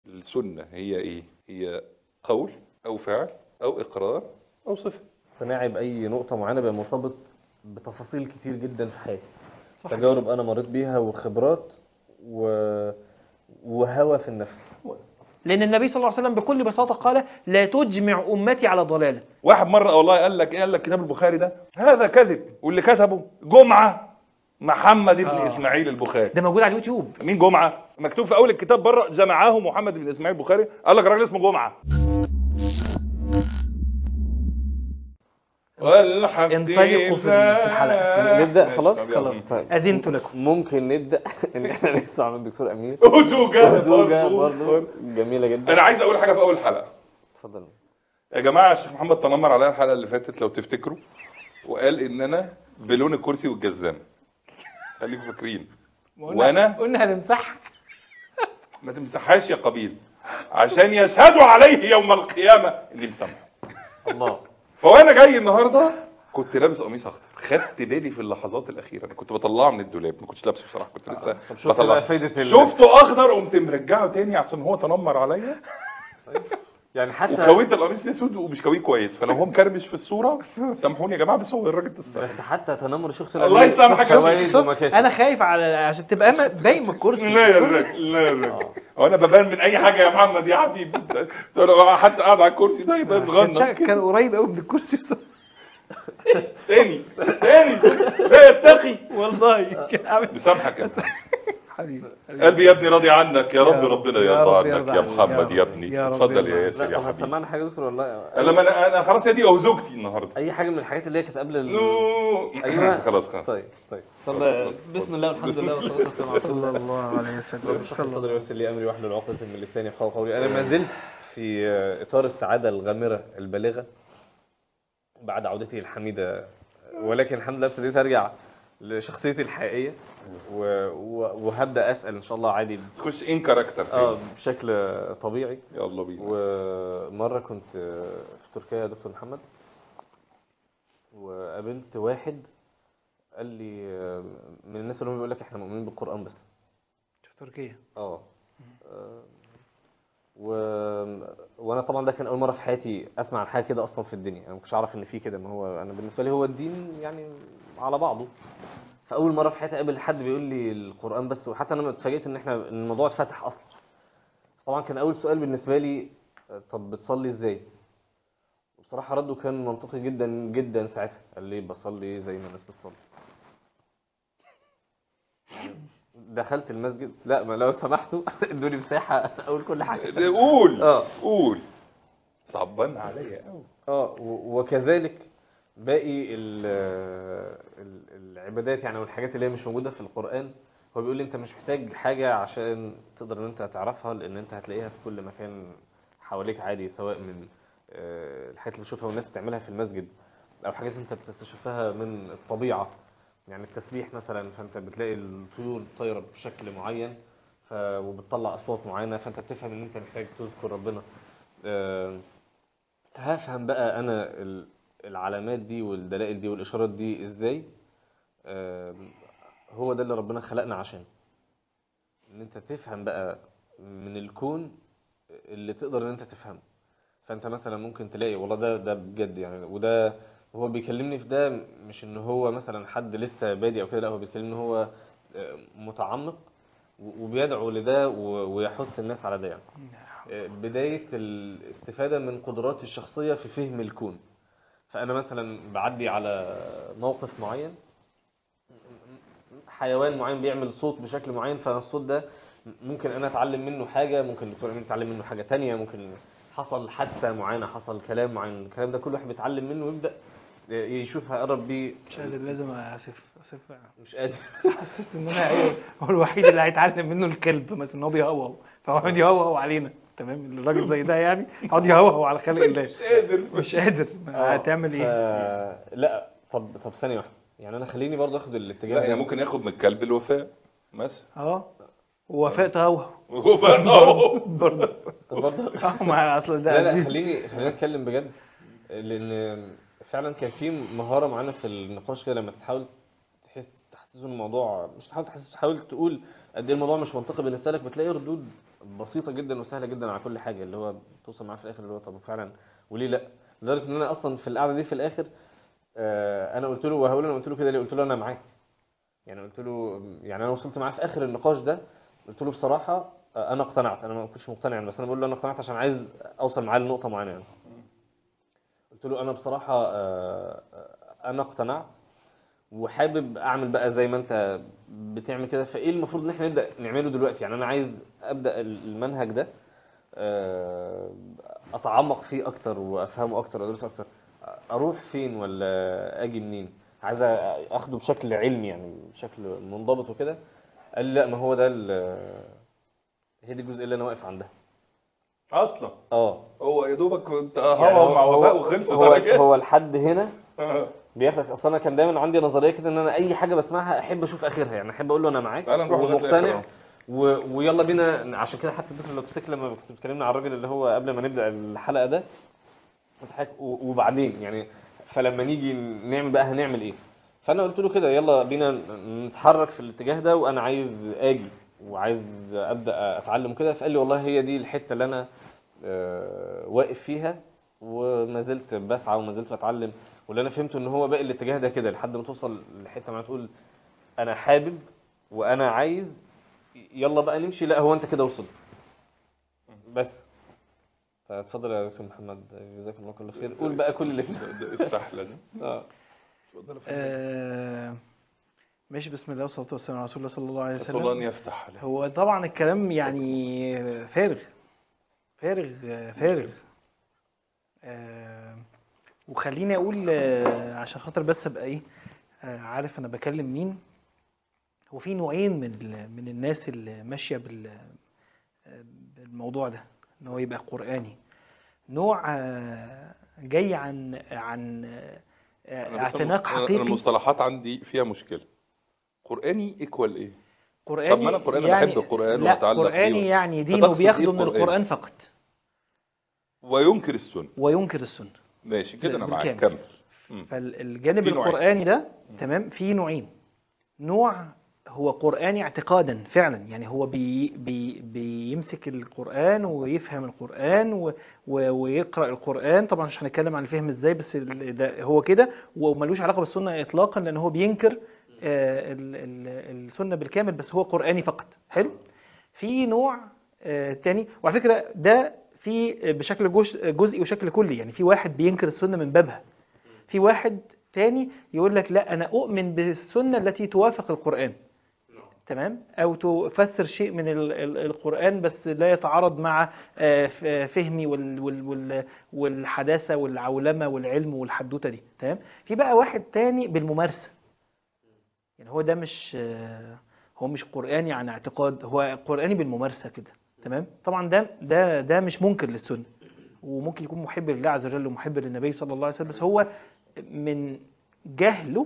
السنة هي ايه هي قول او فعل او اقرار او صفة اقتناعي باي نقطه معينه بيبقى مرتبط بتفاصيل كتير جدا في حياتي صح تجارب انا مريت بيها وخبرات و... وهوى في النفس لأن النبي صلى الله عليه وسلم بكل بساطة قال لا تجمع أمتي على ضلالة واحد مرة والله قال لك ايه قال لك كتاب البخاري ده هذا كذب واللي كتبه جمعة محمد بن آه. اسماعيل البخاري ده موجود على اليوتيوب مين جمعة مكتوب في اول الكتاب بره جمعه محمد بن اسماعيل البخاري قال لك راجل اسمه جمعة والحق انطلقوا في الحلقة. نبدا خلاص طب يلا. خلاص طيب. أذنت لكم ممكن نبدا ان احنا لسه عن الدكتور امير زوجة زوجة برضه جميلة جدا انا عايز اقول حاجة في اول حلقة اتفضل يا جماعة الشيخ محمد تنمر عليا الحلقة اللي فاتت لو تفتكروا وقال ان انا بلون الكرسي والجزامة خليكم فاكرين وانا قلنا هنمسحها ما تمسحهاش يا قبيل عشان يشهدوا عليه يوم القيامة اللي مسامحه الله فوانا جاي النهارده كنت لابس قميص اخضر خدت بالي في اللحظات الاخيره انا كنت بطلعه من الدولاب ما كنتش لابسه بصراحه كنت لسه طب شوف بقى بطلعه فايدة ال... شفته اخضر قمت مرجعه تاني عشان هو تنمر عليا يعني حتى وكويت القميص الاسود ومش كويه كويس فلو هو مكرمش في الصوره سامحوني يا جماعه بس هو الراجل ده الصح. بس حتى تنمر شخص الله يسامحك يا شوايد شيخ. ومكاسب أنا خايف على عشان تبقى ما- باين من الكرسي لا يا راجل لا يا راجل هو انا ببان من اي حاجه يا محمد يا حبيبي ده لو حد قاعد على الكرسي ده يبقى كان صغنن شا- كده. كان قريب قوي من الكرسي بصراحة. تاني تاني لا يتقي والله كان عامل مسامحك يا حبيبي قلبي يا ابني راضي عنك يا رب رب. ربنا يا يرضى رب عنك يرضى يا عنك. محمد يا يا رب. ابني يا رب اتفضل يرضى يا عنك. ياسر لا يا طب حبيبي هتسمعنا حاجة دكتور ولا لما انا انا خلاص يا دي او زوجتي النهارده أي حاجة من الحاجات اللي هي كانت قبل ال... نو. أيوة. خلاص خلاص طيب طيب طب بسم الله والحمد لله والصلاة والسلام على رسول الله الله عليه وسلم اشرح لي صدري ويسر لي امري واحلل عقدة من لساني يفقهوا قولي انا ما زلت في اطار السعادة الغامرة البالغة بعد عودتي الحميدة ولكن الحمد لله ابتديت ارجع لشخصيتي الحقيقية و... و... وهبدا اسال ان شاء الله عادي تخش ان كاركتر اه بشكل طبيعي يلا بينا ومره كنت في تركيا يا دكتور محمد وقابلت واحد قال لي من الناس اللي هم بيقول لك احنا مؤمنين بالقران بس في تركيا اه آه، و... وانا طبعا ده كان اول مره في حياتي اسمع عن حاجه كده اصلا في الدنيا انا ما كنتش اعرف ان في كده ما هو انا بالنسبه لي هو الدين يعني على بعضه فاول مره في حياتي اقابل حد بيقول لي القران بس وحتى انا اتفاجئت ان احنا إن الموضوع اتفتح اصلا طبعا كان اول سؤال بالنسبه لي آه، طب بتصلي ازاي بصراحه رده كان منطقي جدا جدا ساعتها قال لي بصلي زي ما الناس بتصلي دخلت المسجد لا ما لو سمحتوا ادوني مساحه اقول كل حاجه قول اه قول صعبان عليا قوي اه و- وكذلك باقي ال- ال- العبادات يعني والحاجات اللي هي مش موجوده في القران هو بيقول لي انت مش محتاج حاجه عشان تقدر ان انت تعرفها لان انت هتلاقيها في كل مكان حواليك عادي سواء من آه، الحاجات اللي بتشوفها والناس بتعملها في المسجد او حاجات انت بتكتشفها من الطبيعه يعني التسبيح مثلا فانت بتلاقي الطيور طايره بشكل معين ف... وبتطلع اصوات معينه فانت بتفهم ان انت محتاج تذكر ربنا آه، هفهم بقى انا ال- العلامات دي والدلائل دي والاشارات دي ازاي آم، هو ده اللي ربنا خلقنا عشان ان انت تفهم بقى من الكون اللي تقدر ان انت تفهمه فانت مثلا ممكن تلاقي والله ده ده بجد يعني وده هو بيكلمني في ده مش ان هو مثلا حد لسه بادئ او كده لا هو بيكلمني ان هو آه، متعمق و- وبيدعو لده و- ويحث الناس على ده يعني بداية الاستفادة من قدراتي الشخصية في فهم الكون فأنا مثلا بعدي على موقف معين حيوان معين بيعمل صوت بشكل معين فأنا الصوت ده ممكن أنا أتعلم منه حاجة ممكن الدكتور أمين يتعلم منه حاجة تانية ممكن حصل حادثة معينة حصل كلام معين الكلام ده كل واحد بيتعلم منه ويبدأ يشوف هيقرب بيه مش قادر لازم اسف اسف مش قادر حسيت ان انا ايه هو الوحيد اللي هيتعلم منه الكلب مثلا ان هو بيهوهو فهو يقعد يهوهو علينا تمام الراجل زي ده يعني يقعد يهوهو على خلق الله مش قادر مش قادر ما هتعمل ايه ف... لا طب طب ثانية واحدة يعني أنا خليني برضه آخد الاتجاه لا يعني ممكن ياخد من الكلب الوفاء مثلا اه ووفاء تهوهو وفاء أهو. برضه طب برضه اه ما اصل ده لا لا عزيز. خليني خلينا نتكلم بجد لان فعلا كان في مهاره معانا في النقاش كده لما تحاول تحس تحسسه ان الموضوع مش تحاول تحسسه تحاول تقول قد ايه الموضوع مش منطقي بالنسبه لك بتلاقي ردود بسيطه جدا وسهله جدا على كل حاجه اللي هو توصل معاه في الاخر اللي هو طب فعلا وليه لا لدرجه ان انا اصلا في القعده دي في الاخر آه، انا قلت له وهقول انا قلت له كده ليه قلت له انا معاك يعني قلت له يعني انا وصلت معاه في اخر النقاش ده قلت له بصراحه آه، انا اقتنعت انا ما كنتش مقتنع بس انا بقول له انا اقتنعت عشان عايز اوصل معاه لنقطه معينه يعني قلت له انا بصراحه آه، آه، انا اقتنعت وحابب اعمل بقى زي ما انت بتعمل كده فايه المفروض ان احنا نبدا نعمله دلوقتي يعني انا عايز ابدا المنهج ده آه، اتعمق فيه اكتر وافهمه اكتر وادرسه اكتر اروح فين ولا اجي منين عايز اخده بشكل علمي يعني بشكل منضبط وكده قال لي لا ما هو ده ال- هي دي الجزئيه اللي انا واقف عندها اصلا اه هو يا دوبك كنت يعني هوا مع هو- وفاء وخلصوا هو, درجات هو لحد هنا بياخدك اصلا انا كان دايما عندي نظريه كده ان انا اي حاجه بسمعها احب اشوف اخرها يعني احب اقول له انا معاك تعالى نروح لغاية الآخر ومقتنع أهو. و... ويلا بينا عشان كده حتى الدكتور لو تفتكر لما كنت بتكلمنا على الراجل اللي هو قبل ما نبدا الحلقه ده كنت حاجة و- وبعدين يعني فلما نيجي نعمل بقى هنعمل ايه فانا قلت له كده يلا بينا نتحرك في الاتجاه ده وانا عايز اجي وعايز ابدا اتعلم كده فقال لي والله هي دي الحته اللي انا آه، واقف فيها وما زلت بسعى وما زلت بتعلم واللي انا فهمته ان هو باقي الاتجاه ده كده لحد ما توصل لحته ما تقول انا حابب وانا عايز يلا بقى نمشي لا هو انت كده وصلت بس فاتفضل يا دكتور محمد جزاك الله كل خير قول بقى كل اللي فيه ده ده السحله دي اه اتفضل يا فندم. آه، ماشي بسم الله والصلاة والسلام على رسول الله صلى الله عليه نسأل الله ان وسلم يفتح عليك هو طبعا الكلام يعني فارغ فارغ فارغ آه، وخليني اقول آه، عشان خاطر بس ابقى ايه آه، عارف انا بكلم مين هو في نوعين من ال- من الناس اللي ماشيه بال آه، بالموضوع ده ان هو يبقى قراني نوع آه، جاي عن عن آه، أنا بس اعتناق الم- أنا حقيقي المصطلحات عندي فيها مشكله قراني ايكوال ايه قرآني طب ما أنا قرآن، أنا بحب القرآن لا وأتعلق بيه. قرآني يعني دينه فتقصد بياخده إيه من القرآن؟ القرآن فقط وينكر السنه وينكر السنة ماشي كده انا معاك بالكامل. كمل مم. فالجانب في نوعين. القرآني ده تمام فيه نوعين نوع هو قرآني اعتقادا فعلا يعني هو بي بي بيمسك القرآن ويفهم القرآن و و ويقرأ القرآن طبعا مش هنتكلم عن الفهم ازاي بس ال- ده هو كده وملوش علاقة بالسنة إطلاقا لأن هو بينكر آه، ال- ال- السنة بالكامل بس هو قرآني فقط حلو في نوع آه، تاني وعلى فكرة ده في بشكل جوش- جزئي وشكل كلي يعني في واحد بينكر السنة من بابها في واحد تاني يقول لك لا أنا أؤمن بالسنة التي توافق القرآن تمام أو تفسر شيء من ال- ال- القرآن بس لا يتعارض مع آه، ف- فهمي وال- وال- وال- والحداثة والعولمة والعلم والحدوتة دي تمام في بقى واحد تاني بالممارسة يعني هو ده مش آه، هو مش قرآني عن اعتقاد هو قرآني بالممارسة كده تمام طبعا ده ده ده مش منكر للسنة وممكن يكون محب لله عز وجل ومحب للنبي صلى الله عليه وسلم بس هو من جهله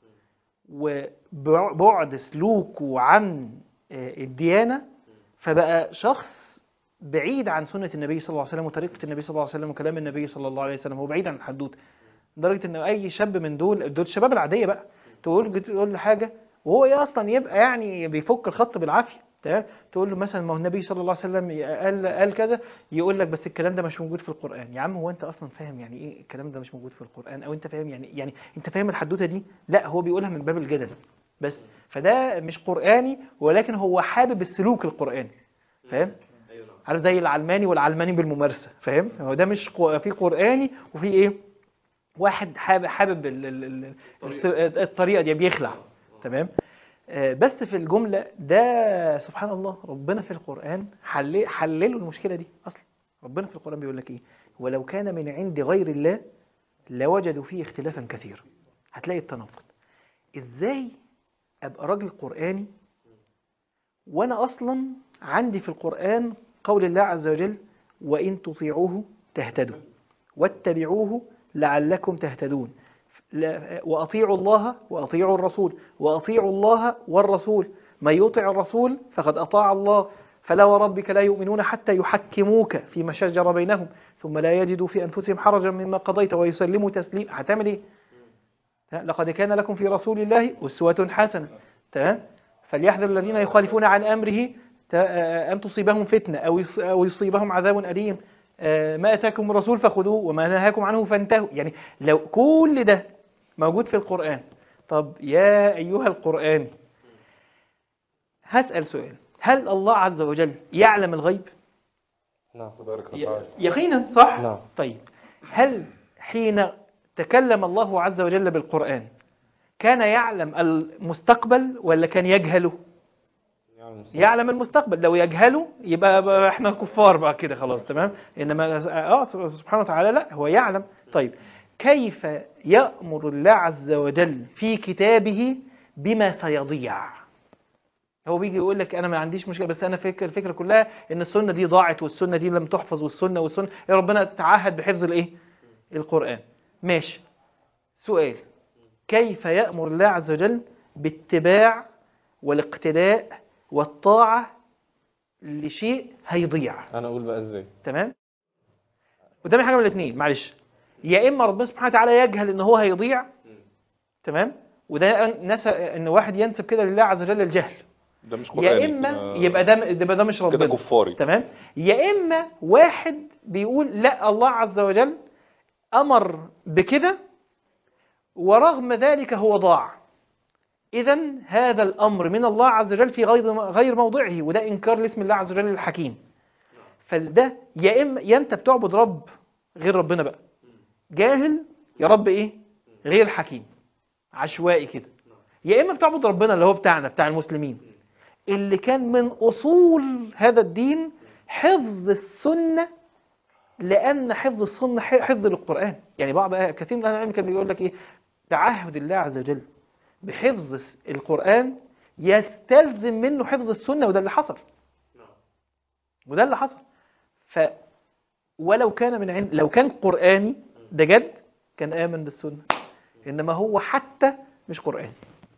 وبعد سلوكه عن آه، الديانة فبقى شخص بعيد عن سنة النبي صلى الله عليه وسلم وطريقة النبي صلى الله عليه وسلم وكلام النبي صلى الله عليه وسلم هو بعيد عن الحدود لدرجة ان اي شاب من دول دول الشباب العادية بقى تقول تقول له حاجة وهو ايه اصلا يبقى يعني بيفك الخط بالعافية تمام تقول له مثلا ما هو النبي صلى الله عليه وسلم قال قال كذا يقول لك بس الكلام ده مش موجود في القرآن يا عم هو انت اصلا فاهم يعني ايه الكلام ده مش موجود في القرآن او انت فاهم يعني يعني انت فاهم الحدوتة دي لا هو بيقولها من باب الجدل بس فده مش قرآني ولكن هو حابب السلوك القرآني فاهم عارف زي العلماني والعلماني بالممارسة فاهم هو ده مش قو- في قرآني وفي ايه واحد حابب حابب ال- ال- ال- الس- الطريقة دي بيخلع تمام آه، بس في الجملة ده سبحان الله ربنا في القرآن حل حللوا المشكلة دي أصلا ربنا في القرآن بيقول لك إيه ولو كان من عند غير الله لوجدوا فيه اختلافا كثيرا هتلاقي التناقض إزاي أبقى راجل قرآني وأنا أصلا عندي في القرآن قول الله عز وجل وإن تطيعوه تهتدوا واتبعوه لعلكم تهتدون لا- وأطيعوا الله وأطيعوا الرسول وأطيعوا الله والرسول من يطع الرسول فقد أطاع الله فلا وربك لا يؤمنون حتى يحكموك فيما شجر بينهم ثم لا يجدوا في أنفسهم حرجا مما قضيت ويسلموا تسليما هتعمل إيه؟ ها، لقد كان لكم في رسول الله أسوة حسنة تمام فليحذر الذين يخالفون عن أمره ت- آه، أن تصيبهم فتنة أو يص- أو يصيبهم عذاب أليم آه، ما أتاكم الرسول فخذوه وما نهاكم عنه فانتهوا يعني لو كل ده موجود في القرآن طب يا أيها القرآن هسأل سؤال هل الله عز وجل يعلم الغيب؟ نعم تبارك ي- وتعالى يقينا صح؟ نعم. طيب هل حين تكلم الله عز وجل بالقرآن كان يعلم المستقبل ولا كان يجهله؟ يعني يعلم المستقبل لو يجهله يبقى بقى احنا كفار بقى كده خلاص تمام انما اه سبحانه وتعالى لا هو يعلم طيب كيف يأمر الله عز وجل في كتابه بما سيضيع هو بيجي يقول لك انا ما عنديش مشكله بس انا فكر الفكره كلها ان السنه دي ضاعت والسنه دي لم تحفظ والسنه والسنه يا ربنا تعهد بحفظ الايه القران ماشي سؤال كيف يأمر الله عز وجل باتباع والاقتداء والطاعة لشيء هيضيع انا اقول بقى ازاي تمام قدامي حاجة من الاثنين معلش يا إما ربنا سبحانه وتعالى يجهل إن هو هيضيع تمام وده نسى إن واحد ينسب كده لله عز وجل الجهل ده مش قرآني يا إما كده- يبقى ده يبقى ده مش كده ربنا كفاري تمام يا إما واحد بيقول لا الله عز وجل أمر بكده ورغم ذلك هو ضاع إذا هذا الأمر من الله عز وجل في غير غير موضعه وده إنكار لاسم الله عز وجل الحكيم فده يا إما يا أنت بتعبد رب غير ربنا بقى جاهل يا رب إيه غير حكيم عشوائي كده يا إما بتعبد ربنا اللي هو بتاعنا بتاع المسلمين اللي كان من أصول هذا الدين حفظ السنة لأن حفظ السنة ح- حفظ للقرآن يعني بعض كثير من أهل العلم كان بيقول لك إيه تعهد الله عز وجل بحفظ الس- القرآن يستلزم منه حفظ السنة وده اللي حصل وده اللي حصل ف ولو كان من عند لو كان قرآني ده جد كان آمن بالسنة إنما هو حتى مش قرآني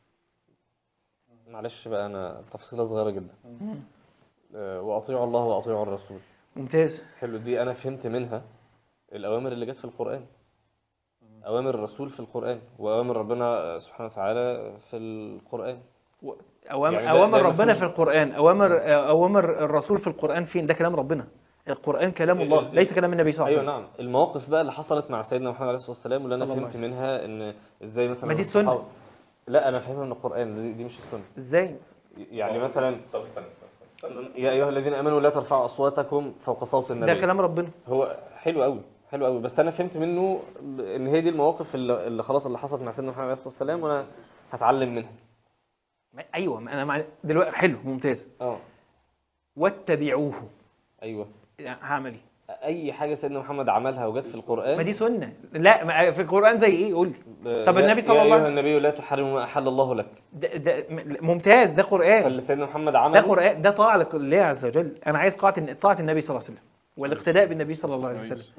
معلش بقى انا تفصيله صغيره جدا آه، واطيعوا الله واطيعوا الرسول ممتاز حلو دي انا فهمت منها الاوامر اللي جت في القران اوامر الرسول في القران واوامر ربنا سبحانه وتعالى في القران أوامر, يعني ده- أوامر ده ربنا مفهوم. في القرآن أوامر أوامر الرسول في القرآن فين ده كلام ربنا القرآن كلام الله ليس كلام النبي صلى الله عليه ايوه وسلم نعم المواقف بقى اللي حصلت مع سيدنا محمد عليه الصلاه والسلام واللي انا صلى الله فهمت عليه منها ان ازاي مثلا ما دي السنة. الصحابة- لا انا فاهمها من القران دي, دي مش السنه ازاي يعني مثلا طب استنى استنى. يا ايها الذين امنوا لا ترفعوا اصواتكم فوق صوت النبي ده كلام ربنا هو حلو قوي حلو قوي بس انا فهمت منه ان هي دي المواقف اللي, اللي خلاص اللي حصلت مع سيدنا محمد عليه الصلاه والسلام وانا هتعلم منها ما- ايوه ما انا مع... دلوقتي حلو ممتاز اه واتبعوه ايوه يعني هعمل ايه اي حاجه سيدنا محمد عملها وجت في القران ما دي سنه لا ما في القران زي ايه قول لي ب- طب يا- النبي صلى يا الله ايها عليه النبي لا تحرم ما احل الله لك ده, ده م- ممتاز ده قران فاللي سيدنا محمد ده عمله قران ده طاعه لله عز وجل انا عايز طاعه طاعه النبي صلى الله عليه وسلم والاقتداء بالنبي صلى الله عليه وسلم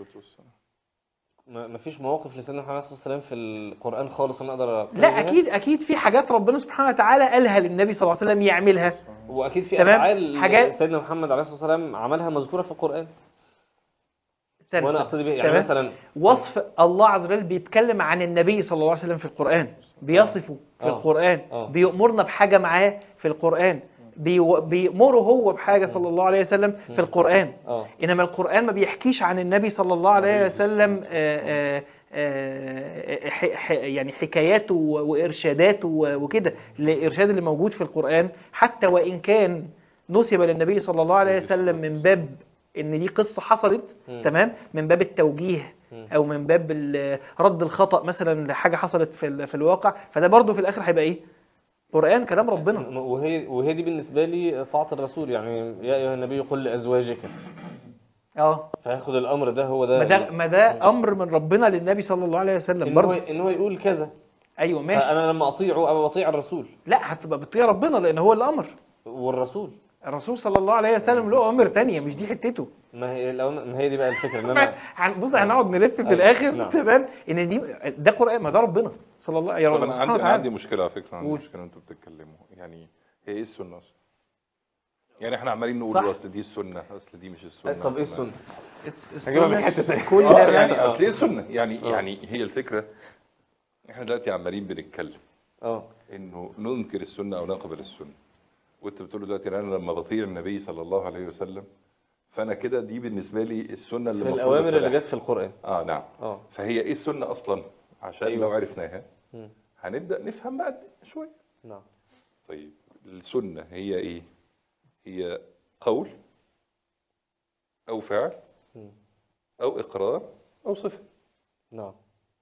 ما ما فيش مواقف لسيدنا محمد عليه الصلاه والسلام في القران خالص انا اقدر أقول لا بيها. اكيد اكيد في حاجات ربنا سبحانه وتعالى قالها للنبي صلى الله عليه وسلم يعملها واكيد في تمام. افعال حاجات- سيدنا محمد عليه الصلاه والسلام عملها مذكوره في القران استنى، وانا استنى. اقصد بيه يعني تمام؟ مثلا وصف الله عز وجل بيتكلم عن النبي صلى الله عليه وسلم في القرآن بيصفه في آه. القرآن آه. بيأمرنا بحاجة معاه في القرآن بي- بيأمره هو بحاجة صلى الله عليه وسلم في القرآن اه إنما القرآن ما بيحكيش عن النبي صلى الله عليه وسلم آه، آه، آه، ح- ح- يعني حكاياته و- وإرشاداته و- وكده الإرشاد اللي موجود في القرآن حتى وإن كان نسب للنبي صلى الله عليه وسلم من باب إن دي قصة حصلت مم. تمام من باب التوجيه مم. او من باب ال- رد الخطأ مثلا لحاجة حصلت في ال- في الواقع فده برضو في الاخر هيبقى ايه قرآن كلام ربنا وهي وهي دي بالنسبه لي طاعه الرسول يعني يا ايها النبي قل لازواجك اه فياخد الامر ده هو ده ما ده ما ده امر من ربنا للنبي صلى الله عليه وسلم ان هو برضو ان هو يقول كذا ايوه ماشي فانا لما اطيعه ابقى بطيع الرسول لا هتبقى بتطيع ربنا لان هو اللي امر والرسول الرسول صلى الله عليه وسلم له امر تانية مش دي حتته ما هي الأوامر- ما هي دي بقى الفكره ان انا هن- بص هنقعد نلف في أيوة، الاخر نعم. تمام ان دي ده قرآن ما ده ربنا صلى الله عليه طب وسلم انا سبحانه عندي انا عندي وتعالى مشكله على فكره عندي قول. مشكله انتوا بتتكلموا يعني هي ايه السنه اصلا يعني احنا عمالين صح. نقول اصل دي السنه اصل دي مش السنه طب ايه أصل- السنه الس- هجيبها من السنة حتة تانية. كل اه ده يعني آه. اصل ايه السنه يعني آه. يعني هي الفكره احنا دلوقتي عمالين بنتكلم اه انه ننكر السنه او نقبل السنه وانت بتقول له دلوقتي انا لما بطيع النبي صلى الله عليه وسلم فانا كده دي بالنسبه لي السنه اللي في المفروض الاوامر اللي أتبعها. جت في القران اه نعم اه فهي ايه السنه اصلا عشان أيوة. لو عرفناها مم. هنبدا نفهم بقى شويه نعم طيب السنه هي ايه هي قول او فعل مم. او اقرار او صفه نعم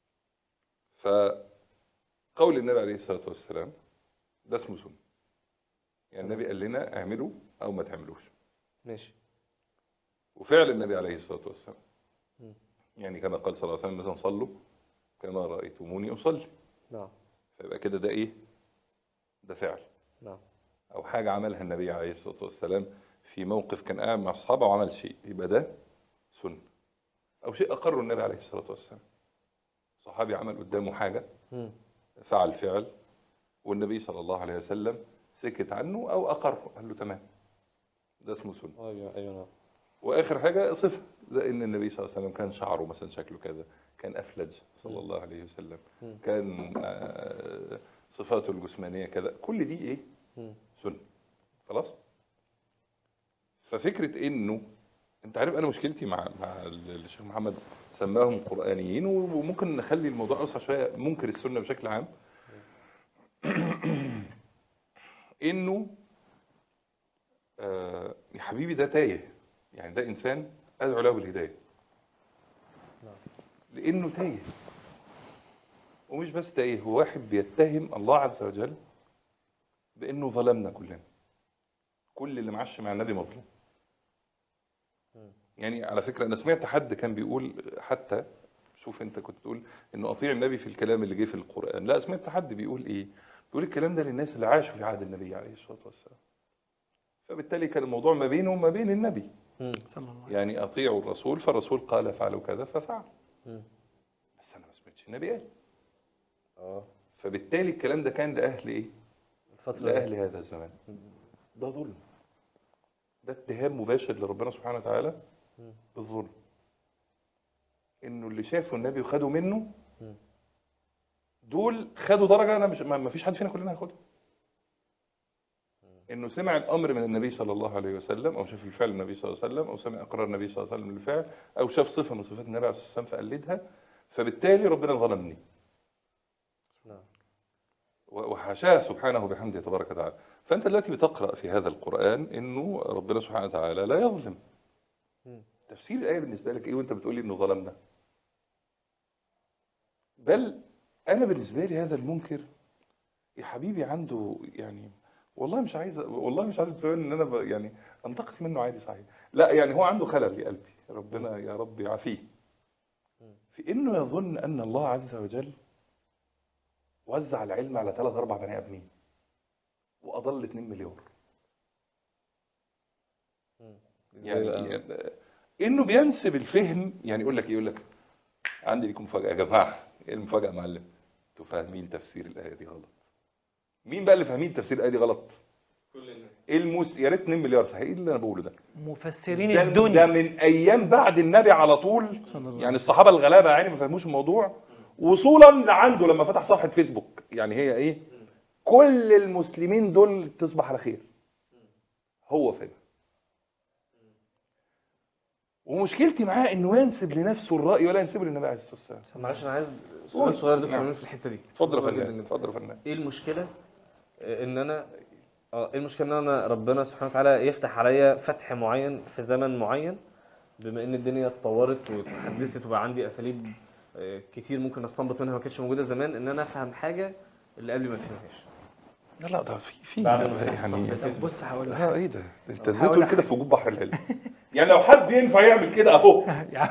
فقول النبي عليه الصلاه والسلام ده اسمه سنه يعني النبي قال لنا اعملوا او ما تعملوش ماشي وفعل النبي عليه الصلاه والسلام مم. يعني كما قال صلى الله عليه وسلم مثلا صلوا كما رايتموني اصلي نعم فيبقى كده ده ايه ده فعل نعم او حاجه عملها النبي عليه الصلاه والسلام في موقف كان قاعد مع اصحابه وعمل شيء يبقى ده سنه او شيء اقره النبي عليه الصلاه والسلام صحابي عمل قدامه حاجه مم. فعل فعل والنبي صلى الله عليه وسلم سكت عنه او اقره قال له تمام ده اسمه سنه ايوه ايوه نعم واخر حاجه صفه زي ان النبي صلى الله عليه وسلم كان شعره مثلا شكله كذا كان افلج صلى الله عليه وسلم مم. كان آه، صفاته الجسمانيه كذا كل دي ايه مم. سنه خلاص ففكره انه انت عارف انا مشكلتي مع مع الشيخ محمد سماهم قرانيين وممكن نخلي الموضوع اوسع شويه منكر السنه بشكل عام انه آه يا حبيبي ده تايه يعني ده انسان ادعو له بالهدايه نعم. لانه تايه ومش بس تايه هو واحد بيتهم الله عز وجل بانه ظلمنا كلنا كل اللي معش مع النبي مظلوم مم. يعني على فكره انا سمعت حد كان بيقول حتى شوف انت كنت تقول انه اطيع النبي في الكلام اللي جه في القران لا سمعت حد بيقول ايه بيقول الكلام ده للناس اللي عاشوا في عهد النبي عليه الصلاه والسلام فبالتالي كان الموضوع ما بينه وما بين النبي مم. صلى الله عليه وسلم يعني اطيعوا الرسول فالرسول قال فعلوا كذا ففعل مم. بس انا ما سمعتش النبي قال اه فبالتالي الكلام ده كان لاهل ايه الفتره لاهل هذا الزمان ده ظلم ده اتهام مباشر لربنا سبحانه وتعالى مم. بالظلم انه اللي شافه النبي وخدوا منه مم. دول خدوا درجه انا مش ما ما فيش حد فينا كلنا هياخدها انه سمع الامر من النبي صلى الله عليه وسلم او شاف الفعل النبي صلى الله عليه وسلم او سمع اقرار النبي صلى الله عليه وسلم للفعل او شاف صفه من صفات النبي عليه الصلاه والسلام فقلدها فبالتالي ربنا ظلمني نعم وحاشاه سبحانه وبحمده تبارك وتعالى فانت دلوقتي بتقرا في هذا القران انه ربنا سبحانه وتعالى لا يظلم مم. تفسير الايه بالنسبه لك ايه وانت بتقول لي انه ظلمنا بل انا بالنسبه لي هذا المنكر يا حبيبي عنده يعني والله مش عايز والله مش عايز تقول ان انا ب... يعني انتقص منه عادي صحيح لا يعني هو عنده خلل يا قلبي ربنا يا رب يعافيه في انه يظن ان الله عز وجل وزع العلم على ثلاث اربع بني ادمين واضل 2 مليار مم. يعني انه بينسب الفهم يعني يقول لك ايه يقول لك عندي لكم مفاجاه يا جماعه ايه المفاجاه يا معلم انتوا فاهمين تفسير الايه دي غلط مين بقى اللي فاهمين تفسير الايه دي غلط كل الناس المس يا ريت 2 مليار صحيح ايه اللي انا بقوله ده مفسرين ده, ده الدنيا من ايام بعد النبي على طول صلى الله يعني الصحابه الغلابه يعني ما فهموش الموضوع وصولا لعنده لما فتح صفحه فيسبوك يعني هي ايه كل المسلمين دول تصبح على خير هو فاهم ومشكلتي معاه انه ينسب لنفسه الراي ولا ينسبه للنبي عليه الصلاه والسلام طب معلش انا عايز قول. سؤال صغير دكتور نعم. منير في الحته دي اتفضل يا صغير فنان جداً. اتفضل يا فنان ايه المشكله آه، ان انا اه ايه المشكله ان انا ربنا سبحانه وتعالى يفتح عليا فتح معين في زمن معين بما ان الدنيا اتطورت واتحدثت وبقى عندي اساليب آه، كتير ممكن استنبط منها ما كانتش موجوده زمان ان انا افهم حاجه اللي قبلي ما فهمهاش لا لا ده في في بعد ما يعني طب بص هقول لك اه ايه ده انت ازاي هقول تقول لك كده في وجود بحر العلم يعني لو حد ينفع يعمل كده اهو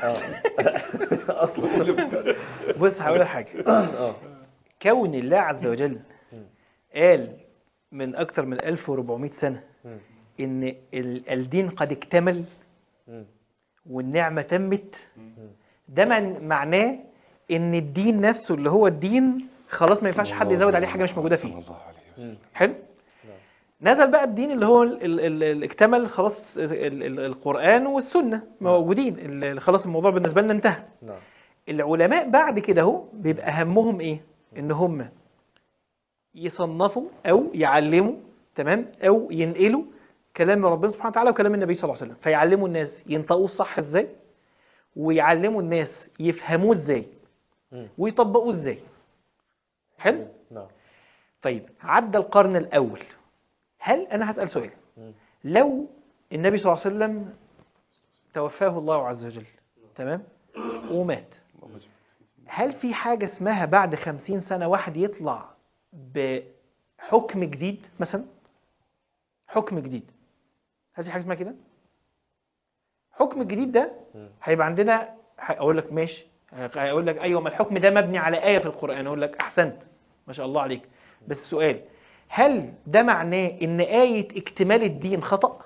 اصلا بص هقول لك حاجه اه كون الله عز وجل قال من اكثر من 1400 سنه مم. ان ال- الدين قد اكتمل مم. والنعمه تمت ده من- معناه ان الدين نفسه اللي هو الدين خلاص ما ينفعش حد يزود عليه حاجه مش موجوده فيه صلى الله عليه وسلم مم. حلو نزل بقى الدين اللي هو ال- ال- ال- الاكتمل خلاص ال- ال- القرآن والسنة موجودين ال- خلاص الموضوع بالنسبة لنا انتهى نعم العلماء بعد كده اهو بيبقى همهم ايه ان هم يصنفوا او يعلموا تمام او ينقلوا كلام ربنا سبحانه وتعالى وكلام النبي صلى الله عليه وسلم فيعلموا الناس ينطقوه الصح ازاي ويعلموا الناس يفهموه ازاي مم. ويطبقوه ازاي حلو نعم طيب عدى القرن الاول هل انا هسال سؤال مم. لو النبي صلى الله عليه وسلم توفاه الله عز وجل تمام ومات هل في حاجة اسمها بعد خمسين سنة واحد يطلع بحكم جديد مثلا حكم جديد هل في حاجة اسمها كده حكم الجديد ده مم. هيبقى عندنا هقول لك ماشي هقول لك ايوه ما الحكم ده مبني على آية في القرآن اقول لك احسنت ما شاء الله عليك بس السؤال هل ده معناه ان آية اكتمال الدين خطأ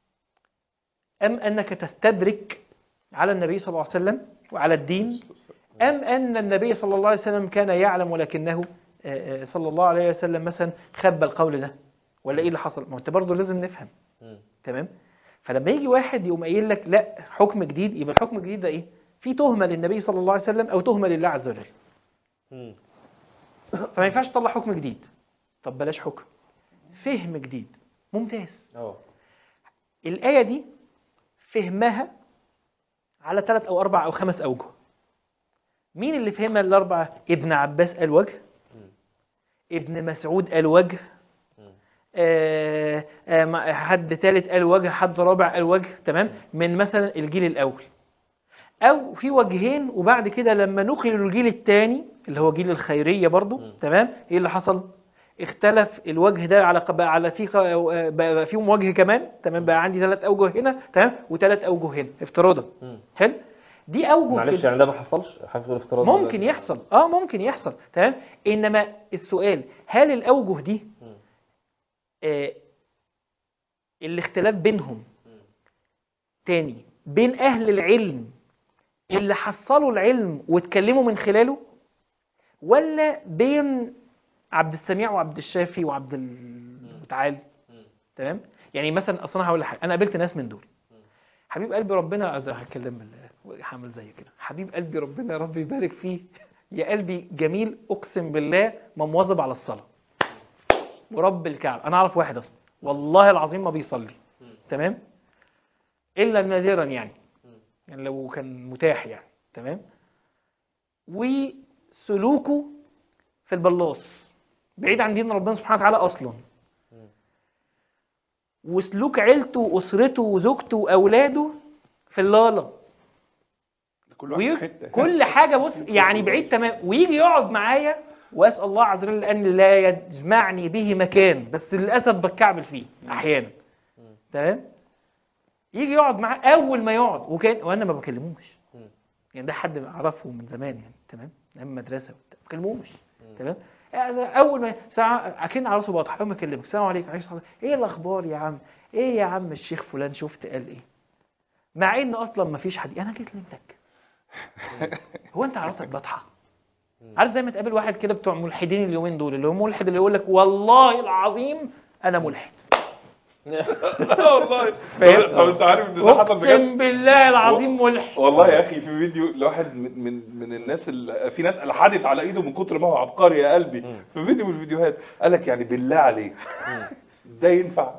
ام انك تستدرك على النبي صلى الله عليه وسلم وعلى الدين أم أن النبي صلى الله عليه وسلم كان يعلم ولكنه آه، آه، صلى الله عليه وسلم مثلا خبى القول ده ولا إيه اللي حصل؟ ما هو أنت برضه لازم نفهم مم. تمام؟ فلما يجي واحد يقوم قايل لك لا حكم جديد يبقى الحكم الجديد ده إيه؟ في تهمة للنبي صلى الله عليه وسلم أو تهمة لله عز وجل مم. فما ينفعش تطلع حكم جديد طب بلاش حكم فهم جديد ممتاز اه الآية دي فهمها على ثلاث أو أربع أو خمس أوجه مين اللي فهمها الأربعة؟ ابن عباس قال وجه مم. ابن مسعود قال وجه مم. آه، آه، ما- حد ثالث قال وجه حد رابع قال وجه تمام من مثلا الجيل الأول أو في وجهين وبعد كده لما نقلوا الجيل الثاني اللي هو جيل الخيرية برضو مم. تمام إيه اللي حصل؟ اختلف الوجه ده على بقى على في بقى بقى فيهم وجه كمان تمام بقى عندي ثلاث اوجه هنا تمام وثلاث اوجه هنا افتراضا مم. حلو دي اوجه معلش كده. يعني ده ما حصلش حاجه تقول افتراض ممكن دلوقتي. يحصل اه ممكن يحصل تمام انما السؤال هل الاوجه دي مم. آه الاختلاف بينهم مم. تاني بين اهل العلم اللي حصلوا العلم واتكلموا من خلاله ولا بين عبد السميع وعبد الشافي وعبد المتعال مم. تمام يعني مثلا اصلا هقول لك حاجه انا قابلت ناس من دول حبيب قلبي ربنا أز- هتكلم بالله حامل زي كده حبيب قلبي ربنا يا رب يبارك فيه يا قلبي جميل اقسم بالله ما مواظب على الصلاه ورب الكعبه انا اعرف واحد اصلا والله العظيم ما بيصلي تمام الا نادرا يعني يعني لو كان متاح يعني تمام وسلوكه في البلاص بعيد عن دين ربنا سبحانه وتعالى اصلا وسلوك عيلته واسرته وزوجته واولاده في اللاله كل واحد وي- حته كل حاجه بص يعني بعيد تمام ويجي يقعد معايا واسال الله عز وجل ان لا يجمعني به مكان بس للاسف بتكعبل فيه احيانا تمام يجي يقعد معاه اول ما يقعد وكان وانا ما بكلموش مم. يعني ده حد اعرفه من زمان يعني تمام ايام مدرسه وبتاع ما بكلموش تمام اول ما ساعه اكن على راسه بطح اول ما اكلمك السلام عليكم عليكم السلام ايه الاخبار يا عم ايه يا عم الشيخ فلان شفت قال ايه مع ان اصلا ما فيش حد انا جيت لك هو انت على راسك بطحه عارف زي ما تقابل واحد كده بتوع ملحدين اليومين دول اللي هو ملحد اللي يقول لك والله العظيم انا ملحد والله فاهم؟ طب انت عارف ان ده حصل بجد اقسم بالله العظيم ملحد والله يا اخي في فيديو لواحد من من, من الناس اللي في ناس الحدت على ايده من كتر ما هو عبقري يا قلبي مم. في فيديو من الفيديوهات قال لك يعني بالله عليك ده ينفع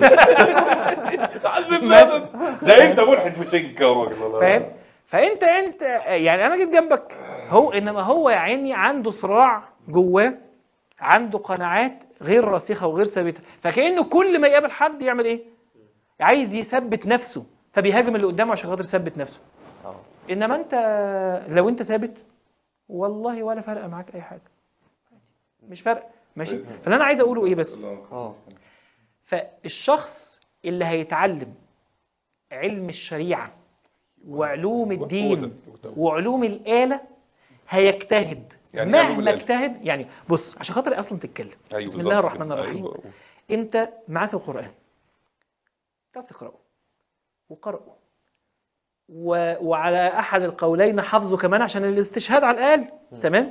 عذب نفسك. ده انت ملحد في شنك يا راجل والله فاهم فانت انت يعني انا جيت جنبك هو انما هو يا عيني عنده صراع جواه عنده قناعات غير راسخه وغير ثابته فكانه كل ما يقابل حد يعمل ايه عايز يثبت نفسه فبيهاجم اللي قدامه عشان خاطر يثبت نفسه اه انما انت لو انت ثابت والله ولا فرق معاك اي حاجه مش فرق ماشي فاللي انا عايز اقوله ايه بس اه فالشخص اللي هيتعلم علم الشريعة وعلوم الدين وعلوم الآلة هيجتهد يعني إيه علوم مهما الآلة؟ اجتهد يعني بص عشان خاطر اصلا تتكلم أيوة بسم بالظبط الله الرحمن كده. الرحيم أيوة. انت معاك القرآن تعرف تقرأه وقرأه و... وعلى أحد القولين حفظه كمان عشان الاستشهاد على الأقل تمام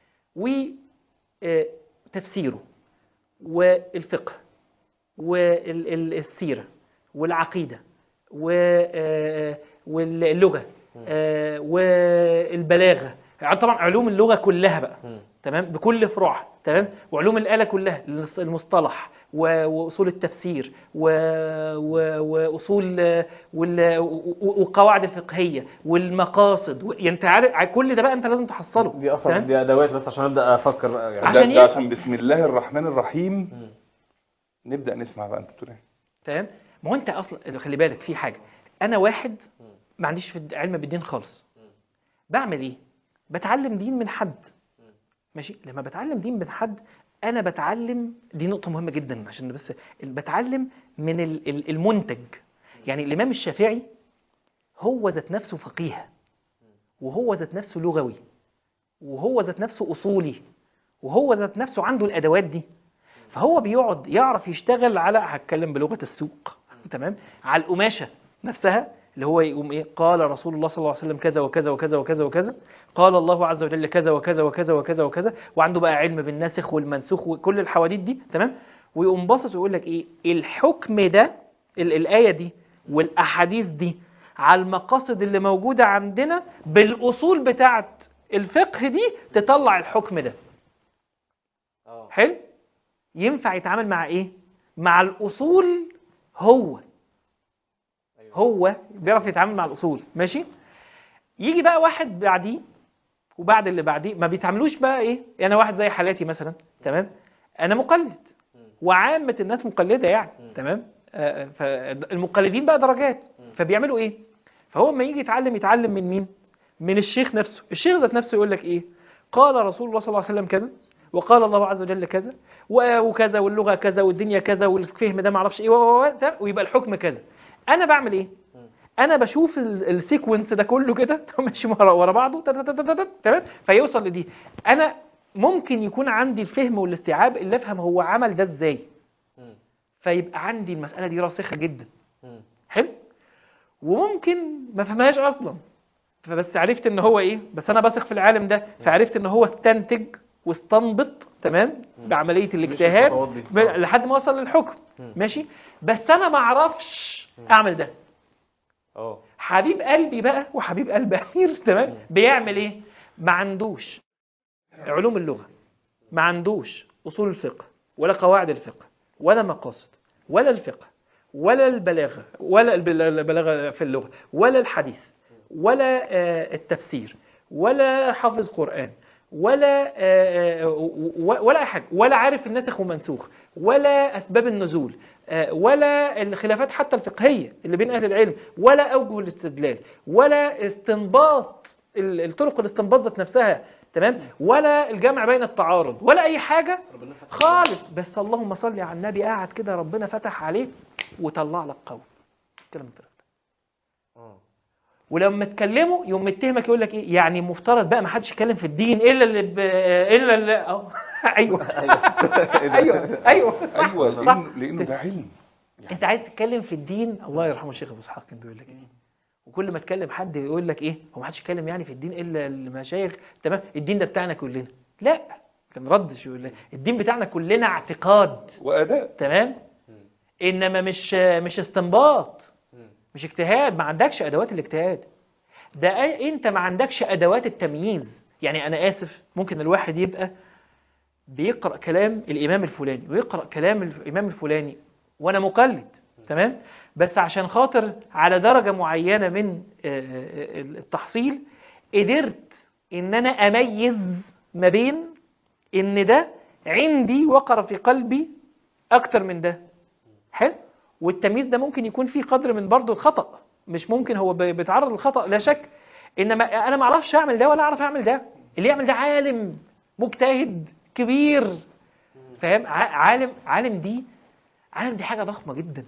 وتفسيره والفقه والسيرة والعقيدة و- آه، واللغة آه، والبلاغة يعني طبعا علوم اللغة كلها بقى مم. تمام بكل فروعها تمام تمام وعلوم الآلة كلها المص- المصطلح و- وأصول التفسير و- و- وأصول آه، وال- و- و- والقواعد الفقهية والمقاصد و- يعني أنت عارف كل ده بقى أنت لازم تحصله دي اصلا تمام؟ دي ادوات بس عشان ابدا افكر بقى يعني عشان ده, ده إيه؟ عشان بسم الله الرحمن الرحيم نبدأ نسمع بقى انت بتقول ايه تمام ما هو انت اصلا خلي بالك في حاجه انا واحد ما عنديش في علم بالدين خالص بعمل ايه بتعلم دين من حد ماشي لما بتعلم دين من حد انا بتعلم دي نقطه مهمه جدا عشان بس بتعلم من ال- ال- المنتج يعني الامام الشافعي هو ذات نفسه فقيه وهو ذات نفسه لغوي وهو ذات نفسه اصولي وهو ذات نفسه عنده الادوات دي فهو بيقعد يعرف يشتغل على هتكلم بلغه السوق تمام على القماشه نفسها اللي هو يقوم ايه قال رسول الله صلى الله عليه وسلم كذا وكذا وكذا وكذا وكذا قال الله عز وجل كذا وكذا وكذا وكذا وكذا وعنده بقى علم بالناسخ والمنسوخ وكل الحواديت دي تمام ويقوم باصص ويقول لك ايه الحكم ده ال- الايه دي والاحاديث دي على المقاصد اللي موجوده عندنا بالاصول بتاعه الفقه دي تطلع الحكم ده اه حلو ينفع يتعامل مع ايه مع الاصول هو أيوة. هو بيعرف يتعامل مع الاصول ماشي يجي بقى واحد بعديه وبعد اللي بعديه ما بيتعاملوش بقى ايه يعني واحد زي حالاتي مثلا تمام انا مقلد وعامه الناس مقلده يعني تمام آه، فالمقلدين بقى درجات فبيعملوا ايه فهو لما يجي يتعلم يتعلم من مين من الشيخ نفسه الشيخ ذات نفسه يقول لك ايه قال رسول الله صلى الله عليه وسلم كذا وقال الله عز وجل كذا و- وكذا واللغه كذا والدنيا كذا والفهم ده معرفش ايه و- و- و- ده، ويبقى الحكم كذا انا بعمل ايه انا بشوف ال- السيكونس ده كله كده ماشي ورا ورا بعضه تت- تت- تت- تت- تمام فيوصل لدي انا ممكن يكون عندي الفهم والاستيعاب اللي افهم هو عمل ده ازاي مم. فيبقى عندي المساله دي راسخه جدا مم. حلو وممكن ما فهمهاش اصلا فبس عرفت ان هو ايه بس انا بثق في العالم ده فعرفت ان هو استنتج واستنبط تمام بعمليه الاجتهاد الخطوات دي. ب- لحد ما وصل للحكم مم. ماشي بس انا ما اعرفش اعمل ده اه حبيب قلبي بقى وحبيب قلب امير تمام بيعمل ايه ما عندوش علوم اللغه ما عندوش اصول الفقه ولا قواعد الفقه ولا مقاصد ولا الفقه ولا البلاغه ولا البل- البلاغه في اللغه ولا الحديث ولا آه، التفسير ولا حافظ قران ولا آه، آه، و- ولا أي حاجه ولا عارف الناسخ ومنسوخ ولا اسباب النزول آه، ولا الخلافات حتى الفقهيه اللي بين اهل العلم ولا اوجه الاستدلال ولا استنباط ال- الطرق الاستنباط ذات نفسها تمام ولا الجمع بين التعارض ولا اي حاجه خالص بس اللهم صل على النبي قاعد كده ربنا فتح عليه وطلع لك قول كلام الفرق اه ولما تكلمه يوم متهمك يقول لك ايه يعني مفترض بقى ما حدش يتكلم في الدين الا اللي ب... الا اللي اه ايوه ايوه ايوه صح، ايوه صح. لانه لانه ده علم انت عايز تتكلم في الدين الله يرحمه الشيخ ابو اسحاق كان بيقول لك ايه وكل ما تكلم حد يقول لك ايه هو ما حدش يتكلم يعني في الدين الا المشايخ تمام الدين ده بتاعنا كلنا لا كان ردش يقول لك الدين بتاعنا كلنا اعتقاد واداء تمام انما مش مش استنباط مش اجتهاد ما عندكش ادوات الاجتهاد ده أي- انت ما عندكش ادوات التمييز يعني انا اسف ممكن الواحد يبقى بيقرا كلام الامام الفلاني ويقرا كلام الامام الفلاني وانا مقلد تمام بس عشان خاطر على درجه معينه من آه، آه، التحصيل قدرت ان انا اميز ما بين ان ده عندي وقر في قلبي اكتر من ده حلو والتمييز ده ممكن يكون فيه قدر من برضه الخطأ مش ممكن هو ب- بيتعرض للخطأ لا شك انما انا ما اعرفش اعمل ده ولا اعرف اعمل ده اللي يعمل ده عالم مجتهد كبير فاهم ع- عالم عالم دي عالم دي حاجة ضخمة جدا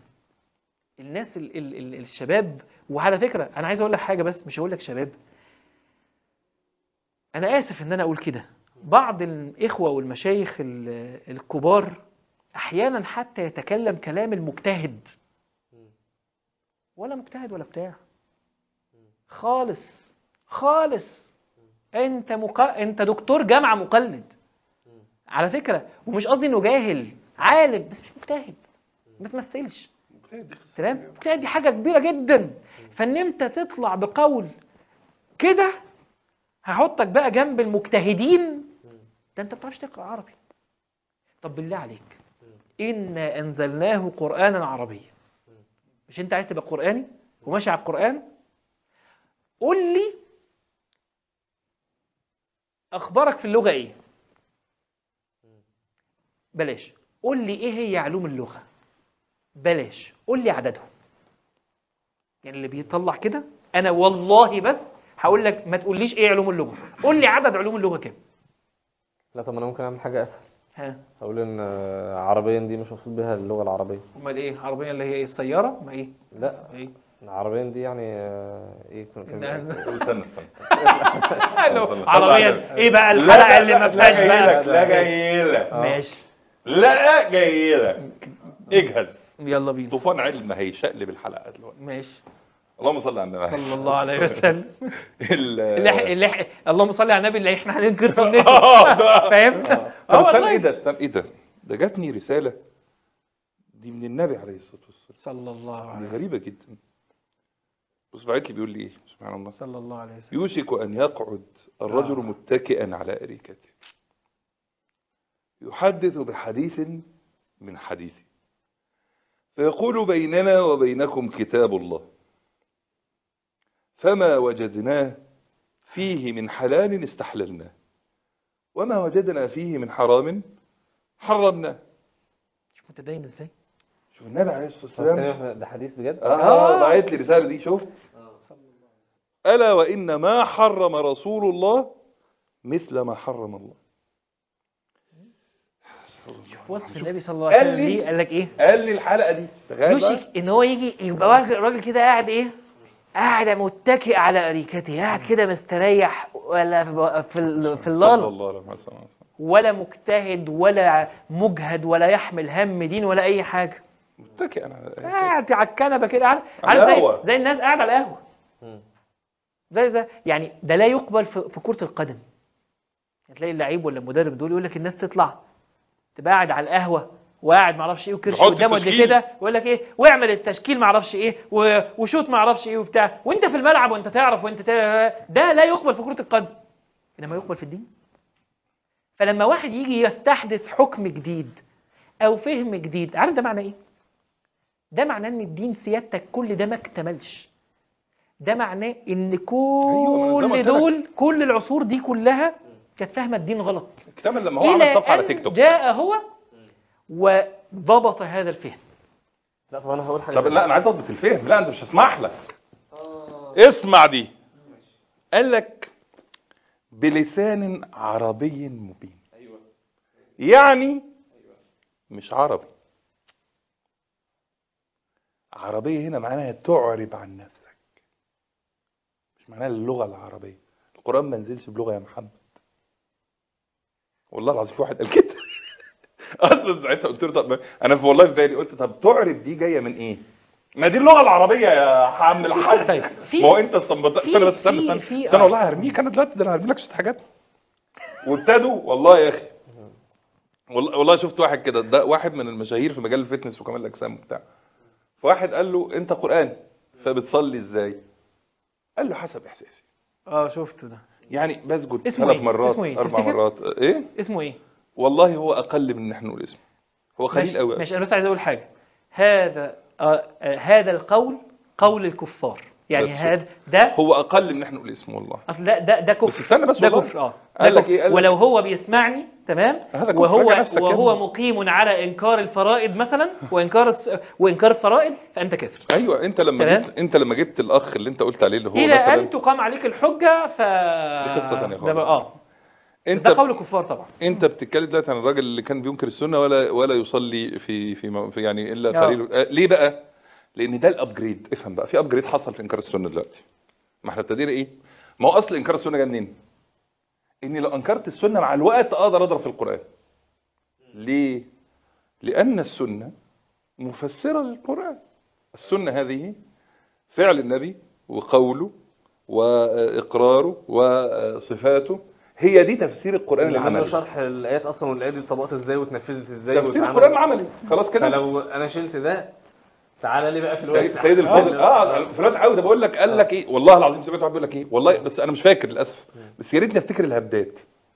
الناس ال ال ال الشباب وعلى فكرة انا عايز اقول لك حاجة بس مش هقول لك شباب انا اسف ان انا اقول كده بعض الاخوة والمشايخ ال- الكبار احيانا حتى يتكلم كلام المجتهد ولا مجتهد ولا بتاع خالص خالص انت مق... انت دكتور جامعه مقلد على فكره ومش قصدي انه جاهل عالم بس مش مجتهد ما تمثلش تمام مجتهد دي حاجه كبيره جدا فان انت تطلع بقول كده هحطك بقى جنب المجتهدين ده انت ما بتعرفش تقرا عربي طب بالله عليك إنا أنزلناه قرآنا عربيا مش أنت عايز تبقى قرآني وماشي على القرآن قول لي أخبارك في اللغة إيه بلاش قول لي إيه هي علوم اللغة بلاش قول لي عددهم يعني اللي بيطلع كده أنا والله بس هقول لك ما تقوليش إيه علوم اللغة قول لي عدد علوم اللغة كام لا طب ما انا ممكن اعمل حاجه اسهل ها اقول ان آه، عربيا دي مش مقصود بها اللغه العربيه امال ايه عربيه اللي هي ايه السياره ما ايه لا ايه عربيا دي يعني آه، ايه كان- كان- إنها- استنى استنى إنه عربيا ايه بقى الحلقه اللي ما فيهاش جاي لك بقى لا جاي لك ماشي لا جاي لك اجهز يلا بينا طوفان علم هيشقلب الحلقه دلوقتي ماشي اللهم صل على النبي صلى الله عليه وسلم ال- اللي إح- اللي إح- اللهم صل على النبي اللي احنا هننكر سنته آه، ده. فاهم طب اه استنى والله. ايه ده استنى ايه ده ده جاتني رساله دي من النبي عليه الصلاه والسلام صلى الله دي عليه وسلم غريبه جدا بص بعت لي بيقول لي ايه سبحان الله صلى الله عليه وسلم يوشك ان يقعد الرجل آه. متكئا على اريكته يحدث بحديث من حديثه فيقول بيننا وبينكم كتاب الله فما وجدناه فيه من حلال استحللناه وما وجدنا فيه من حرام حرمناه شوف متدين ازاي شوف النبي عليه الصلاه طب والسلام ثانية، ده حديث بجد اه بعت لي رساله دي شوف الا وان ما حرم رسول الله مثل ما حرم الله شوف وصف النبي صلى الله عليه قال وسلم لي- دي قال لك ايه قال لي الحلقه دي تخيل بقى. يوشك ان هو يجي يبقى راجل راجل كده قاعد ايه قاعد متكئ على اريكته قاعد كده مستريح ولا في في, ال- في صلى اللال الله عليه وسلم ولا مجتهد ولا مجهد ولا يحمل هم دين ولا اي حاجه متكئ على قاعد على الكنبه كده قاعد على عارف زي, القهوة. زي الناس قاعد على القهوه مم. زي ده يعني ده لا يقبل في, في كره القدم هتلاقي اللعيب ولا المدرب دول يقول لك الناس تطلع تبقى قاعد على القهوه وقاعد ما اعرفش ايه وكرش يحط قدامه قد التشكيل. كده ويقول لك ايه واعمل التشكيل ما اعرفش ايه و- وشوت ما اعرفش ايه وبتاع وانت في الملعب وانت تعرف وانت تعرف ده لا يقبل في كره القدم انما يقبل في الدين فلما واحد يجي يستحدث حكم جديد او فهم جديد عارف ده معناه ايه ده معناه ان الدين سيادتك كل ده ما اكتملش ده معناه ان أيوة، ما كل أنا زي ما قلت لك. دول كل العصور دي كلها كانت فاهمه الدين غلط اكتمل لما هو عمل الى صفحه على ان تيك توك جاء هو وضبط هذا الفهم لا طب انا هقول حاجه طب تانية. لا انا عايز اضبط الفهم لا انت مش هسمح لك اسمع دي قال لك بلسان عربي مبين يعني مش عربي عربية هنا معناها تعرب عن نفسك مش معناها اللغة العربية القرآن ما نزلش بلغة يا محمد والله العظيم في واحد قال كده اصلا ساعتها قلت له طب انا في والله في بالي قلت طب تعرب دي جايه من ايه؟ ما دي اللغه العربيه يا عم الحاج طيب، في- ما هو انت استنبطت في- استنى بس استنى في- استنى في- استنى آه. والله هرميك انا دلوقتي ده انا هرمي لك شويه حاجات وابتدوا والله يا اخي والله والله شفت واحد كده ده واحد من المشاهير في مجال الفتنس وكمال الاجسام وبتاع فواحد قال له انت قران فبتصلي ازاي؟ قال له حسب احساسي اه شفته ده يعني بسجد اسمه ثلاث إيه؟ مرات اسمه إيه؟ اربع تفتكر؟ مرات ايه؟ اسمه ايه والله هو اقل من ان احنا نقول اسمه هو قليل ماشي, قوي ماشي انا بس عايز اقول حاجه هذا آه آه هذا القول قول الكفار يعني بس هذا ده هو اقل من ان احنا نقول اسمه والله اصل ده ده, ده كفر بس استنى بس ده والله. كفر اه قال ده لك كفر. إيه؟ قال لك- ولو هو بيسمعني تمام هذا كفر. وهو راجع نفسك يا وهو ابني. مقيم على انكار الفرائض مثلا وانكار الس... وانكار الفرائض فانت كافر ايوه انت لما تمام. جبت انت لما جبت الاخ اللي انت قلت عليه اللي هو الى مثلا ان تقام عليك الحجه ف دي قصة تانية ده خالص. بقى- اه انت ده قول الكفار طبعا انت بتتكلم دلوقتي عن الراجل اللي كان بينكر السنه ولا ولا يصلي في في, م- في يعني الا آه. قليل آه، ليه بقى؟ لان ده الابجريد افهم بقى في ابجريد حصل في انكار السنه دلوقتي ما احنا ابتدينا ايه؟ ما هو اصل انكار السنه جه منين؟ اني لو انكرت السنه مع الوقت اقدر اضرب في القران ليه؟ لان السنه مفسره للقران السنه هذه فعل النبي وقوله واقراره وصفاته هي دي تفسير القران اللي عمله العملي شرح الايات اصلا والايات دي اتطبقت ازاي واتنفذت ازاي تفسير واتعمل- القران العملي خلاص كده فلو انا شلت ده تعالى لي بقى في سيد, الواسع سيد الفاضل اه في الوقت عاوده بقول لك قال لك ايه والله العظيم سمعت واحد بيقول لك ايه والله بس انا مش فاكر للاسف بس يا ريتني افتكر الهبدات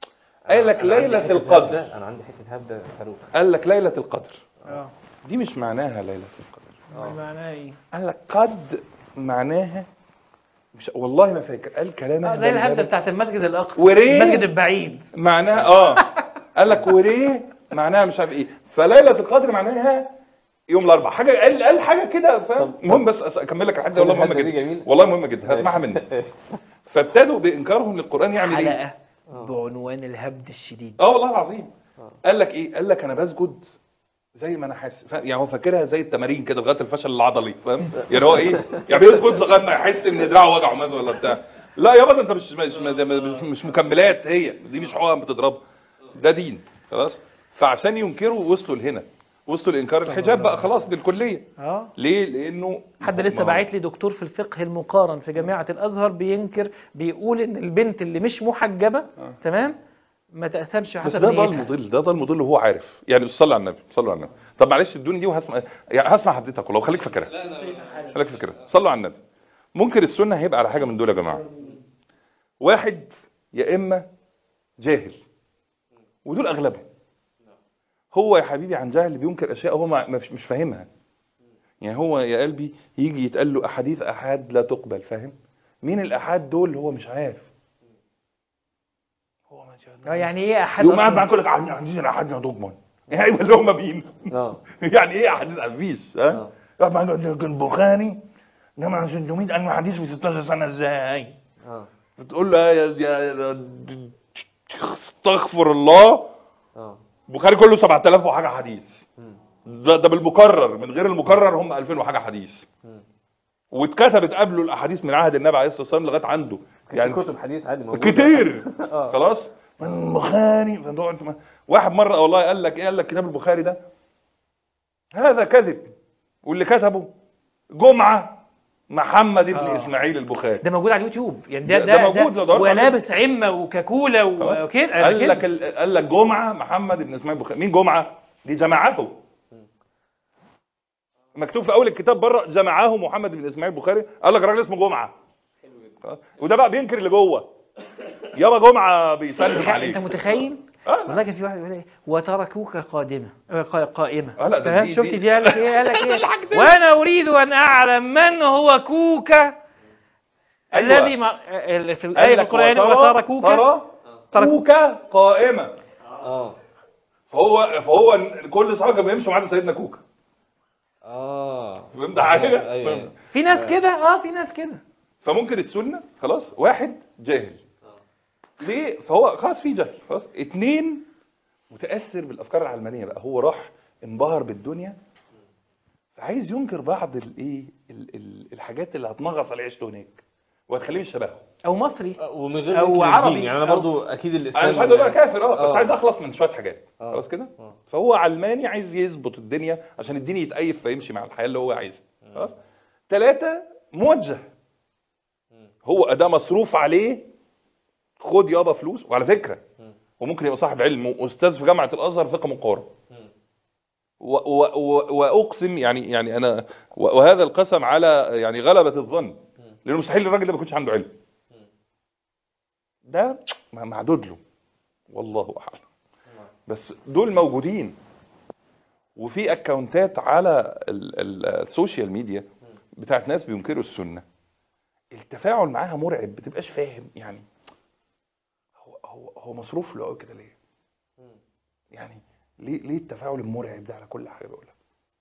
قال لك أنا عندي ليلة حتة القدر هبدة- انا عندي حته هبده صاروخ قال لك ليلة القدر اه دي مش معناها ليلة القدر معناها ايه قال لك قد معناها مش والله ما فاكر قال كلام اه زي الهبده بتاعت المسجد الاقصى وريه؟ المسجد البعيد معناها اه قال لك وريه معناها مش عارف ايه فليلة القدر معناها يوم الاربعاء حاجه قال قال حاجه كده فاهم طب- المهم بس أس- اكمل لك الحاجه دي والله مهمه الحتة دي جدا جميلة. والله مهمه جدا هسمعها منك فابتدوا بانكارهم للقران يعمل ايه حلقه بعنوان الهبد الشديد اه والله العظيم آه. قال لك ايه قال لك انا بسجد زي ما انا حاسس فاهم؟ يعني هو فاكرها زي التمارين كده لغايه الفشل العضلي فاهم يعني هو ايه يعني بيسجد لغايه ما يحس ان دراعه وجعه مثلا ولا بتاع لا يابا ده انت مش مش مش, مش مكملات هي دي مش حقن بتضربها ده دين خلاص فعشان ينكروا وصلوا لهنا وصلوا لانكار الحجاب بقى خلاص بالكليه اه ليه لانه حد ما لسه هو- باعت لي دكتور في الفقه المقارن في جامعة الأزهر بينكر بيقول إن البنت اللي مش محجبة آه. تمام ما تأثمش بس حسب ده ضل نيتها مضل ده ضل مضل وهو عارف يعني صلي على النبي صلوا على النبي طب معلش ادوني دي وهسمع يعني هسمع حضرتك والله وخليك فاكرها خليك فاكرها صلوا على النبي منكر السنه هيبقى على حاجه من دول يا جماعه واحد يا اما جاهل ودول اغلبهم هو يا حبيبي عن جهل بينكر اشياء هو ما- مش مش فاهمها يعني هو يا قلبي يجي يتقال له احاديث احاد لا تقبل فاهم مين الاحاد دول هو مش عارف هو ما اه يعني ايه أحد يقوم قاعد أصلاً؟ معاك يقول لك عندي الاحاد لا تضمن يعني ايوه اللي هم مين اه يعني ايه احاديث مفيش ها اه يقعد معاك يقول لك البخاري جمع 600 الف حديث في 16 سنه ازاي اه بتقول له يا يا يا- استغفر الله اه البخاري كله 7000 وحاجه حديث مم. ده ده بالمكرر من غير المكرر هم 2000 وحاجه حديث مم. واتكتبت قبله الاحاديث من عهد النبي عليه الصلاه والسلام لغايه عنده يعني يعني كتب حديث عادي موجوده كتير اه خلاص من البخاري فتقعد ما- واحد مره والله قال لك ايه قال لك كتاب البخاري ده هذا كذب واللي كتبه جمعه محمد بن آه. اسماعيل البخاري ده موجود على اليوتيوب يعني ده ده- ده, ده موجود، لو دورت عليه. ولابس عمة وكاكولا خلاص؟ وكده قال كده. لك ال- قال لك جمعه محمد بن اسماعيل البخاري مين جمعه دي جماعته مكتوب في اول الكتاب بره جمعه محمد بن اسماعيل البخاري قال لك راجل اسمه جمعه خلاص؟ وده بقى بينكر اللي جوه يابا جمعه بيسلم انت عليك متخيل آه، والله كان في واحد يقول ايه وتركوك قادمة آه، قا- قائمة آه، لا، ده فاهم؟ دي- شفت دي- دي قال لك ايه قال لك ايه وانا اريد ان اعلم من هو كوكا أيوة. الذي ما آه، في قال الآية لك القرآنية وترى- وتركوك ترى كوكا قائمة اه فهو فهو كل اصحابه كانوا بيمشوا ما عدا سيدنا كوكا اه فهمت حاجة؟ ايوه ايوه في ناس كده اه في ناس كده فممكن السنة خلاص واحد جاهل ليه فهو خلاص في جهل خلاص اتنين متأثر بالأفكار العلمانية بقى هو راح انبهر بالدنيا فعايز ينكر بعض الايه ال- ال- الحاجات اللي هتنغص عليه عيشته هناك وهتخليه مش شبهه او مصري ومن غير أو ذكر عربي. الدين. يعني انا أو- برضو اكيد الاسلام انا مش عايز اقول لك كافر اه بس آه. عايز اخلص من شويه حاجات آه. خلاص كده آه. فهو علماني عايز يظبط الدنيا عشان الدين يتأيف فيمشي مع الحياه اللي هو عايزها خلاص ثلاثة موجه هو اداه مصروف عليه خد يابا فلوس وعلى فكره مم. وممكن يبقى صاحب علم واستاذ في جامعه الازهر فقه مقارن مم. و- و- و- واقسم يعني يعني انا و- وهذا القسم على يعني غلبه الظن لانه مستحيل الراجل ده ما يكونش عنده علم ده معدود له والله اعلم بس دول موجودين وفي اكونتات على ال- ال- السوشيال ميديا بتاعت ناس بينكروا السنه التفاعل معاها مرعب بتبقاش فاهم يعني هو هو هو مصروف له قوي كده ليه يعني ليه ليه التفاعل المرعب ده على كل حاجه بقولها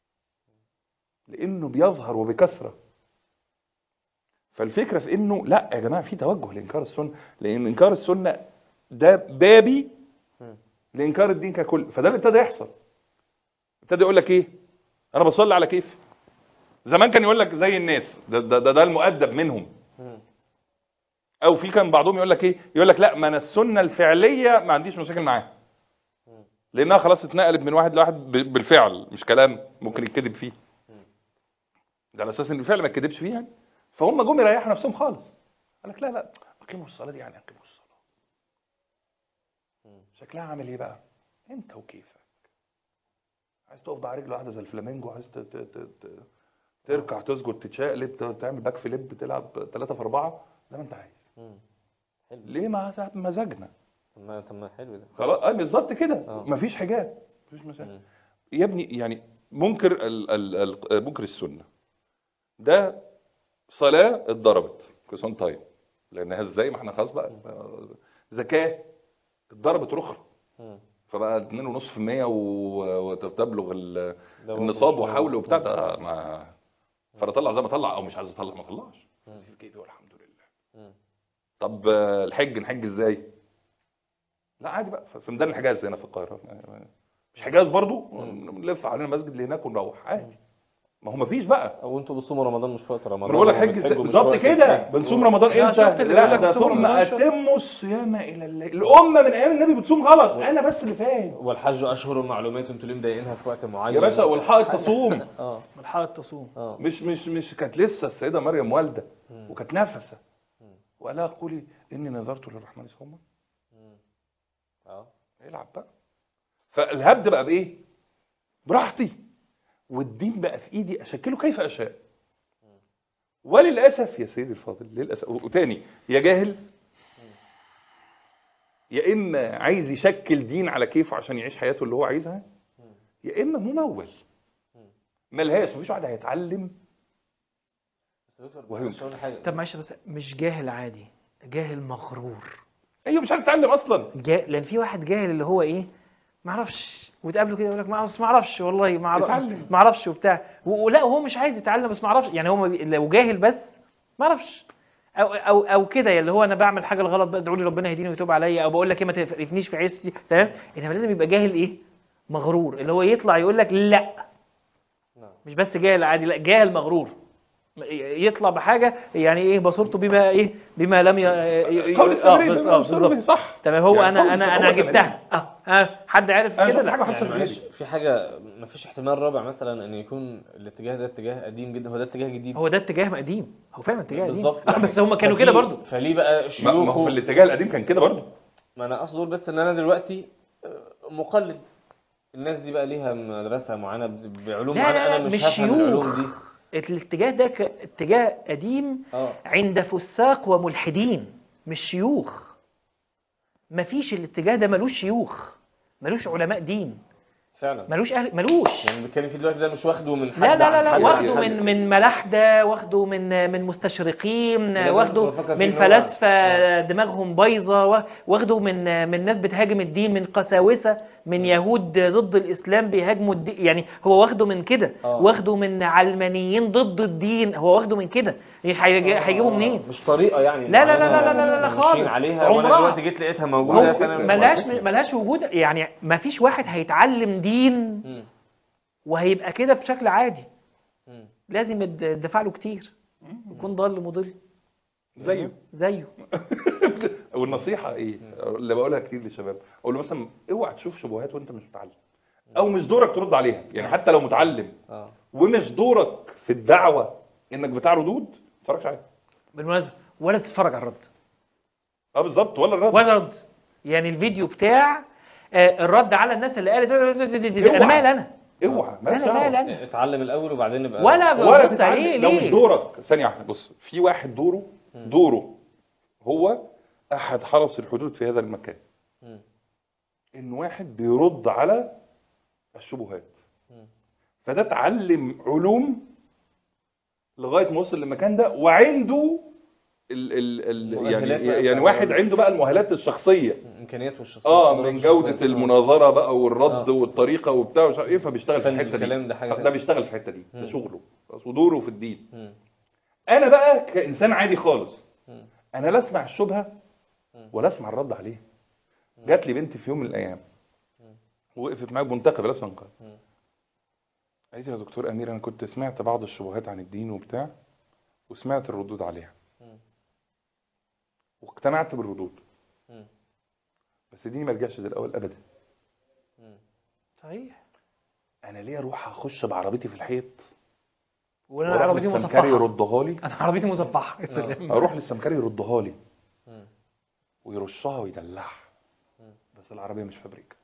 لانه بيظهر وبكثره فالفكره في انه لا يا جماعه في توجه لانكار السنه لان انكار السنه ده بابي مم. لانكار الدين ككل فده اللي ابتدى يحصل ابتدى يقول لك ايه انا بصلي على كيف زمان كان يقول لك زي الناس ده ده, ده, ده المؤدب منهم مم. او في كان بعضهم يقول لك ايه يقول لك لا ما انا السنه الفعليه ما عنديش مشاكل معاها لانها خلاص اتنقلت من واحد لواحد ب- بالفعل مش كلام ممكن يتكذب فيه ده على اساس ان الفعل ما يتكذبش فيه يعني فهم جم يريحوا نفسهم خالص قال لك لا لا اقيموا الصلاه دي يعني اقيموا الصلاه شكلها عامل ايه بقى انت وكيفك عايز تقف بقى على رجل واحده زي الفلامينجو عايز ت- ت- ت- ت- تركع تسجد تتشقلب ت- تعمل باك فليب تلعب 3 في 4 زي ما انت عايز مم. حلو ليه ما مزاجنا طب ما طب ما حلو ده خلاص اه بالظبط كده آه. مفيش حجاب مفيش مشاكل مم. يا ابني يعني منكر ال ال ال منكر السنه ده صلاه اتضربت كسون طيب لانها ازاي ما احنا خلاص بقى آه، زكاه اتضربت رخرة مم. فبقى 2.5% و- وتبلغ ال- ده برضه النصاب مش- وحول وبتاع ده ما فانا اطلع زي ما اطلع او مش عايز اطلع ما اطلعش مم. في جيبي والحمد لله مم. طب آه، الحج نحج ازاي لا عادي بقى في ميدان الحجاز هنا في القاهره مش حجاز برضو نلف علينا المسجد اللي هناك ونروح عادي ما هو مفيش بقى او انتوا بتصوموا رمضان مش في وقت رمضان انا بقول لك حج وبتحجوا ازاي مش بالظبط وقت كده الحج. بنصوم رمضان لا، امتى شفت اللي لا بيقول لك ده صوم ثم رمضان، شفت. اتموا الصيام الى الليل الامه من ايام النبي بتصوم غلط انا بس اللي فاهم والحج اشهر معلومات انتوا ليه مضايقينها في وقت معين يا باشا والحائط تصوم اه من حالة تصوم اه مش مش مش كانت لسه السيده مريم والده مم. وكانت نفسه مم. وقال لها قولي اني نذرت للرحمن صوما مم. اه العب بقى فالهبد بقى بايه براحتي والدين بقى في ايدي اشكله كيف اشاء وللاسف يا سيدي الفاضل للاسف وتاني يا جاهل يا اما عايز يشكل دين على كيفه عشان يعيش حياته اللي هو عايزها يا اما ممول ملهاش مفيش واحد هيتعلم بس يا دكتور وهينكر. معلش أقول حاجه طب معلش بس مش جاهل عادي جاهل مغرور ايوه مش عايز يتعلم اصلا جا... لان في واحد جاهل اللي هو ايه ما اعرفش وتقابله كده يقول لك ما أصل ما اعرفش والله ما اعرفش اتعلم. ما اعرفش وبتاع و- ولا هو مش عايز يتعلم بس ما اعرفش يعني هو ما بي... لو جاهل بس ما اعرفش او او او كده اللي هو انا بعمل حاجه الغلط بقى ادعوا لي ربنا يهديني ويتوب عليا او بقول لك ايه ما تقرفنيش في عيشتي تمام انما لازم يبقى جاهل ايه مغرور اللي هو يطلع يقول لك لا نعم. مش بس جاهل عادي لا جاهل مغرور يطلع بحاجه يعني ايه بصرته بما ايه بما لم ي... ي- قول آه، السمري بس- ده آه، مصر بالظبط به، صح تمام هو يعني انا قول انا السمري، انا هو سمري. جبتها اه ها حد عارف أنا كده شفت حاجة لا واحد يعني صفر معلش غيري. في حاجه ما فيش احتمال رابع مثلا ان يكون الاتجاه ده اتجاه قديم جدا هو ده اتجاه جديد هو ده اتجاه قديم هو فعلا اتجاه قديم بالظبط آه، بس هم كانوا ففي- كده برضو فليه بقى ما ما هو شيوخ في الاتجاه القديم كان كده برضه ما انا اقصد اقول بس ان انا دلوقتي آه، مقلد الناس دي بقى ليها مدرسه معينه ب- بعلوم لا معينه لا لا انا مش مش هفهم العلوم شيوخ دي الاتجاه ده ك- اتجاه قديم اه عند فساق وملحدين مش شيوخ مفيش الاتجاه ده ملوش شيوخ ملوش علماء دين فعلا ملوش اهل ملوش يعني بنتكلم فيه دلوقتي ده مش واخده من حد لا لا لا عن لا حد واخده عن حد. من من ملاحده واخده من من مستشرقين ده واخده كنت بفكر فيه من إن هو- فلاسفه دماغهم بايظه وا- واخده من من ناس بتهاجم الدين من قساوسه من يهود ضد الاسلام بيهاجموا الدين يعني هو واخده من كده آه. واخده من علمانيين ضد الدين هو واخده من كده هيجي- هيجيبه آه، منين مش طريقه يعني لا لا لا معينة لا لا لا لا ماشيين خالص. عليها وانا عمرها. دلوقتي جيت لقيتها موجوده هو فانا ملهاش ملهاش وجود يعني ما فيش واحد هيتعلم دين مم. وهيبقى كده بشكل عادي مم. لازم يد- يدفع له كتير يكون ضال مضل زيه زيه والنصيحه ايه اللي بقولها كتير للشباب اقول له مثلا اوعى تشوف شبهات وانت مش متعلم او مش دورك ترد عليها يعني حتى لو متعلم اه ومش دورك في الدعوه انك بتاع ردود ما تتفرجش عليها بالمناسبة ولا تتفرج على الرد اه بالظبط ولا الرد ولا رد يعني الفيديو بتاع آه، الرد على الناس اللي قالت انا اوعى. مالي انا اوعى مالكش انا مالي دعوه انا اتعلم الاول وبعدين نبقى ولا ولا ببص عليه تتعلم لو مش ليه دورك ثانيه واحده بص في واحد دوره دوره هو احد حرس الحدود في هذا المكان مم. ان واحد بيرد على الشبهات مم. فده اتعلم علوم لغايه ما وصل للمكان ده وعنده ال ال ال يعني مؤهلات بقى يعني بتاع واحد الرد. عنده بقى المؤهلات الشخصيه امكانيات والشخصيه اه قدرات من الشخصية جوده طبعاً. المناظره بقى والرد آه. والطريقه وبتاع ومش عارف ايه فبيشتغل في فن الحته الكلام دي ده حاجة ده تانية. بيشتغل في الحته دي ده مم. شغله خلاص ودوره في الدين مم. انا بقى كانسان عادي خالص مم. انا لا اسمع الشبهه مم. ولا اسمع الرد عليها جات لي بنت في يوم من الايام وقفت معايا بمنتخب لابسه نقاب مم. قالت لي يا دكتور امير انا كنت سمعت بعض الشبهات عن الدين وبتاع وسمعت الردود عليها مم. واقتنعت بالردود مم. بس ديني ما رجعش زي الاول ابدا مم. صحيح انا ليه اروح اخش بعربيتي في الحيط وانا واروح عربيتي للسمكري مصفحة يردها لي انا عربيتي مصفحة يا سلام. اروح للسمكري يردها لي مم. ويرشها ويدلعها مم. بس العربيه مش فابريكا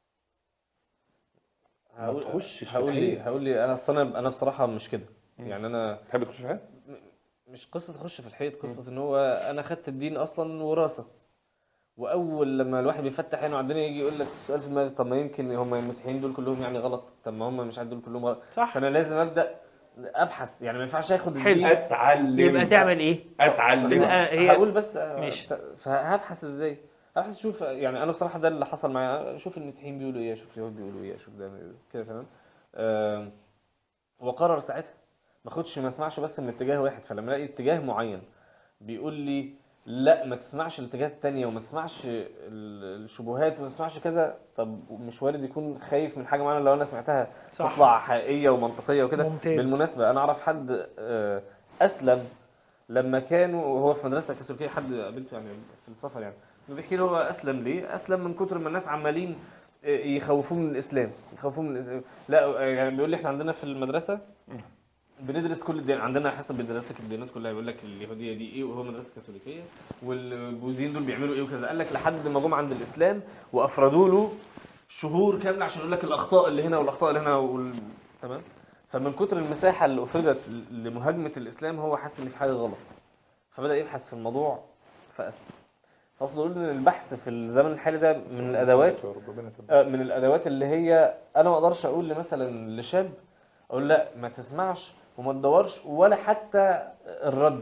هقول تخشش في هقول لي الحقيقة. هقول لي انا اصل انا انا بصراحه مش كده يعني انا تحب تخش في حيط مش قصه اخش في الحيط قصه ان هو انا خدت الدين اصلا وراثه واول لما الواحد بيفتح عينه على الدنيا يجي يقول لك السؤال في دماغك طب ما يمكن هم المسيحيين دول كلهم يعني غلط طب ما هم مش عارف دول كلهم غلط صح فانا لازم ابدا ابحث يعني ما ينفعش اخد حلو. الدين اتعلم يبقى تعمل ايه اتعلم يبقى هي هقول بس ماشي. فهبحث ازاي هبحث اشوف يعني انا بصراحه ده اللي حصل معايا اشوف المسيحيين بيقولوا ايه اشوف اليهود بيقولوا ايه اشوف ده بيقولوا كده تمام آم، وقرر ساعتها ما اخدش ما اسمعش بس من اتجاه واحد فلما الاقي اتجاه معين بيقول لي لا ما تسمعش الاتجاهات التانية وما تسمعش ال- الشبهات وما تسمعش كذا طب مش وارد يكون خايف من حاجة معينة لو انا سمعتها صح. تطلع حقيقية ومنطقية وكده ممتاز. بالمناسبة انا اعرف حد آه، اسلم لما كانوا وهو في مدرسة كاثوليكية حد قابلته يعني في السفر يعني بيحكي له هو اسلم ليه اسلم من كتر ما الناس عمالين آه، يخوفوه من الاسلام يخوفوه من الإسلام. لا آه، يعني بيقول لي احنا عندنا في المدرسة بندرس كل الدين عندنا حسب مدرستك الديانات كلها يقول لك اليهوديه دي ايه وهو مدرسه كاثوليكيه والبوذيين دول بيعملوا ايه وكذا قال لك لحد ما جم عند الاسلام وافردوا له شهور كامله عشان يقول لك الاخطاء اللي هنا والاخطاء اللي هنا وال... تمام فمن كتر المساحه اللي افردت لمهاجمه الاسلام هو حس ان في حاجه غلط فبدا يبحث في الموضوع فاسلم فاصل اقول ان البحث في الزمن الحالي ده من الادوات ربنا يتوب. آه، من الادوات اللي هي انا ما اقدرش اقول مثلا لشاب اقول لا ما تسمعش وما تدورش ولا حتى الرد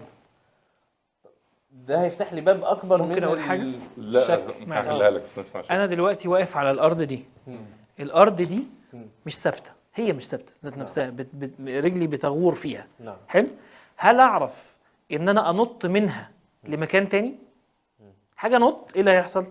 ده هيفتح لي باب اكبر ممكن من أقول ال- حاجة؟ لا الشك معلش. هحلها لك بس ما تسمعش انا دلوقتي واقف على الارض دي مم. الارض دي مم. مش ثابته هي مش ثابته ذات نفسها بت بت رجلي بتغور فيها نعم حلو هل اعرف ان انا انط منها لمكان تاني حاجه نط ايه اللي هيحصل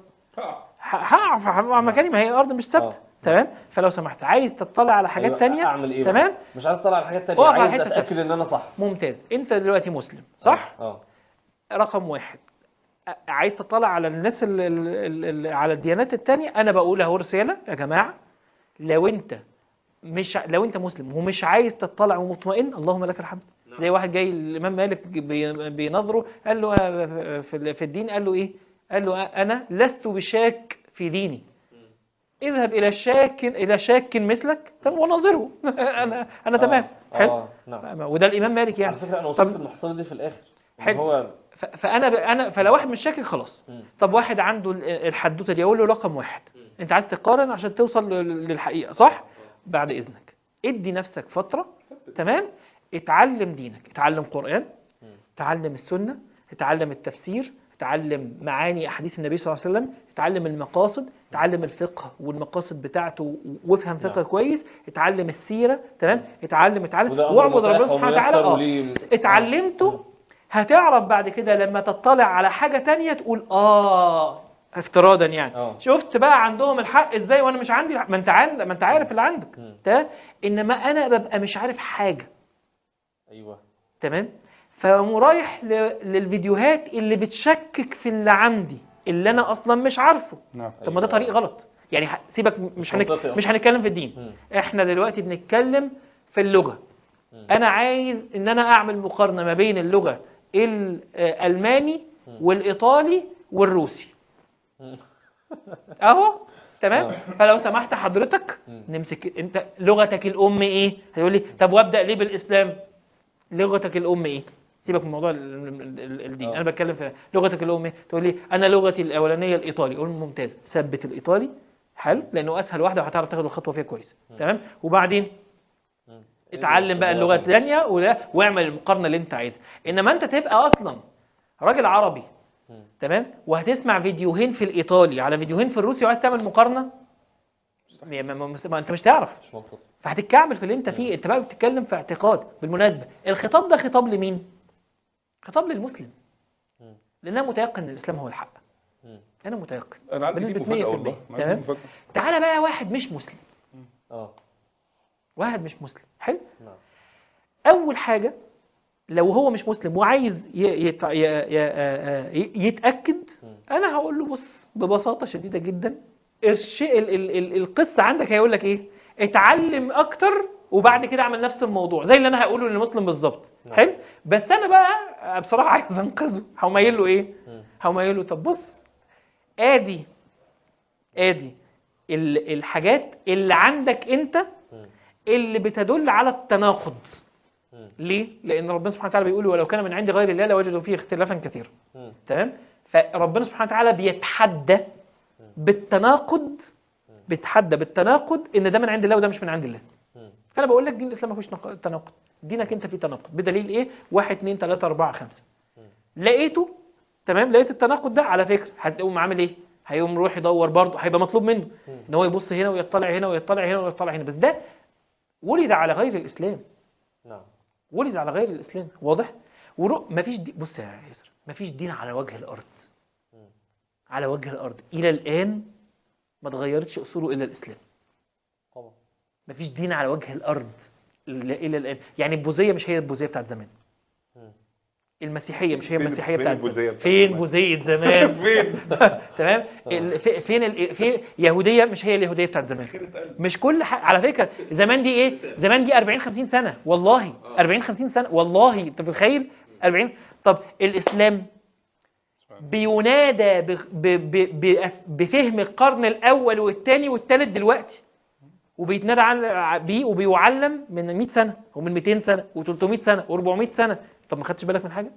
ه- هقع في مكاني ما هي الارض مش ثابته آه. تمام فلو سمحت عايز تطلع على حاجات أيوة، تانية اعمل ايه بقى؟ تمام مش عايز اطلع على حاجات تانية اقف على عايز حتة اتاكد ثابتة. ان انا صح ممتاز انت دلوقتي مسلم صح اه رقم واحد ع- عايز تطلع على الناس اللي اللي على الديانات التانية انا بقول اهو رسالة يا جماعة لو انت مش ع- لو انت مسلم ومش عايز تطلع ومطمئن اللهم لك الحمد زي واحد جاي الامام مالك بي- بينظره قال له آه، في ال- في الدين قال له ايه قال له آه، انا لست بشاك في ديني اذهب الى شاك الى شاك مثلك طب وناظره انا انا تمام آه، حلو آه، نعم وده الامام مالك يعني على فكره انا طب- وصلت المحصله دي في الاخر إن حلو. هو ف- فانا ب... انا فلو واحد مش شاكك خلاص مم. طب واحد عنده ال- الحدوته دي اقول له رقم واحد انت عايز تقارن عشان توصل لل- للحقيقه صح بعد اذنك ادي نفسك فتره تمام اتعلم دينك اتعلم قران اتعلم السنه اتعلم التفسير اتعلم معاني احاديث النبي صلى الله عليه وسلم اتعلم المقاصد اتعلم الفقه والمقاصد بتاعته وافهم فقه نعم. كويس اتعلم السيره تمام اتعلم اتعلم وده أمر واعبد متاح ربنا سبحانه وتعالى وميسر اه وليه- اتعلمته هتعرف بعد كده لما تطلع على حاجة تانية تقول اه افتراضا يعني آه. شفت بقى عندهم الحق ازاي وانا مش عندي الحق. ما انت عارف ما انت عارف اللي عندك مم. تمام انما انا ببقى مش عارف حاجة ايوه تمام فقوم رايح ل- للفيديوهات اللي بتشكك في اللي عندي اللي انا اصلا مش عارفه نعم طب ما ده أيوة. طريق غلط يعني ح- سيبك مش هنك... منطقي مش هنتكلم في الدين مم. احنا دلوقتي بنتكلم في اللغة مم. انا عايز ان انا اعمل مقارنة ما بين اللغة الالماني والايطالي والروسي مم. اهو تمام آه. فلو سمحت حضرتك مم. نمسك انت لغتك الام ايه هيقول لي طب وابدا ليه بالاسلام لغتك الام ايه سيبك من موضوع ال- ال- ال- الدين آه. انا بتكلم في لغتك الام ايه تقول لي انا لغتي الاولانيه الايطالي اقول ممتاز ثبت الايطالي حلو لانه اسهل واحده وهتعرف تاخد الخطوه فيها كويس تمام وبعدين مم. اتعلم بقى اللغه الثانيه ولا- واعمل المقارنه اللي انت عايزها انما انت تبقى اصلا راجل عربي مم. تمام وهتسمع فيديوهين في الايطالي على فيديوهين في الروسي وعايز تعمل مقارنه ما, ما, ما, ما انت مش تعرف مش منطقي فهتتكعبل في اللي انت فيه انت بقى بتتكلم في اعتقاد بالمناسبه الخطاب ده خطاب لمين خطاب للمسلم مم. لان انا متيقن ان الاسلام هو الحق مم. انا متيقن انا عندي فيه بنسبة مفاجاه 100% والله عندي تمام مفاجأة. تعالى بقى واحد مش مسلم اه واحد مش مسلم حلو نعم اول حاجه لو هو مش مسلم وعايز ي- يت- ي- ي- ي- يتاكد مم. انا هقول له بص ببساطه شديده جدا الشيء ال- ال- ال- القصه عندك هيقول لك ايه اتعلم اكتر وبعد كده اعمل نفس الموضوع زي اللي انا هقوله للمسلم بالظبط نعم. حلو بس انا بقى بصراحه عايز انقذه هقوم قايل له ايه مم. هقوم قايل له طب بص ادي ادي ال- الحاجات اللي عندك انت مم. اللي بتدل على التناقض مم. ليه؟ لأن ربنا سبحانه وتعالى بيقول ولو كان من عند غير الله لوجدوا فيه اختلافا كثيرا مم. تمام؟ فربنا سبحانه وتعالى بيتحدى بالتناقض بيتحدى بالتناقض ان ده من عند الله وده مش من عند الله مم. فانا بقول لك دين الاسلام ما فيهوش نق- تناقض دينك انت فيه تناقض بدليل ايه 1 2 3 4 5 لقيته تمام لقيت التناقض ده على فكره هتقوم عامل ايه هيقوم يروح يدور برضه هيبقى مطلوب منه ان هو يبص هنا ويطلع هنا ويطلع هنا ويطلع هنا بس ده ولد على غير الاسلام نعم ولد على غير الاسلام واضح ورو... مفيش دي... بص يا يسر مفيش دين على وجه الارض على وجه الارض الى الان ما اتغيرتش اصوله الا الاسلام طبعا مفيش دين على وجه الارض الى إلى الان يعني البوذيه مش هي البوذيه بتاعت زمان مم. المسيحيه مش هي فين- المسيحيه فين بتاعت البوذية زمان بتاعت فين زمان؟ بوذيه زمان فين تمام ال- في- فين ال... في يهوديه مش هي اليهوديه بتاعت زمان مش كل حاجه على فكره زمان دي ايه زمان دي 40 50 سنه والله 40 50 سنه والله انت متخيل 40 طب الاسلام بينادى ب... ب... ب... ب... بفهم القرن الاول والثاني والثالث دلوقتي وبيتنادى عن بيه وبيعلم من 100 سنه ومن 200 سنه و300 سنه و400 سنه طب ما خدتش بالك من حاجه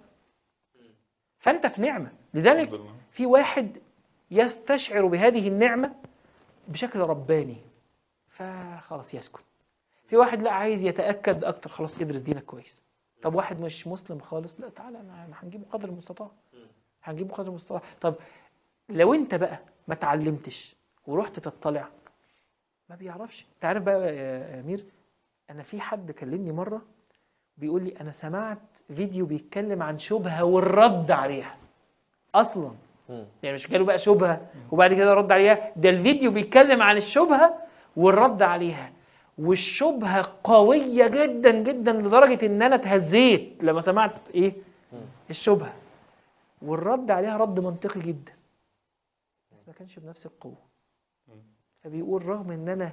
فانت في نعمه لذلك الحمد لله. في واحد يستشعر بهذه النعمه بشكل رباني فخلاص يسكت في واحد لا عايز يتاكد اكتر خلاص ادرس دينك كويس طب واحد مش مسلم خالص لا تعالى انا أنا هنجيبه قدر المستطاع هنجيبه قدر المستطاع طب لو انت بقى ما اتعلمتش ورحت تطلع ما بيعرفش انت عارف بقى يا امير انا في حد كلمني مره بيقول لي انا سمعت فيديو بيتكلم عن شبهه والرد عليها اصلا مم. يعني مش جاله بقى شبهه وبعد كده رد عليها ده الفيديو بيتكلم عن الشبهه والرد عليها والشبهه قويه جدا جدا لدرجه ان انا اتهزيت لما سمعت ايه الشبهه والرد عليها رد منطقي جدا بس ما كانش بنفس القوه فبيقول رغم ان انا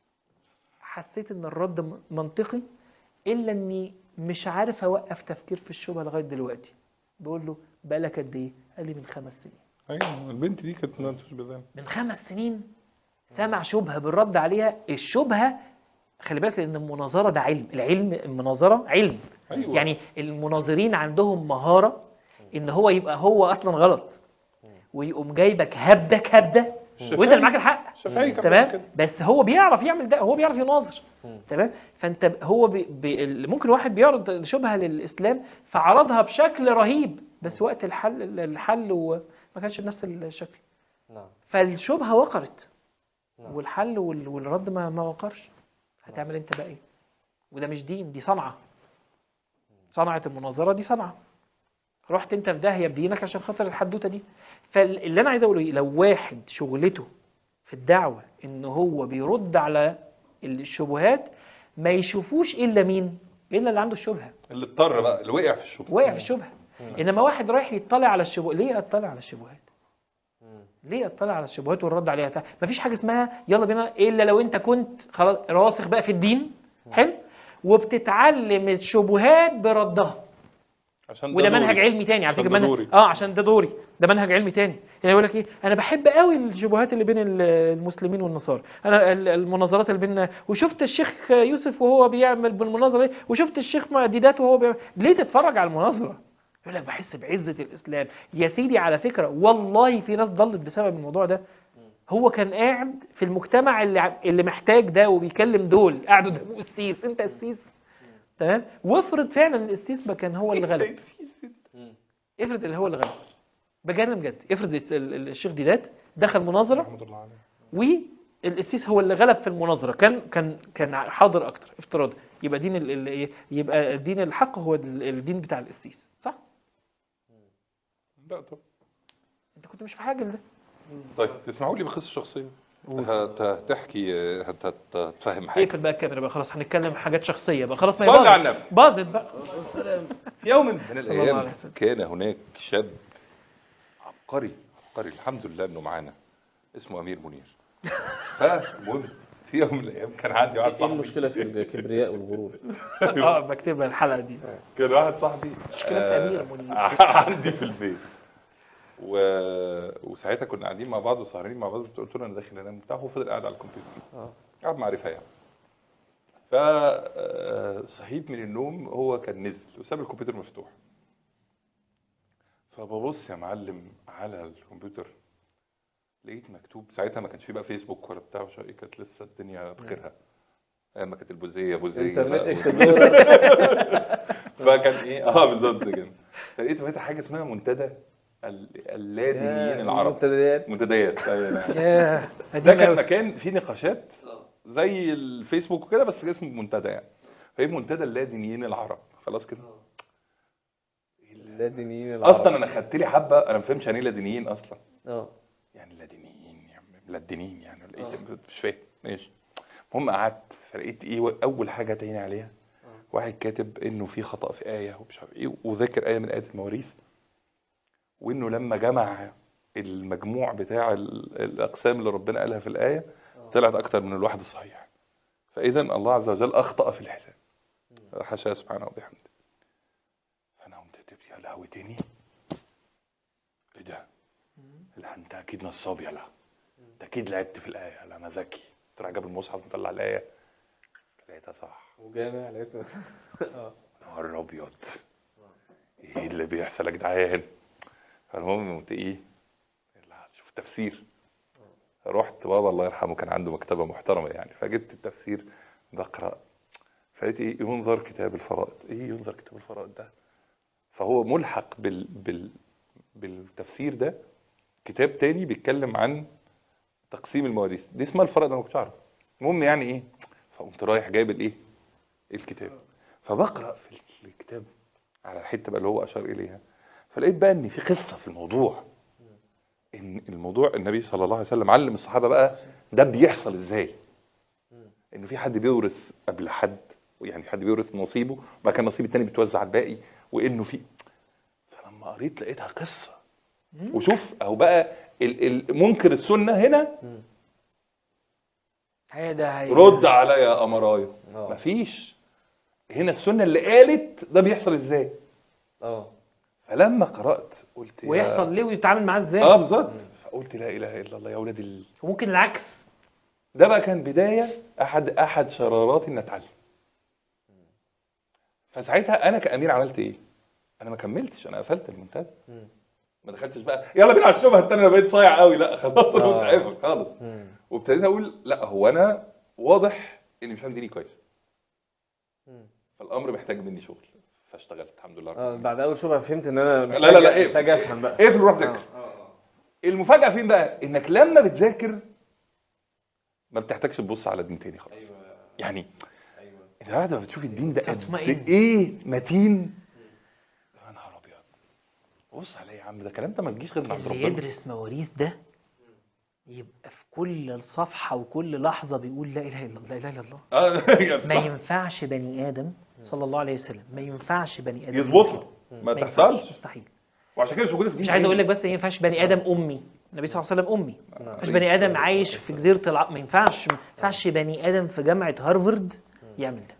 حسيت ان الرد م- منطقي الا اني مش عارف اوقف تفكير في الشبهه لغايه دلوقتي بقول له بقالك قد ايه قال لي من خمس سنين ايوه البنت دي كانت ما تشبه ذلك من خمس سنين سمع شبهه بالرد عليها الشبهه خلي بالك لان المناظره ده علم العلم المناظره علم أيوة. يعني المناظرين عندهم مهاره ان هو يبقى هو اصلا غلط ويقوم جايبك هبدك هبده وانت اللي معاك الحق شفاهي كمان تمام كده. بس هو بيعرف يعمل ده هو بيعرف يناظر مم. تمام فانت ب- هو بي بي ال- ممكن واحد بيعرض شبهه للاسلام فعرضها بشكل رهيب بس وقت الحل الحل وما كانش بنفس الشكل نعم فالشبهه وقرت نعم. والحل وال- والرد ما ما وقرش هتعمل انت بقى ايه وده مش دين دي صنعه صنعه المناظره دي صنعه رحت انت في داهيه بدينك عشان خاطر الحدوته دي فاللي انا عايز اقوله ايه لو واحد شغلته في الدعوه ان هو بيرد على الشبهات ما يشوفوش الا مين الا اللي عنده الشبهه اللي اضطر بقى اللي وقع في الشبهه وقع في الشبهه انما واحد رايح يطلع على الشبهات ليه اطلع على الشبهات مم. ليه اطلع على الشبهات والرد عليها تا- مفيش حاجه اسمها يلا بينا الا لو انت كنت خلاص راسخ بقى في الدين حلو وبتتعلم الشبهات بردها عشان وده دوري. منهج علمي تاني على عشان فكره ده منهج دوري. اه عشان ده دوري ده منهج علمي تاني يعني يقول لك ايه انا بحب قوي الشبهات اللي بين ال- المسلمين والنصارى انا ال- المناظرات اللي بيننا وشفت الشيخ يوسف وهو بيعمل بالمناظره دي وشفت الشيخ ديدات وهو بيعمل ليه تتفرج على المناظره يقول لك بحس بعزه الاسلام يا سيدي على فكره والله في ناس ضلت بسبب الموضوع ده هو كان قاعد في المجتمع اللي ع- اللي محتاج ده وبيكلم دول قاعدوا قدامه السيس انت السيس تمام وافرض فعلا السيس ما كان هو اللي غلب مم. افرض اللي هو اللي غلب بجد بجد افرض ال- ال- الشيخ ديدات دخل مناظره رحمه الله عليه والقسيس هو اللي غلب في المناظره كان كان كان حاضر اكتر افتراض يبقى دين ال- ال- إيه؟ يبقى الدين الحق هو ال- الدين بتاع القسيس صح لا طب انت كنت مش في حاجه لده طيب تسمعوا لي بقصه شخصيه قول. هت- هتحكي هت- هت- هتفهم حاجه اقفل بقى الكاميرا بقى خلاص هنتكلم حاجات شخصيه بقى خلاص ما صلي باظت. على النبي. باظت بقى في يوم من الله الايام عليه وسلم. كان هناك شاب عبقري عبقري الحمد لله انه معانا اسمه امير منير فالمهم في يوم من الايام كان عندي واحد ايه صاحبي المشكله في الكبرياء والغرور اه بكتبها الحلقه دي كان واحد صاحبي مشكلة في أمير منير. عندي في البيت و... وساعتها كنا قاعدين مع بعض وسهرانين مع بعض قلت له انا داخل انام وبتاع هو فضل قاعد على الكمبيوتر اه قاعد معرفه يعني فصحيت من النوم هو كان نزل وساب الكمبيوتر مفتوح فببص يا معلم على الكمبيوتر لقيت مكتوب ساعتها ما كانش فيه بقى فيسبوك ولا بتاع وش- كانت لسه الدنيا بخيرها ايام ما كانت البوزيه بوزيه انترنت بقى. اكسبلورر فكان ايه اه بالظبط كده فلقيت فاتح حاجه اسمها منتدى ال- اللادينيين العرب منتديات منتديات أيوة نعم. ياه ده قديم كان أوي. مكان فيه نقاشات زي الفيسبوك وكده بس اسمه منتدى يعني فهي منتدى اللادينيين العرب خلاص كده اللادينيين العرب اصلا انا خدت لي حبه انا ما فهمش يعني ايه لادينيين اصلا اه يعني لادينيين يعني ملادينين يعني ولا ايه مش فاهم ماشي المهم قعدت فلقيت ايه اول حاجه تعيني عليها واحد كاتب انه في خطا في ايه ومش عارف ايه وذاكر ايه من ايات المواريث وانه لما جمع المجموع بتاع ال- الاقسام اللي ربنا قالها في الايه طلعت اكتر من الواحد الصحيح فاذا الله عز وجل اخطا في الحساب حاشاه سبحانه وبحمده فانا قمت كتبت يا لهوي تاني ايه ده لا انت اكيد نصاب يلا انت اكيد لعبت في الايه لا انا ذكي تروح جاب المصحف مطلع الايه لقيتها صح وجامع لقيته اه نهار ابيض ايه اللي بيحصل يا جدعان فالمهم قمت ايه لا شوف تفسير رحت بابا الله يرحمه كان عنده مكتبه محترمه يعني فجبت التفسير بقرا فلقيت ايه ينظر كتاب الفرائض ايه ينظر كتاب الفرائض ده فهو ملحق بال بال بالتفسير ده كتاب تاني بيتكلم عن تقسيم المواريث دي اسمها الفرائض انا ما كنتش اعرف المهم يعني ايه فقمت رايح جايب الايه الكتاب فبقرا في الكتاب على الحته بقى اللي هو اشار اليها فلقيت بقى ان في قصه في الموضوع ان الموضوع النبي صلى الله عليه وسلم علم الصحابه بقى ده بيحصل ازاي ان في حد بيورث قبل حد يعني حد بيورث نصيبه وبعد كده النصيب التاني بيتوزع على الباقي وانه في فلما قريت لقيتها قصه وشوف اهو بقى ال- ال- منكر السنه هنا هذا هي رد عليا يا امرايا اه مفيش هنا السنه اللي قالت ده بيحصل ازاي اه فلما قرات قلت يا- ويحصل ليه ويتعامل معاه ازاي اه بالظبط فقلت لا اله الا الله يا ولاد ال... وممكن العكس ده بقى كان بدايه احد احد شراراتي ان اتعلم فساعتها انا كامير عملت ايه انا ما كملتش انا قفلت المنتدى مم. ما دخلتش بقى يلا بينا على الشبهه الثانيه انا بقيت صايع قوي لا خلاص انا آه. متعافى خالص مم. وابتديت اقول لا هو انا واضح اني مش فاهم ديني كويس مم. فالامر محتاج مني شغل فاشتغلت الحمد لله رب اه العالمين. بعد اول شبهه فهمت ان انا لا، لا، لا، ايه. محتاج افهم بقى اقفل وروح ذاكر المفاجاه فين بقى انك لما بتذاكر ما بتحتاجش تبص على دين تاني خالص يعني انت قاعد بتشوف الدين ده قد تطمئن. ايه متين يا نهار ابيض بص عليه يا عم ده كلام ده ما تجيش غير من عند اللي ربنا يدرس مواريث ده يبقى في كل صفحة وكل لحظة بيقول لا إله إلا الله لا إله إلا الله اه يعني ما صح. ينفعش بني آدم صلى الله عليه وسلم ما ينفعش بني آدم يظبطها كده. ما ينفعش، تحصلش مستحيل وعشان كده مش موجوده في مش دين عايز تاني. اقول لك بس ما ينفعش بني ادم امي النبي صلى الله عليه وسلم امي ما ينفعش عليه بني ادم الصلاة عايش في جزيره الع... ما ينفعش ما ينفعش بني ادم في جامعه هارفارد يعمل ده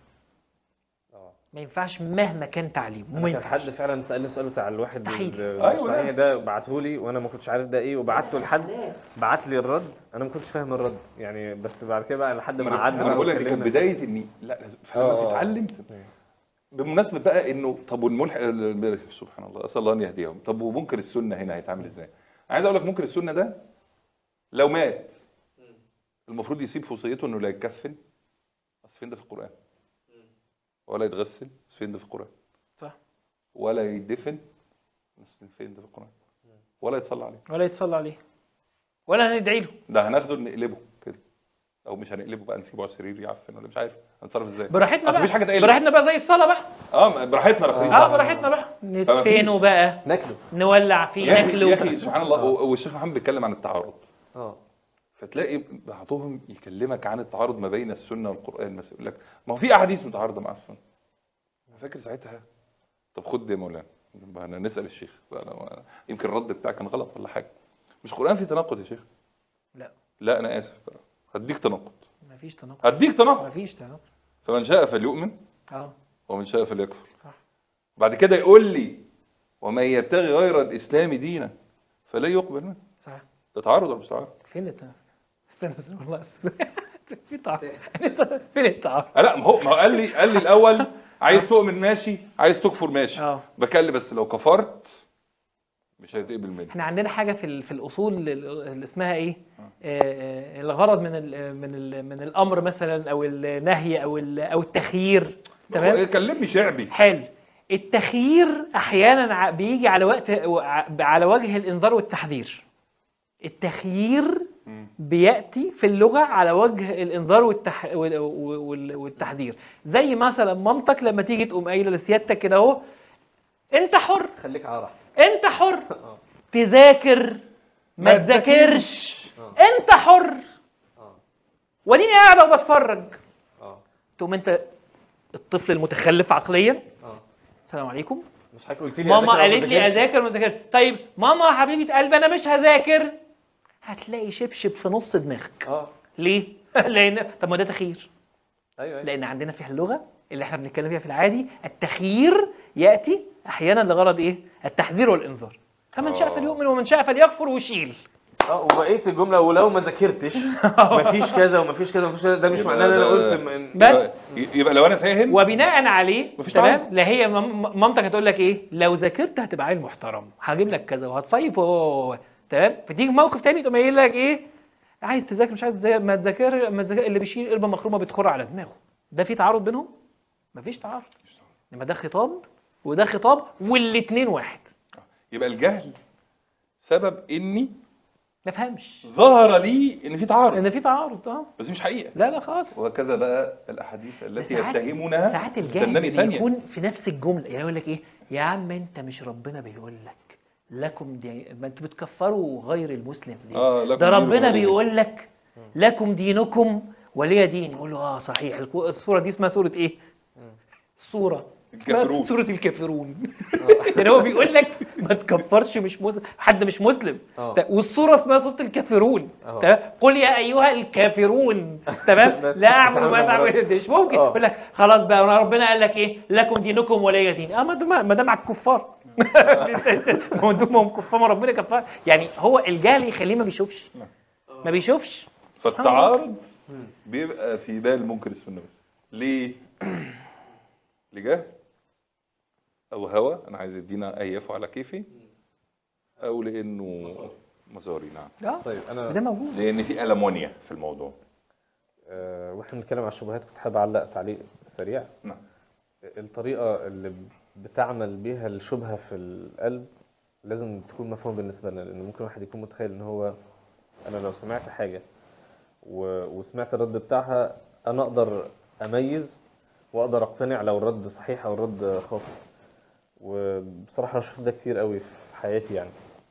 اه ما ينفعش مهما كان تعليمه ما كان ينفعش حد فعلا سالني السؤال بتاع الواحد مستحيل. ال- أيوة، الصحيح لا. ده بعته لي وانا ما كنتش عارف ده ايه وبعته لحد بعت لي الرد انا ما كنتش فاهم الرد يعني بس بعد كده بقى لحد ما ما قعدنا انا بقول لك دي واتكلمنا. كانت بدايه اني لا لازم آه، فلما آه. تتعلم بمناسبه بقى انه طب والملحق سبحان الله اسال الله ان يهديهم طب ومنكر السنه هنا هيتعامل ازاي؟ عايز اقول لك منكر السنه ده لو مات المفروض يسيب في وصيته انه لا يتكفن اصل فين ده في القران ولا يتغسل اصل فين ده في القران صح ولا يدفن اصل فين ده في القران ولا يتصلى عليه ولا يتصلى عليه ولا هندعي له ده هناخده نقلبه كده او مش هنقلبه بقى نسيبه على السرير يعفن ولا مش عارف هنتصرف ازاي براحتنا أصل بقى مفيش حاجه تقلب براحتنا بقى زي الصلاه بقى اه براحتنا رافضين اه صح. براحتنا بقى ندفنه بقى ناكله نولع فيه يا اخي يا ناكله اخي سبحان الله و- والشيخ محمد بيتكلم عن التعارض اه فتلاقي بعضهم يكلمك عن التعارض ما بين السنه والقران مثلا يقول لك ما هو في احاديث متعارضه مع السنه أنا فاكر ساعتها طب خد يا مولانا انا نسال الشيخ أنا يمكن الرد بتاعك كان غلط ولا حاجه مش القران فيه تناقض يا شيخ لا لا انا اسف بقى هديك تناقض مفيش تناقض هديك تناقض مفيش تناقض فمن شاء فليؤمن اه ومن شاء فليكفر صح بعد كده يقول لي ومن يبتغي غير الاسلام دينا فلا يقبل منه صح ده تعارض ولا مش تعارض فين التعارض استنى استنى والله استنى. في تعارض فين التعارض آه لا ما هو ما هو قال لي قال لي الاول عايز تؤمن ماشي عايز تكفر ماشي اه بكلم بس لو كفرت مش هيتقبل مني احنا عندنا حاجه في ال- في الاصول اللي اسمها ايه آه، آه، الغرض من ال من ال من الامر مثلا او النهي او ال- او التخيير تمام كلمني شعبي حلو التخيير احيانا ع- بيجي على وقت على وجه الانذار والتحذير التخيير مم. بياتي في اللغه على وجه الانذار والتح... وال- وال- والتحذير زي مثلا مامتك لما تيجي تقوم قايله لسيادتك كده اهو انت حر خليك عرف انت حر اه تذاكر ما ما تذاكرش اه انت حر اه وديني قاعده وبتفرج اه تقوم انت الطفل المتخلف عقليا اه السلام عليكم مش حضرتك قلت لي ماما أذاكر أو ما قالت لي أذاكرش؟ اذاكر ما اذاكرش طيب ماما يا حبيبه قلبي انا مش هذاكر هتلاقي شبشب في نص دماغك اه ليه لان طب ما ده تخيير ايوه ايوه لان عندنا في اللغه اللي احنا بنتكلم فيها في العادي التخيير ياتي احيانا لغرض ايه التحذير والانذار فمن شاء آه. فليؤمن ومن شاء فليكفر وشيل اه وبقيه الجمله ولو ما ذاكرتش مفيش كذا ومفيش كذا ومفيش كذا ده مش يبقى معناه ان انا ده- قلت من بس. يبقى, يبقى لو انا فاهم وبناء عليه مفيش تمام تعارض. لا هي مام- مامتك هتقول لك ايه لو ذاكرت هتبقى عيل محترم هجيب لك كذا وهتصيف و- و- و- تمام فتيجي في موقف تاني تقوم قايل لك ايه عايز تذاكر مش عايز تذاكر ما تذاكر ما تذاكر اللي بيشيل قربه مخرومه بتخر على دماغه ده في تعارض بينهم مفيش تعارض انما ده خطاب وده خطاب والاتنين واحد يبقى الجهل سبب اني ما فهمش ظهر لي ان في تعارض ان في تعارض اه بس مش حقيقه لا لا خالص وهكذا بقى الاحاديث التي ساعات- يتهمونها ساعات الجهل استناني ثانيه بيكون في نفس الجمله يعني يقول لك ايه يا عم انت مش ربنا بيقول لك لكم دي ما انتوا بتكفروا غير المسلم ليه اه لكم ده دينكم ربنا ولي دين. بيقول لك لكم دينكم ولي دين يقول له اه صحيح الكو- السوره دي اسمها سوره ايه السوره اسمها الكافرون. سوره الكافرون يعني هو بيقول لك ما تكفرش مش مسلم حد مش مسلم اه. ت- والسوره اسمها سوره الكافرون اه. تمام قل يا ايها الكافرون تمام بس لا اعبد ما بتتعامل مع تعبد مش ممكن اه. يقول لك خلاص بقى أنا ربنا قال لك ايه لكم دينكم ولي دين اه ما دام ما دام على الكفار ما دام هم كفار ما ربنا كفار يعني هو الجهل يخليه ما بيشوفش ما بيشوفش فالتعارض بيبقى في بال منكر السنه بس ليه لجهل او هوى انا عايز الدين ايفه على كيفي او لانه مصاري نعم اه طيب انا ده موجود لان في المونيا في الموضوع آه، واحنا بنتكلم على الشبهات كنت حابب اعلق تعليق سريع نعم الطريقه اللي بتعمل بيها الشبهه في القلب لازم تكون مفهوم بالنسبه لنا لان ممكن واحد يكون متخيل ان هو انا لو سمعت حاجه و... وسمعت الرد بتاعها انا اقدر اميز واقدر اقتنع لو الرد صحيح او الرد خاطئ وبصراحه انا شفت ده كتير قوي في حياتي يعني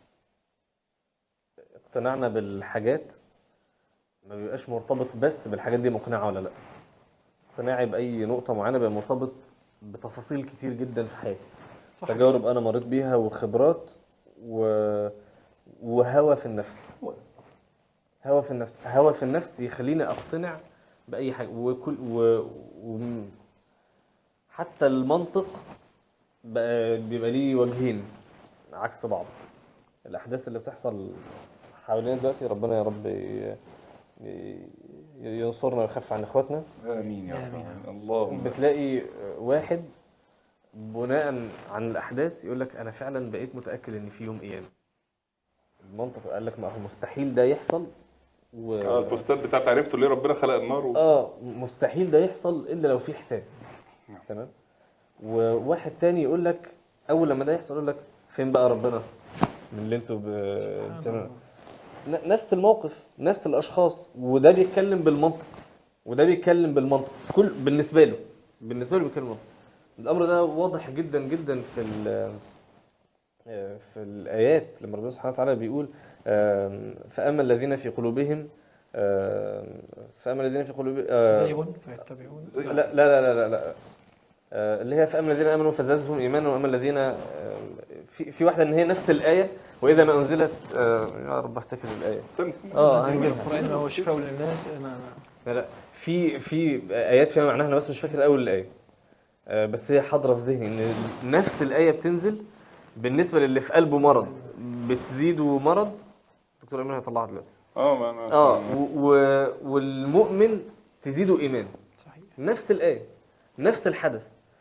اقتنعنا بالحاجات ما بيبقاش مرتبط بس بالحاجات دي مقنعه ولا لا اقتناعي باي نقطه معينه بيبقى مرتبط بتفاصيل كتير جدا في حياتي صح. تجارب انا مريت بيها وخبرات و... وهوى في النفس هوى في النفس هوى في النفس يخليني اقتنع باي حاجه وكل و... و... حتى المنطق بقى بيبقى ليه وجهين عكس بعض الاحداث اللي بتحصل حوالينا دلوقتي ربنا يا رب ي... ي- ينصرنا ويخف عن اخواتنا امين يا آمين. رب اللهم بتلاقي واحد بناء عن الاحداث يقول لك انا فعلا بقيت متاكد ان في يوم قيامه المنطق قال لك ما هو مستحيل ده يحصل و... اه البوستات بتاعت عرفتوا ليه ربنا خلق النار و... اه مستحيل ده يحصل الا لو في حساب نعم. تمام وواحد تاني يقول لك اول لما ده يحصل يقول لك فين بقى ربنا من اللي انتوا ب... بتعملوا؟ ن- نفس الموقف نفس الاشخاص وده بيتكلم بالمنطق وده بيتكلم بالمنطق كل بالنسبه له بالنسبه له بيتكلم بالمنطق الامر ده واضح جدا جدا في ال- في الايات لما ربنا سبحانه وتعالى بيقول آم، فاما الذين في قلوبهم آم، فاما الذين في قلوبهم آم، زيغ فيتبعون زي- لا لا لا لا لا, لا. آه، اللي هي فأما الذين آمنوا فزادتهم إيمانا وأما الذين آه، في في واحدة إن هي نفس الآية وإذا ما أنزلت آه، يا رب أفتكر الآية استنى استنى اه القرآن هنجيبها هو شفاء للناس انا لا لا في في آيات فيها معناها أنا بس مش فاكر أول الآية آه، بس هي حاضرة في ذهني إن نفس الآية بتنزل بالنسبة للي في قلبه مرض بتزيده مرض دكتور أمين هيطلعها دلوقتي اه ما انا اه و- و- والمؤمن تزيده إيمان صحيح نفس الآية نفس الحدث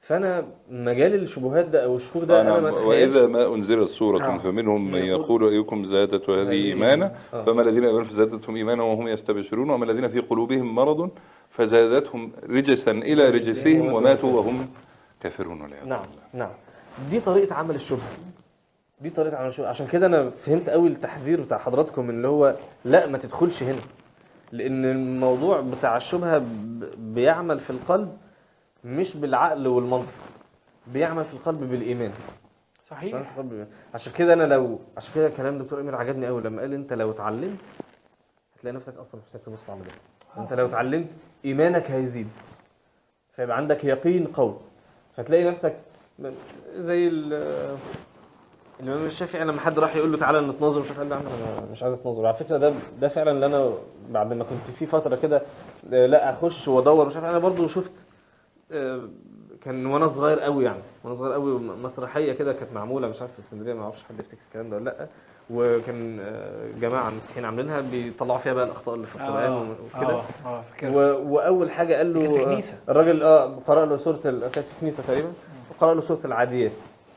فانا مجال الشبهات ده او الشكوك ده انا ما نعم. اتخيلش وإذا ما أنزلت سورة آه. فمنهم من يقول- يقول أيكم زادت هذه هذه إيمانا آه. فما الذين آمنوا فزادتهم إيمانا وهم يستبشرون وما الذين في قلوبهم مرض فزادتهم رجسا إلى رجسهم وماتوا وهم كافرون والعياذ نعم بالله. نعم دي طريقة عمل الشبهة دي طريقة عمل الشبهة عشان كده أنا فهمت قوي التحذير بتاع حضراتكم اللي هو لا ما تدخلش هنا لأن الموضوع بتاع الشبهة ب- بيعمل في القلب مش بالعقل والمنطق بيعمل في القلب بالإيمان صحيح بيعمل في القلب بالإيمان. عشان كده أنا لو عشان كده كلام دكتور أمير عجبني قوي لما قال أنت لو اتعلمت هتلاقي نفسك أصلا مش محتاج تبص على ده أنت لو اتعلمت إيمانك هيزيد فيبقى عندك يقين قوي فتلاقي نفسك م- زي ال- الإمام الشافعي لما حد راح يقول له تعالى نتناظر مش عارف قال له يا عم انا مش عايز اتناظر على فكره ده ده فعلا اللي انا بعد ما كنت في فتره كده آه، لا اخش وادور مش عارف انا برضو شفت آه، كان وانا صغير قوي يعني وانا صغير قوي مسرحيه كده كانت معموله مش عارف في اسكندريه ما اعرفش حد يفتكر الكلام ده ولا لا وكان آه، جماعه مسيحيين عاملينها بيطلعوا فيها بقى الاخطاء اللي في القران اه وكده اه اه فاكر و... واول حاجه قال له كانت في كنيسة. الراجل اه قرأ له سوره ال... كانت في كنيسه تقريبا وقرأ له سوره العاديات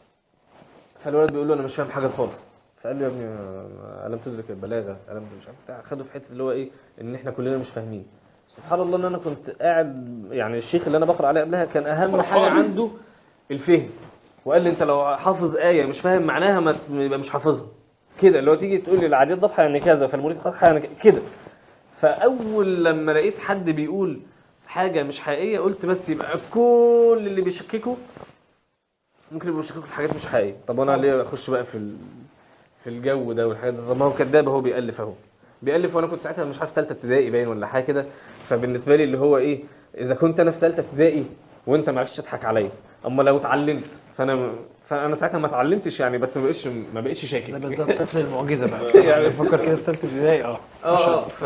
فالولد بيقول له انا مش فاهم حاجه خالص فقال له يا ابني آه، الم تدرك البلاغه الم مش عارف بتاع خده في حته اللي هو ايه ان احنا كلنا مش فاهمين سبحان الله ان انا كنت قاعد يعني الشيخ اللي انا بقرا عليه قبلها كان اهم حاجه عنده الفهم وقال لي انت لو حافظ ايه مش فاهم معناها ما ت- يبقى مش حافظها كده اللي هو تيجي تقول لي العاديات ضبحه يعني كذا فالمريد قطحه يعني ك- كده فاول لما لقيت حد بيقول حاجه مش حقيقيه قلت بس يبقى كل اللي بيشككوا ممكن يبقوا بيشككوا في حاجات مش حقيقيه طب انا ليه اخش بقى في ال... في الجو ده والحاجات ده طب ما هو كذاب اهو بيألف اهو بيألف وانا كنت ساعتها مش عارف ثالثه ابتدائي باين ولا حاجه كده فبالنسبه لي اللي هو ايه اذا كنت انا في ثالثه ابتدائي وانت ما عرفتش تضحك عليا اما لو اتعلمت فانا فانا ساعتها ما اتعلمتش يعني بس ما بقتش ما بقتش شاكك ده بالظبط طفل المعجزه بقى يعني بفكر كده في ثالثه ابتدائي اه اه ف...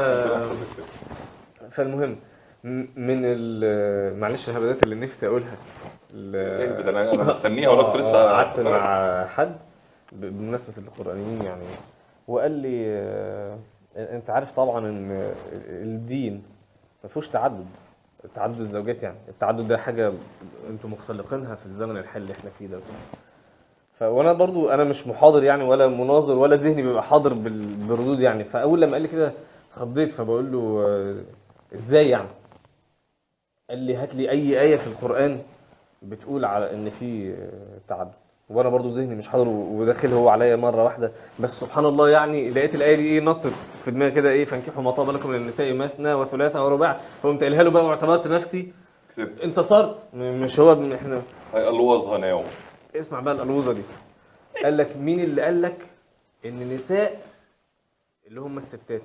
فالمهم م- من ال معلش الهبدات اللي نفسي اقولها ال- ده انا انا مستنيها ولا كنت آه، لسه آه، قعدت مع حد ب- بمناسبة القرآنيين يعني وقال لي آه، انت عارف طبعا ان الدين ما فيهوش تعدد تعدد الزوجات يعني التعدد ده حاجة انتم مختلقينها في الزمن الحالي اللي احنا فيه ده فوانا برضو انا مش محاضر يعني ولا مناظر ولا ذهني بيبقى حاضر بال- بالردود يعني فاول لما قال لي كده اتخضيت فبقول له آه، ازاي يعني قال لي هات لي اي ايه في القران بتقول على ان في آه، تعدد وانا برضو ذهني مش حاضر وداخل هو عليا مره واحده بس سبحان الله يعني لقيت الايه دي ايه نطت في دماغي كده ايه فانكحوا ما طاب لكم من النساء مثنى وثلاث ورباع فقمت قايلها له بقى واعتبرت نفسي كسبت انتصرت م- مش هو ابن- احنا هاي الوظها ناو اسمع بقى الألوظة دي قال لك مين اللي قال لك ان النساء اللي هم الستات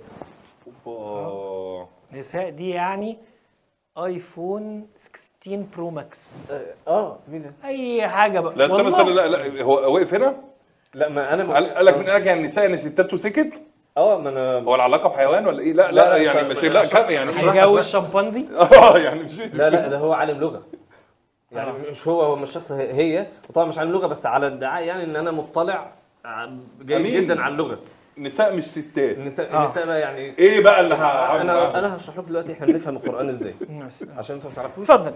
اوبا نساء دي يعني ايفون 16 برو ماكس اه مين ده اي حاجه بقى لا استنى والله. استنى لا لا هو واقف هنا لا ما انا قال قال لك من قال لك يعني النساء يعني ستات وسكت اه ما انا هو العلاقه بحيوان ولا ايه لا لا، لا لا، يعني مش- مش لا مش- كم يعني هيجوز شمبانزي اه يعني مش لا لا ده هو عالم لغة يعني مش هو هو مش شخص هي- هي وطبعا مش عالم لغة بس على ادعاء يعني ان انا مطلع ع- جيد أمين. جدا على اللغة نساء مش ستات النساء آه. النساء بقى يعني ايه بقى اللي ه- انا انا هشرح لكم دلوقتي احنا بنفهم القرآن ازاي عشان انتوا ما تعرفوش اتفضل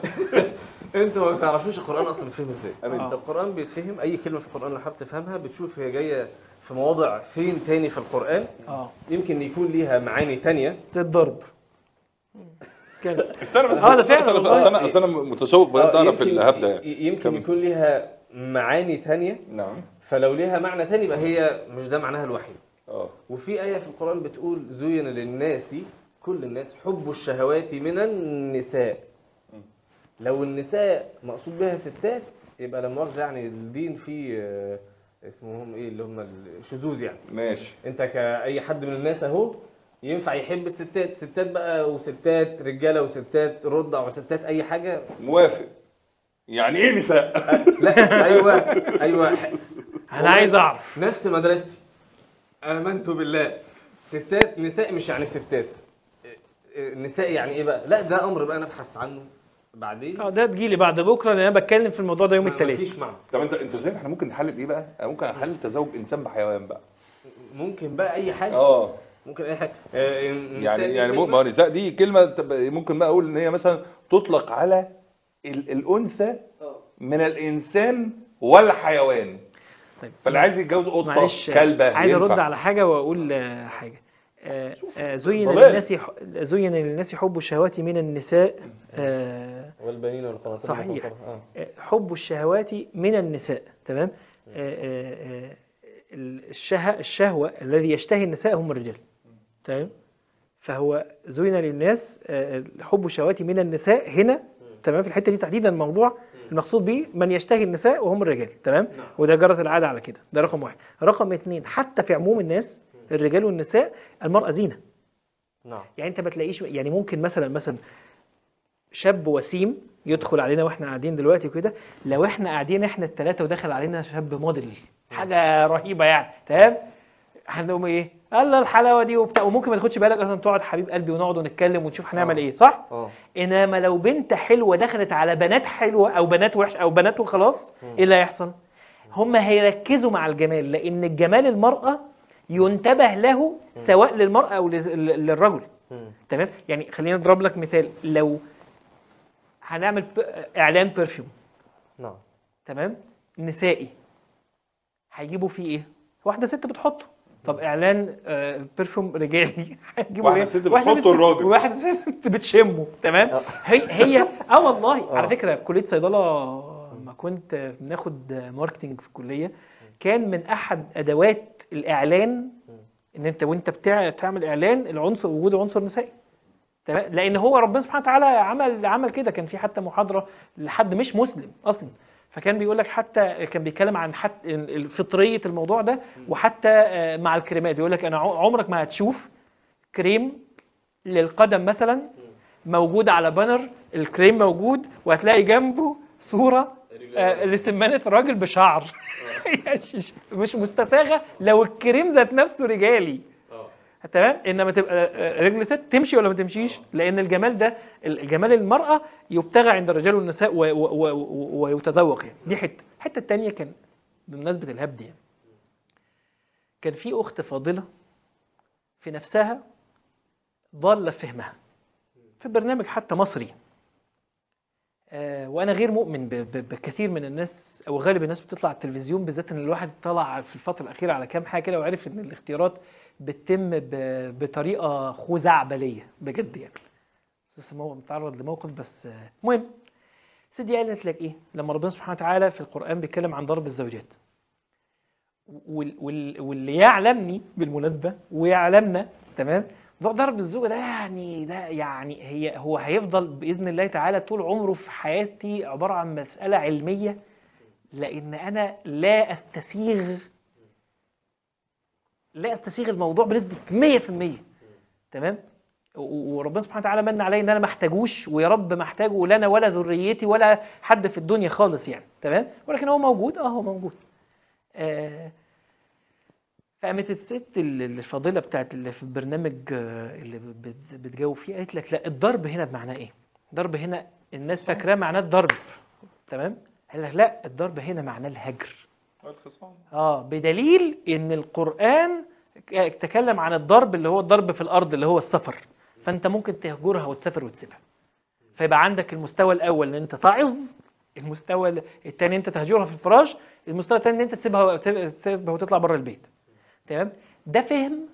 انتوا ما تعرفوش القرآن اصلا بيتفهم ازاي أمين. آه. القرآن بيتفهم اي كلمة في القرآن لو حابب تفهمها بتشوف هي جاية في مواضع فين تاني في القرآن اه يمكن يكون ليها معاني تانية الضرب كده استنى بس اه ده فعلا اصل والله. انا اصل انا متشوق بدات آه، اعرف يمكن- الهبده ي- يمكن كمل. يكون ليها معاني تانية نعم فلو ليها معنى تاني يبقى هي مش ده معناها الوحيد اه وفي آية في القرآن بتقول زين للناس كل الناس حب الشهوات من النساء لو النساء مقصود بها ستات يبقى لما مؤاخذة يعني الدين فيه آه، اسمهم ايه اللي هم الشذوذ يعني ماشي انت كأي حد من الناس اهو ينفع يحب الستات ستات بقى وستات رجالة وستات رضع وستات اي حاجة موافق يعني ايه نساء لا ايوه ايوه انا عايز اعرف نفس مدرستي امنت بالله ستات نساء مش يعني ستات نساء يعني ايه بقى لا ده امر بقى نبحث عنه بعدين اه ده تجيلي بعد بكره لان انا بتكلم في الموضوع ده يوم ما- الثلاث مفيش معنى طب انت انت شايف احنا ممكن نحلل ايه بقى انا ممكن احلل تزوج انسان بحيوان بقى ممكن بقى اي حاجه اه ممكن اي حاجه آه، النساء يعني دي يعني كلمة- ما هو نساء دي كلمه تبقى- ممكن بقى اقول ان هي مثلا تطلق على ال- الانثى آه. من الانسان والحيوان طيب فاللي عايز يتجوز قطه معلش كلبه عايز ارد ينفع. على حاجه واقول آه، حاجه آه، آه، زين ضلال. للناس ح- زين للناس حب الشهوات من النساء آه، والبنين والقناطير صحيح. المقنطرة. آه. حب الشهوات من النساء تمام آه، آه، آه، الشه- الشهوة الذي يشتهي النساء هم الرجال تمام فهو زين للناس آه، حب الشهوات من النساء هنا تمام في الحتة دي تحديدا الموضوع المقصود به من يشتهي النساء وهم الرجال تمام وده جرت العادة على كده ده رقم واحد رقم اثنين حتى في عموم الناس الرجال والنساء المرأة زينة نعم يعني انت ما تلاقيش يعني ممكن مثلا مثلا شاب وسيم يدخل علينا واحنا قاعدين دلوقتي وكده لو احنا قاعدين احنا الثلاثه ودخل علينا شاب موديل حاجه رهيبه يعني تمام هنقوم ايه الله الحلاوه دي وبتاع وممكن ما تاخدش بالك اصلا تقعد حبيب قلبي ونقعد ونتكلم ونشوف هنعمل آه. ايه صح اه انما لو بنت حلوه دخلت على بنات حلوه او بنات وحش او بنات وخلاص ايه اللي هيحصل هم هيركزوا مع الجمال لان الجمال المراه ينتبه له سواء للمراه او لل- للرجل مم. تمام يعني خلينا نضرب لك مثال لو هنعمل ب- اعلان برفيوم نعم تمام نسائي هيجيبوا فيه ايه واحده ست بتحطه طب اعلان آه، برفيوم رجالي هيجيبوا واحدة ايه ست بتحطه الراجل. واحده ست بتشمه تمام آه. هي هي اه والله على آه. فكره في كليه صيدله لما كنت بناخد ماركتنج في الكليه كان من احد ادوات الاعلان ان انت وانت بتاع تعمل اعلان العنصر وجود عنصر نسائي تمام لان هو ربنا سبحانه وتعالى عمل عمل كده كان في حتى محاضره لحد مش مسلم اصلا فكان بيقول لك حتى كان بيتكلم عن حتى ال- فطريه الموضوع ده وحتى آه، مع الكريمات بيقول لك انا ع- عمرك ما هتشوف كريم للقدم مثلا موجود على بانر الكريم موجود وهتلاقي جنبه صوره آه، لسمانه راجل بشعر يعني مش- مش مستساغه لو الكريم ذات نفسه رجالي تمام انما تبقى آه، رجل ست تمشي ولا ما تمشيش لان الجمال ده الجمال المراه يبتغى عند الرجال والنساء و- و- و- و- ويتذوق يعني دي حته الحته الثانيه كان بمناسبه الهبد يعني كان في اخت فاضله في نفسها ضاله في فهمها في برنامج حتى مصري آه، وانا غير مؤمن ب- ب- بكثير من الناس او غالب الناس بتطلع على التلفزيون بالذات ان الواحد طلع في الفتره الاخيره على كام حاجه كده وعرف ان الاختيارات بتتم ب- بطريقه خزعبليه بجد يعني بس هو متعرض لموقف بس آه، المهم سيدي قالت لك ايه لما ربنا سبحانه وتعالى في القران بيتكلم عن ضرب الزوجات وال وال واللي يعلمني بالمناسبه ويعلمنا تمام موضوع ضرب الزوجه ده يعني ده يعني هي هو هيفضل باذن الله تعالى طول عمره في حياتي عباره عن مساله علميه لان انا لا استسيغ لا استسيغ الموضوع بنسبه 100% تمام و- وربنا سبحانه وتعالى من علي ان انا ما احتاجوش ويا رب ما احتاجه لا انا ولا ذريتي ولا حد في الدنيا خالص يعني تمام ولكن هو موجود اه هو موجود آه فقامت الست ال- الفاضله بتاعت اللي في البرنامج آه، اللي بت- بتجاوب فيه قالت لك لا الضرب هنا بمعناه ايه؟ الضرب هنا الناس فاكراه معناه الضرب تمام؟ قال لك لا الضرب هنا معناه الهجر الخصام اه بدليل ان القرآن ك- تكلم عن الضرب اللي هو الضرب في الارض اللي هو السفر فانت ممكن تهجرها وتسافر وتسيبها فيبقى عندك المستوى الاول ان انت تعظ المستوى الثاني انت تهجرها في الفراش المستوى الثاني ان انت تسيبها تسيبها وتطلع بره البيت تمام ده فهم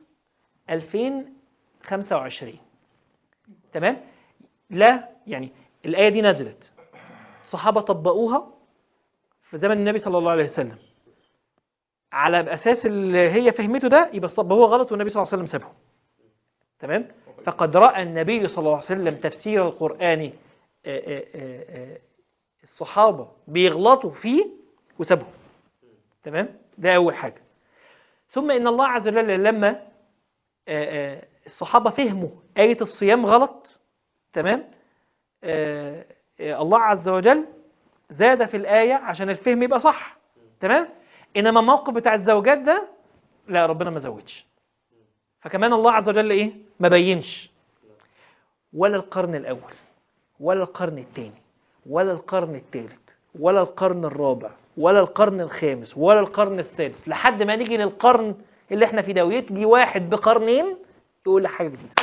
2025 تمام لا يعني الايه دي نزلت صحابه طبقوها في زمن النبي صلى الله عليه وسلم على اساس اللي هي فهمته ده يبقى الصب هو غلط والنبي صلى الله عليه وسلم سابه تمام فقد راى النبي صلى الله عليه وسلم تفسير القران آه، آه، آه، آه، الصحابه بيغلطوا فيه وسابهم تمام ده اول حاجه ثم ان الله عز وجل لما آه، آه، الصحابه فهموا ايه الصيام غلط تمام آه، آه، الله عز وجل زاد في الآية عشان الفهم يبقى صح تمام إنما الموقف بتاع الزوجات ده لا ربنا ما زودش فكمان الله عز وجل إيه ما بينش ولا القرن الأول ولا القرن الثاني ولا القرن الثالث ولا القرن الرابع ولا القرن الخامس ولا القرن السادس لحد ما نيجي للقرن اللي احنا فيه ده ويجي واحد بقرنين يقول لك حاجه جديده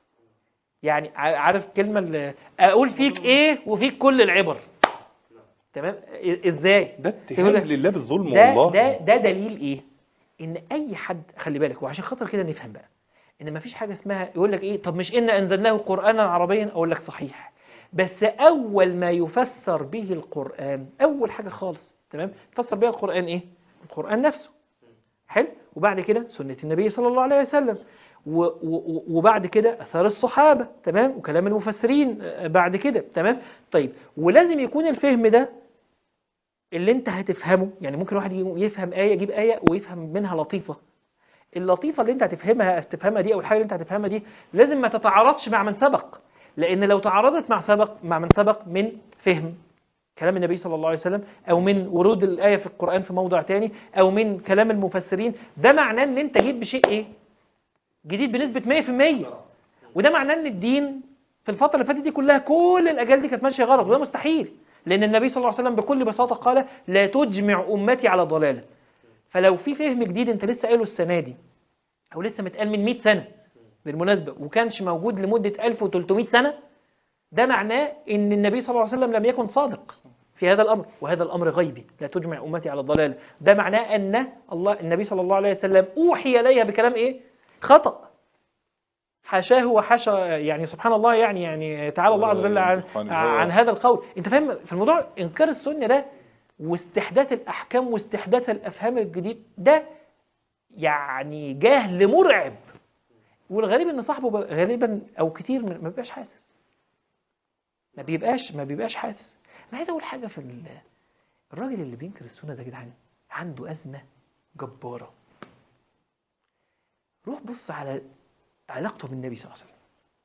يعني ع- عارف الكلمه اللي اقول فيك ايه وفيك كل العبر تمام إ- ازاي ده يقول لك اتهام لله بالظلم ده والله ده ده دليل ايه ان اي حد خلي بالك وعشان خاطر كده نفهم بقى ان مفيش حاجه اسمها يقول لك ايه طب مش ان انزلناه قرانا عربيا اقول لك صحيح بس اول ما يفسر به القران اول حاجه خالص تمام يفسر بها القران ايه القران نفسه حلو وبعد كده سنه النبي صلى الله عليه وسلم و- و- وبعد كده اثار الصحابه تمام وكلام المفسرين آه، بعد كده تمام طيب ولازم يكون الفهم ده اللي انت هتفهمه يعني ممكن واحد يجي- يفهم آية يجيب آية ويفهم منها لطيفة اللطيفة اللي انت هتفهمها تفهمها دي او الحاجة اللي انت هتفهمها دي لازم ما تتعارضش مع من سبق لان لو تعارضت مع سبق مع من سبق من فهم كلام النبي صلى الله عليه وسلم او من ورود الآية في القرآن في موضع تاني او من كلام المفسرين ده معناه ان انت جيت بشيء ايه جديد بنسبة 100% وده معناه ان الدين في الفترة اللي فاتت دي كلها كل الأجيال دي كانت ماشية غلط وده مستحيل لأن النبي صلى الله عليه وسلم بكل بساطة قال لا تجمع أمتي على ضلالة فلو في فهم جديد أنت لسه قايله السنة دي أو لسه متقال من 100 سنة بالمناسبة وكانش موجود لمدة 1300 سنة ده معناه ان النبي صلى الله عليه وسلم لم يكن صادق في هذا الامر وهذا الامر غيبي لا تجمع امتي على الضلال ده معناه ان الله النبي صلى الله عليه وسلم اوحي اليها بكلام ايه خطأ حاشاه وحاشا يعني سبحان الله يعني يعني تعالى الله عز وجل عن, سبحان الله. عن هذا القول انت فاهم في الموضوع انكار السنه ده واستحداث الاحكام واستحداث الافهام الجديد ده يعني جهل مرعب والغريب ان صاحبه ب- غالبا او كتير من- ما بيبقاش حاسس ما بيبقاش ما بيبقاش حاسس انا عايز اقول حاجه في ال- الراجل اللي بينكر السنه ده يا جدعان عنده ازمه جباره روح بص على علاقته بالنبي صلى الله عليه وسلم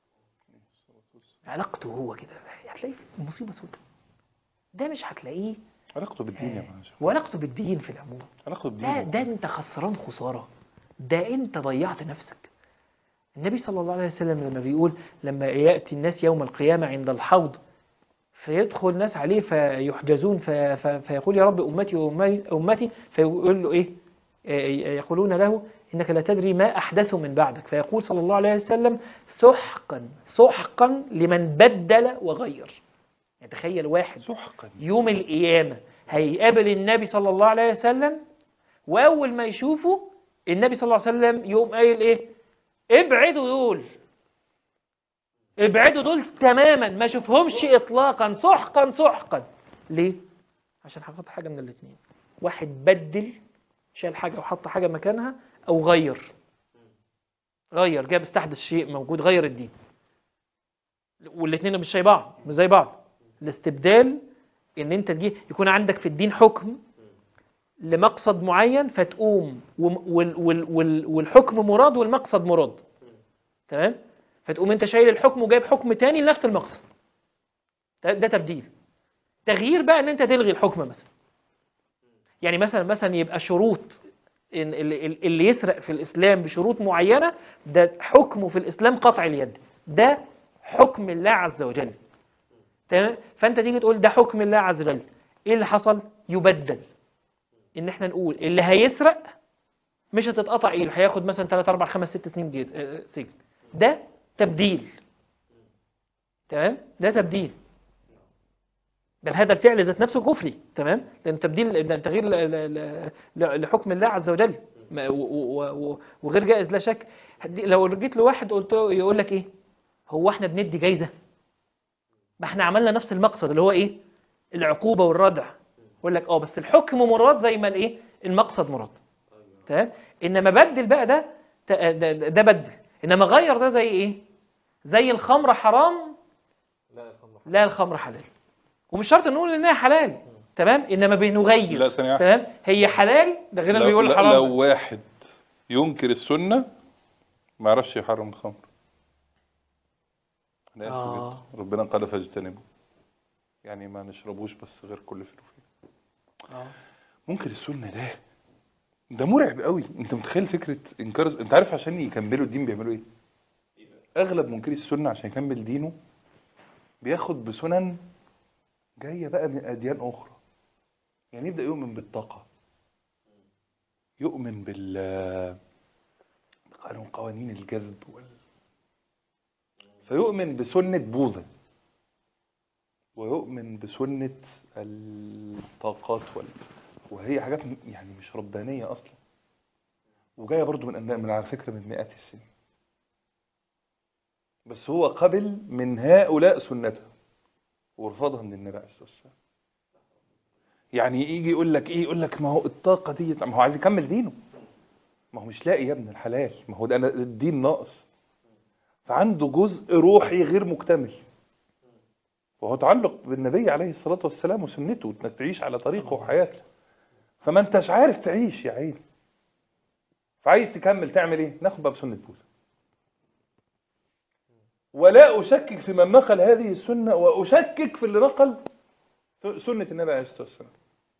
علاقته هو كده هتلاقيه مصيبه سوداء ده مش هتلاقيه علاقته بالدين يا معلم وعلاقته بالدين في العموم علاقته ده بالدين ده انت خسران خساره ده انت ضيعت نفسك النبي صلى الله عليه وسلم لما بيقول لما ياتي الناس يوم القيامه عند الحوض فيدخل ناس عليه فيحجزون ف- ف- فيقول يا رب امتي وامتي امتي فيقول له ايه آه، يقولون له انك لا تدري ما احدثوا من بعدك فيقول صلى الله عليه وسلم سحقا سحقا لمن بدل وغير يعني تخيل واحد سحقا يوم القيامة هيقابل النبي صلى الله عليه وسلم وأول ما يشوفه النبي صلى الله عليه وسلم يقوم قايل إيه ابعدوا دول ابعدوا دول تماما ما شوفهمش إطلاقا سحقا سحقا ليه؟ عشان حصل حاجة من الاثنين واحد بدل شال حاجة وحط حاجة مكانها أو غير غير جاب استحدث شيء موجود غير الدين والاثنين مش زي بعض مش زي بعض الاستبدال ان انت تجي يكون عندك في الدين حكم لمقصد معين فتقوم وم- وال وال وال والحكم مراد والمقصد مراد تمام فتقوم انت شايل الحكم وجايب حكم تاني لنفس المقصد ده, ده تبديل تغيير بقى ان انت تلغي الحكم مثلا يعني مثلا مثلا يبقى شروط إن اللي, اللي يسرق في الاسلام بشروط معينه ده حكمه في الاسلام قطع اليد ده حكم الله عز وجل تمام فانت تيجي تقول ده حكم الله عز وجل ايه اللي حصل يبدل ان احنا نقول اللي هيسرق مش هتتقطع ايده هياخد مثلا 3 4 5 6 سنين جيز- آه، سجن ده تبديل تمام ده تبديل بل هذا الفعل ذات نفسه كفري تمام لان تبديل ده تغيير ل- ل- ل- لحكم الله عز وجل ما- و- و- و- وغير جائز لا شك هدي- لو جيت لواحد قلت له يقول لك ايه هو احنا بندي جايزه ما احنا عملنا نفس المقصد اللي هو ايه العقوبة والردع يقول لك اه بس الحكم مراد زي ما الايه المقصد مراد تمام انما بدل بقى ده ت- ده, ده بدل انما غير ده زي ايه زي الخمر حرام لا الخمر لا الخمر حلال ومش شرط نقول انها حلال تمام انما بنغير لا ثانية واحدة. تمام هي حلال ده غير اللي لو, بيقول لو- حرام لو واحد ينكر السنة ما يعرفش يحرم الخمر انا اسف آه. جدا ربنا قال فاجتنبوا يعني ما نشربوش بس غير كل فين وفين آه. منكر السنة ده ده مرعب قوي انت متخيل فكرة انكار انت عارف عشان يكملوا الدين بيعملوا ايه اغلب منكري السنة عشان يكمل دينه بياخد بسنن جاية بقى من اديان اخرى يعني يبدأ يؤمن بالطاقة يؤمن بال بقانون قوانين الجذب وال فيؤمن بسنة بوذا ويؤمن بسنة الطاقات وال... وهي حاجات م- يعني مش ربانية أصلا وجاية برضو من من على فكرة من مئات السنين بس هو قبل من هؤلاء سنته ورفضها من النبي عليه الصلاة والسلام يعني يجي يقول لك ايه يقول لك ما هو الطاقة دي ما هو عايز يكمل دينه ما هو مش لاقي يا ابن الحلال ما هو ده أنا- الدين ناقص فعنده جزء روحي غير مكتمل وهو تعلق بالنبي عليه الصلاة والسلام وسنته انك تعيش على طريقه وحياته فما انتش عارف تعيش يا عيني فعايز تكمل تعمل ايه ناخد بقى بسنة بوذا ولا أشكك في من نقل هذه السنة وأشكك في اللي نقل سنة النبي عليه الصلاة والسلام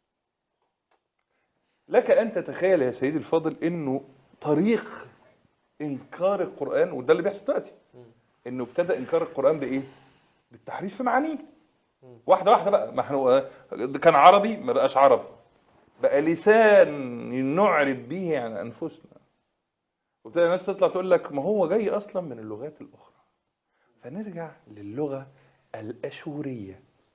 لك أن تتخيل يا سيدي الفاضل أنه طريق إنكار القرآن وده اللي بيحصل دلوقتي أنه ابتدأ إنكار القرآن بإيه؟ بالتحريف في معانيه واحدة واحدة بقى ما احنا كان عربي ما بقاش عربي بقى لسان نعرب به عن أنفسنا وابتدى الناس تطلع تقول لك ما هو جاي أصلا من اللغات الأخرى فنرجع للغة الأشورية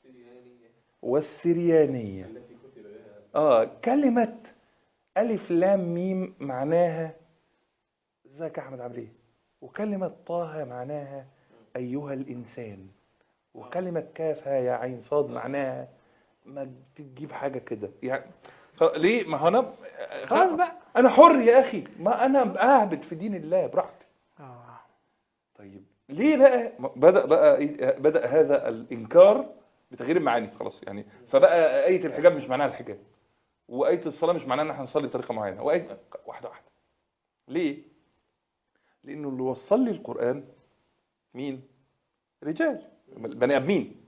والسريانية آه كلمة ألف لام ميم معناها ازيك يا أحمد عامل إيه؟ وكلمة طه معناها أيها الإنسان وكلمة كاف ها يا عين صاد معناها ما تجيب حاجة كده يعني خ- ليه ما هو أنا خلاص بقى أنا حر يا أخي ما أنا أهبط في دين الله براحتي آه. طيب ليه بقى بدأ بقى إيه- بدأ هذا الإنكار بتغيير المعاني خلاص يعني فبقى آية الحجاب مش معناها الحجاب وآية الصلاة مش معناها إن احنا نصلي بطريقة معينة وآية واحدة واحدة ليه؟ لأنه اللي وصل لي القرآن مين؟ رجال بني آدمين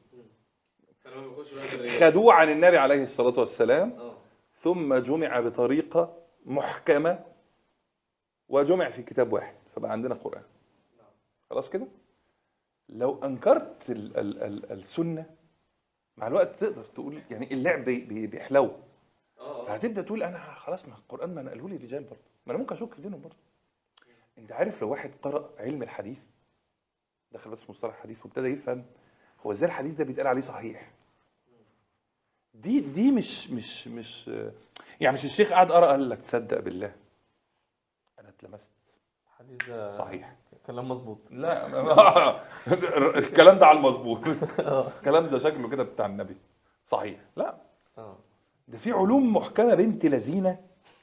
خدوه عن النبي عليه الصلاة والسلام ثم جمع بطريقة محكمة وجمع في كتاب واحد فبقى عندنا قرآن خلاص كده لو أنكرت ال ال ال السنة مع الوقت تقدر تقول يعني اللعب بي- بي- بيحلو فهتبدا تقول انا خلاص ما القران ما نقلوا لي رجال برضه ما انا ممكن اشك في دينهم برضه انت عارف لو واحد قرأ علم الحديث دخل بس في مصطلح الحديث وابتدى يفهم هو ازاي الحديث ده بيتقال عليه صحيح دي دي مش مش مش يعني مش الشيخ قعد قرأ قال لك تصدق بالله انا اتلمست حديث ده صحيح كلام مظبوط لا الكلام ده على المظبوط الكلام ده شكله كده بتاع النبي صحيح لا اه ده في علوم محكمه بنت لذينه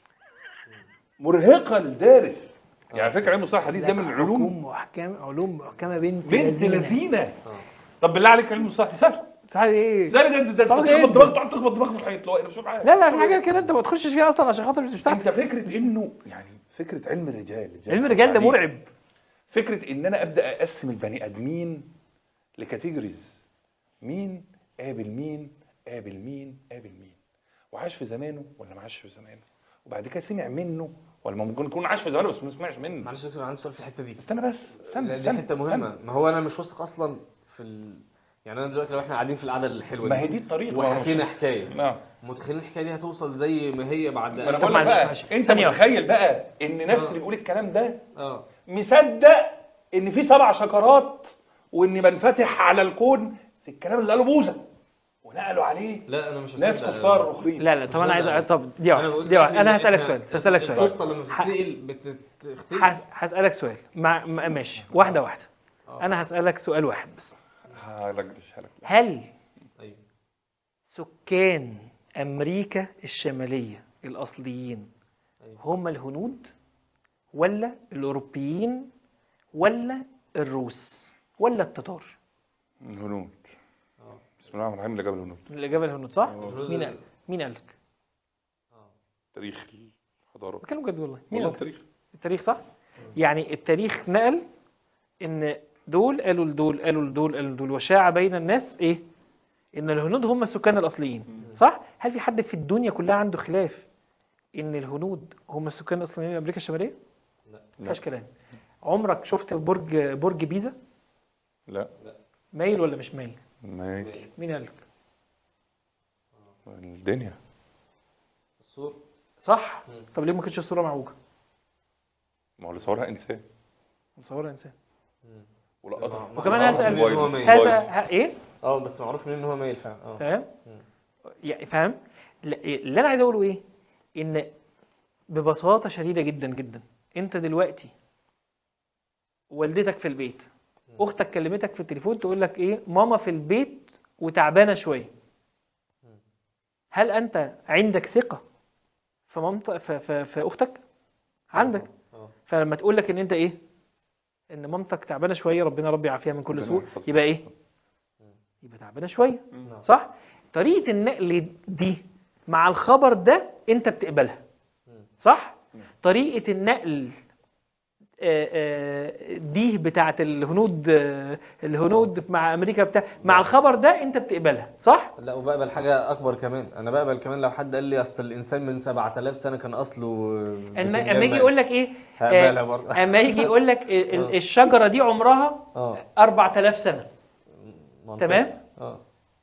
مرهقه للدارس يعني فكره علم مصطلح الحديث ده من العلوم علوم محكمة علوم محكمة بنت بنت لذينة. لذينه اه طب بالله عليك علم مصطلح سهل تعالى ايه سهل ده ده طب تخبط إيه؟ دماغك تقعد تخبط دماغك في الحيط لو انا مش عارف لا لا في حاجة كده انت ما تخشش فيها اصلا عشان خاطر مش بتاعتك انت فكره انه يعني فكره علم الرجال علم الرجال ده يعني مرعب فكره ان انا ابدا اقسم البني ادمين لكاتيجوريز مين قابل مين قابل مين قابل مين وعاش في زمانه ولا ما عاش في زمانه وبعد كده سمع منه ولا ممكن يكون عاش في زمانه بس ما سمعش منه معلش يا دكتور عندي سؤال في الحته دي استنى بس استنى لا، دي استنى حته مهمه ما هو انا مش واثق اصلا في ال... يعني انا دلوقتي لو احنا قاعدين في القعده الحلوه ما هي دي الطريقه وحكينا حكايه نعم متخيلين الحكايه دي هتوصل زي ما هي بعد ما انا طب بقول لك معلش، بقى معلش. انت ثانية واحدة. متخيل بقى ان نفس آه. اللي بيقول الكلام ده اه مصدق ان في سبع شكرات وان بنفتح على الكون في الكلام اللي قاله بوذا ونقلوا عليه لا انا مش ناس هصدق. كفار اخرين لا لا طب انا عايز مصدق. طب دي أنا واحدة بقول دي واحدة لك انا إن هسألك إحنا- سؤال هسألك سؤال القصه لما ح- بتتنقل بتختلف هس- هسألك سؤال مع مع- ماشي واحدة واحدة آه. انا هسألك سؤال واحد بس هلجش هلك هل ايوه سكان امريكا الشمالية الاصليين أيوة. هم الهنود ولا الاوروبيين ولا الروس ولا التتار الهنود اه بسم الله الرحمن الرحيم اللي جاب الهنود الإجابة الهنود صح؟ آه. مين قال؟ مين قال لك؟ اه تاريخ الحضاره بتكلم بجد والله مين والله قال لك؟ التاريخ التاريخ صح؟ يعني التاريخ نقل ان دول قالوا لدول قالوا لدول قالوا لدول وشاع بين الناس ايه؟ ان الهنود هم السكان الاصليين صح؟ هل في حد في الدنيا كلها عنده خلاف ان الهنود هم السكان الاصليين لامريكا الشماليه؟ لا مفيهاش كلام عمرك شفت برج برج بيزا؟ لا مايل ولا مش مايل؟ ما مين قال لك؟ الدنيا السور صح؟ مم. طب ليه ما كانتش الصوره معوجه؟ ما هو اللي صورها انسان مصورها انسان مم. ولا وكمان معروف هسأل إن هو مايل. هذا ه- ايه؟ اه بس معروف منين ان هو مايل فعلا اه تمام؟ مم. يعني فاهم لا- اللي انا عايز اقوله ايه ان ببساطه شديده جدا جدا انت دلوقتي والدتك في البيت اختك كلمتك في التليفون تقول لك ايه ماما في البيت وتعبانه شويه هل انت عندك ثقه في مامتك في, في, في اختك عندك آه. فلما تقول لك ان انت ايه ان مامتك تعبانه شويه ربنا ربي يعافيها من كل ربنا سوء يحفظها. يبقى ايه يبقى تعبانه شويه نعم. صح طريقه النقل دي مع الخبر ده انت بتقبلها صح طريقه النقل آه، آه، دي بتاعه الهنود آه، الهنود مع امريكا بتاع مع الخبر ده انت بتقبلها صح لا وبقبل حاجة أكبر كمان أنا بقبل كمان لو حد قال لي أصل الإنسان من 7000 سنة كان أصله اما بتنجان اما يجي مائي. يقول لك ايه هقبلها آه، برضه. اما يجي يقول لك ال- ال- آه. الشجره دي عمرها اه 4000 سنه منطقي. تمام؟ اه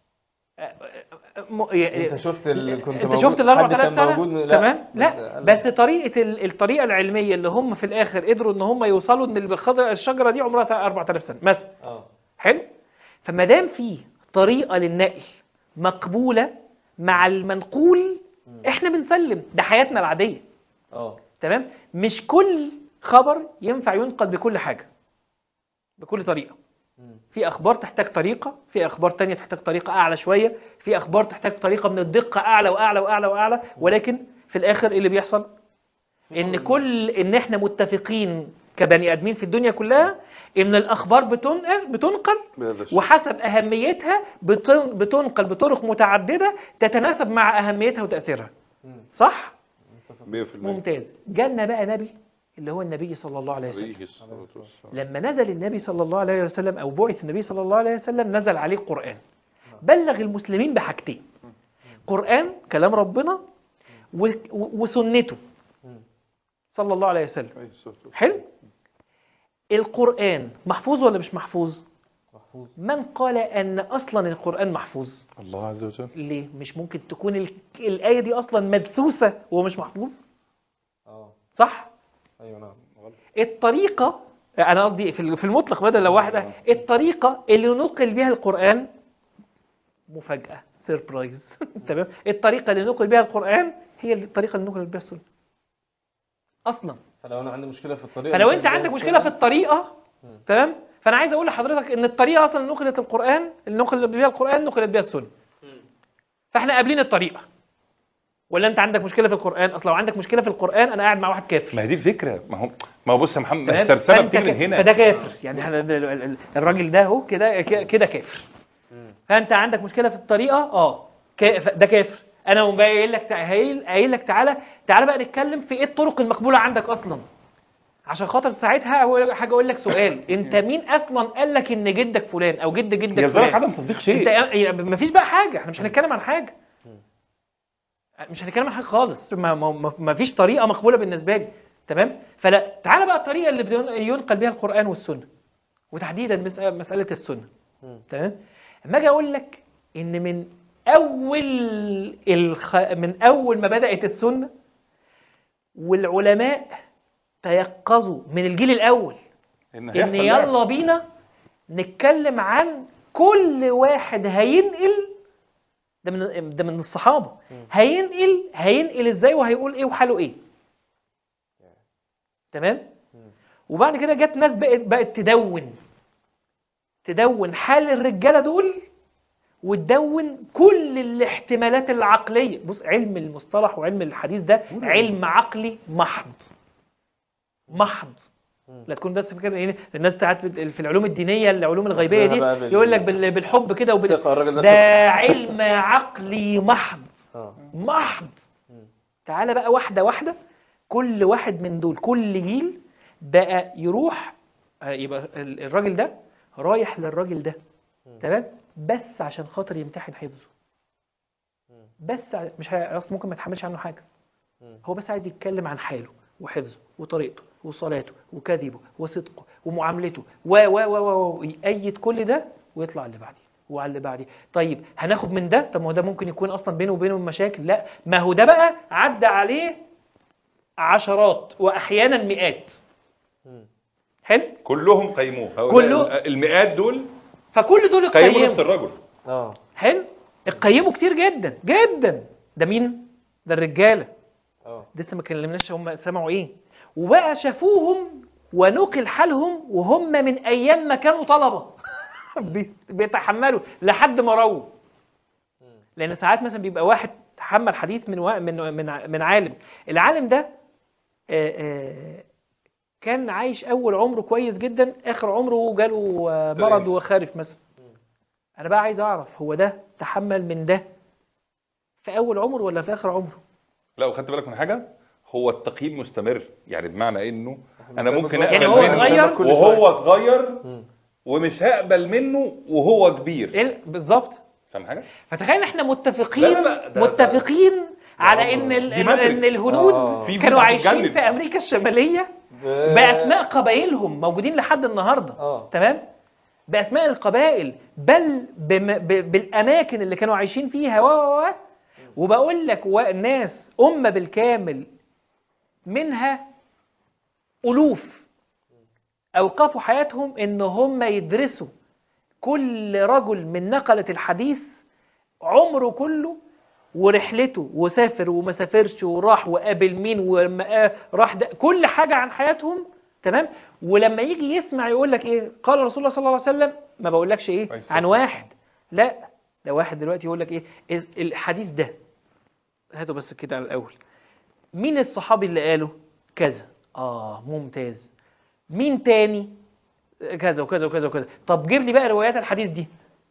م- ي- انت شفت ال... كنت انت موجود- شفت ال حد 4000 كان سنه موجود من- لا تمام لا قال- بس طريقه ال- الطريقه العلميه اللي هم في الاخر قدروا ان هم يوصلوا ان الخض- الشجره دي عمرها 4000 سنه مثلا اه حلو فما دام في طريقه للنقل مقبوله مع المنقول احنا بنسلم ده حياتنا العاديه اه تمام مش كل خبر ينفع ينقل بكل حاجه بكل طريقه مم. في اخبار تحتاج طريقه في اخبار تانية تحتاج طريقه اعلى شويه في اخبار تحتاج طريقه من الدقه اعلى واعلى واعلى واعلى ولكن في الاخر ايه اللي بيحصل ان كل ان احنا متفقين كبني ادمين في الدنيا كلها ان الاخبار بتنقل بتنقل بهذا الشكل. وحسب اهميتها بتن- بتنقل بطرق متعدده تتناسب مع اهميتها وتاثيرها مم. صح 100% ممتاز جالنا بقى نبي اللي هو النبي صلى الله عليه وسلم عليه الصلاة والسلام. لما نزل النبي صلى الله عليه وسلم او بعث النبي صلى الله عليه وسلم نزل عليه القرآن بلغ المسلمين بحاجتين قرآن كلام ربنا و- و- وسنته مم. صلى الله عليه وسلم عليه الصلاة والسلام. حلو القرآن محفوظ ولا مش محفوظ محفوظ من قال ان اصلا القرآن محفوظ الله عز وجل ليه مش ممكن تكون ال- الآية دي اصلا مدسوسة وهو مش محفوظ اه صح ايوه نعم الطريقة أنا قصدي في في المطلق بدل لو واحدة الطريقة اللي نقل بها القرآن مفاجأة سيربرايز تمام الطريقة اللي نقل بها القرآن هي الطريقة اللي نقل بها السنة أصلا فلو انا عندي مشكله في الطريقه فلو اللي أنت كان عندك جاي مشكلة في السنة- الطريقة مم. تمام فأنا عايز أقول لحضرتك إن الطريقة أصلا اللي نقلت القرآن اللي نقل بها القرآن نقلت بها السنة فإحنا قابلين الطريقة ولا أنت عندك مشكلة في القرآن أصلا لو عندك مشكلة في القرآن أنا قاعد مع واحد كافر ما هي دي الفكرة ما هو ما هو بص يا محمد تمام؟ السرسبة فأنت بتيجي من ك- هنا فده كافر يعني احنا ال- ال- ال- الراجل ده اهو كده كده كافر مم. فانت عندك مشكله في الطريقه اه كا- ف- ده كافر انا قوم بقى قايل لك تع- قايل قايل لك تعالى تعالى بقى نتكلم في ايه الطرق المقبوله عندك اصلا عشان خاطر ساعتها أقول- حاجه اقول لك سؤال انت مين اصلا قال لك ان جدك فلان او جد جدك هي ظاهر فلان عدم تصديق انت شيء ما فيش بقى حاجه احنا مش هنتكلم عن حاجه مش هنتكلم عن حاجه خالص ما, ما, ما- ما فيش طريقه مقبوله بالنسبه لي تمام فلا تعالى بقى الطريقه اللي بدون- ينقل بها القران والسنه وتحديدا مس- مساله السنه مم. تمام اما اجي اقول لك ان من اول الخ... من اول ما بدات السنه والعلماء تيقظوا من الجيل الاول ان ان هيحصل لعب. يلا بينا نتكلم عن كل واحد هينقل ده من ده من الصحابه هينقل هينقل ازاي وهيقول ايه وحاله ايه تمام وبعد كده جت ناس بقت بقت تدون تدون حال الرجاله دول وتدون كل الاحتمالات العقليه بص علم المصطلح وعلم الحديث ده علم عقلي محض محض لا تكون بس فكره ايه الناس بتاعت في العلوم الدينيه العلوم الغيبيه بقى دي بال- يقول لك بال- بالحب كده وبال ثقة، الراجل ده ده ثقة. علم عقلي محض اه محض مم. تعالى بقى واحدة واحدة كل واحد من دول كل جيل بقى يروح آه، يبقى ال- الراجل ده رايح للراجل ده تمام بس عشان خاطر يمتحن حفظه بس ع- مش هي- اصلا ممكن ما يتحملش عنه حاجة مم. هو بس عايز يتكلم عن حاله وحفظه وطريقته وصلاته وكذبه وصدقه ومعاملته و و و و و- يأيد كل ده ويطلع اللي بعديه وعلى اللي بعديه طيب هناخد من ده طب ما هو ده ممكن يكون اصلا بينه وبينه مشاكل لا ما هو ده بقى عدى عليه عشرات واحيانا مئات مم. حلو كلهم قيموه هؤلاء كله- المئات دول فكل دول قيموا نفس اتقيموا الرجل اه حلو اتقيموا كتير جدا جدا ده مين ده الرجاله اه لسه ما كلمناش هم سمعوا ايه وبقى شافوهم ونقل حالهم وهم من ايام ما كانوا طلبه بي- بيتحملوا لحد ما رووا لان ساعات مثلا بيبقى واحد تحمل حديث من وا- من من من عالم العالم ده آه، آه، كان عايش اول عمره كويس جدا اخر عمره جاله آه، مرض تلاميذ. وخارف مثلا انا بقى عايز اعرف هو ده تحمل من ده في اول عمره ولا في اخر عمره لا وخدت بالك من حاجه هو التقييم مستمر يعني بمعنى انه انا بنتكلم ممكن دلوقتي- اقبل يعني هو منه صغير كل وهو صغير مم. ومش هقبل منه وهو كبير ايه بالظبط فاهم حاجه فتخيل احنا متفقين لا، لا، لا، ده- متفقين على ان ال- دي ان ماتريكس. إن الهنود آه. في كانوا فيلم عايشين هتتجنن. في امريكا الشماليه ب- باسماء قبائلهم موجودين لحد النهارده اه تمام باسماء القبائل بل بم ب بالاماكن اللي كانوا عايشين فيها و و و وبقول لك و- ناس امه بالكامل منها الوف اوقفوا حياتهم ان هم يدرسوا كل رجل من نقله الحديث عمره كله ورحلته وسافر وما سافرش وراح وقابل مين وراح ده كل حاجه عن حياتهم تمام ولما يجي يسمع يقول لك ايه قال رسول الله صلى الله عليه وسلم ما بقولكش ايه عليه الصلاة عن واحد لا ده واحد دلوقتي يقول لك ايه إيه الحديث ده هاتوا بس كده على الاول مين الصحابي اللي قاله كذا اه ممتاز مين تاني كذا وكذا وكذا وكذا طب جيب لي بقى روايات الحديث دي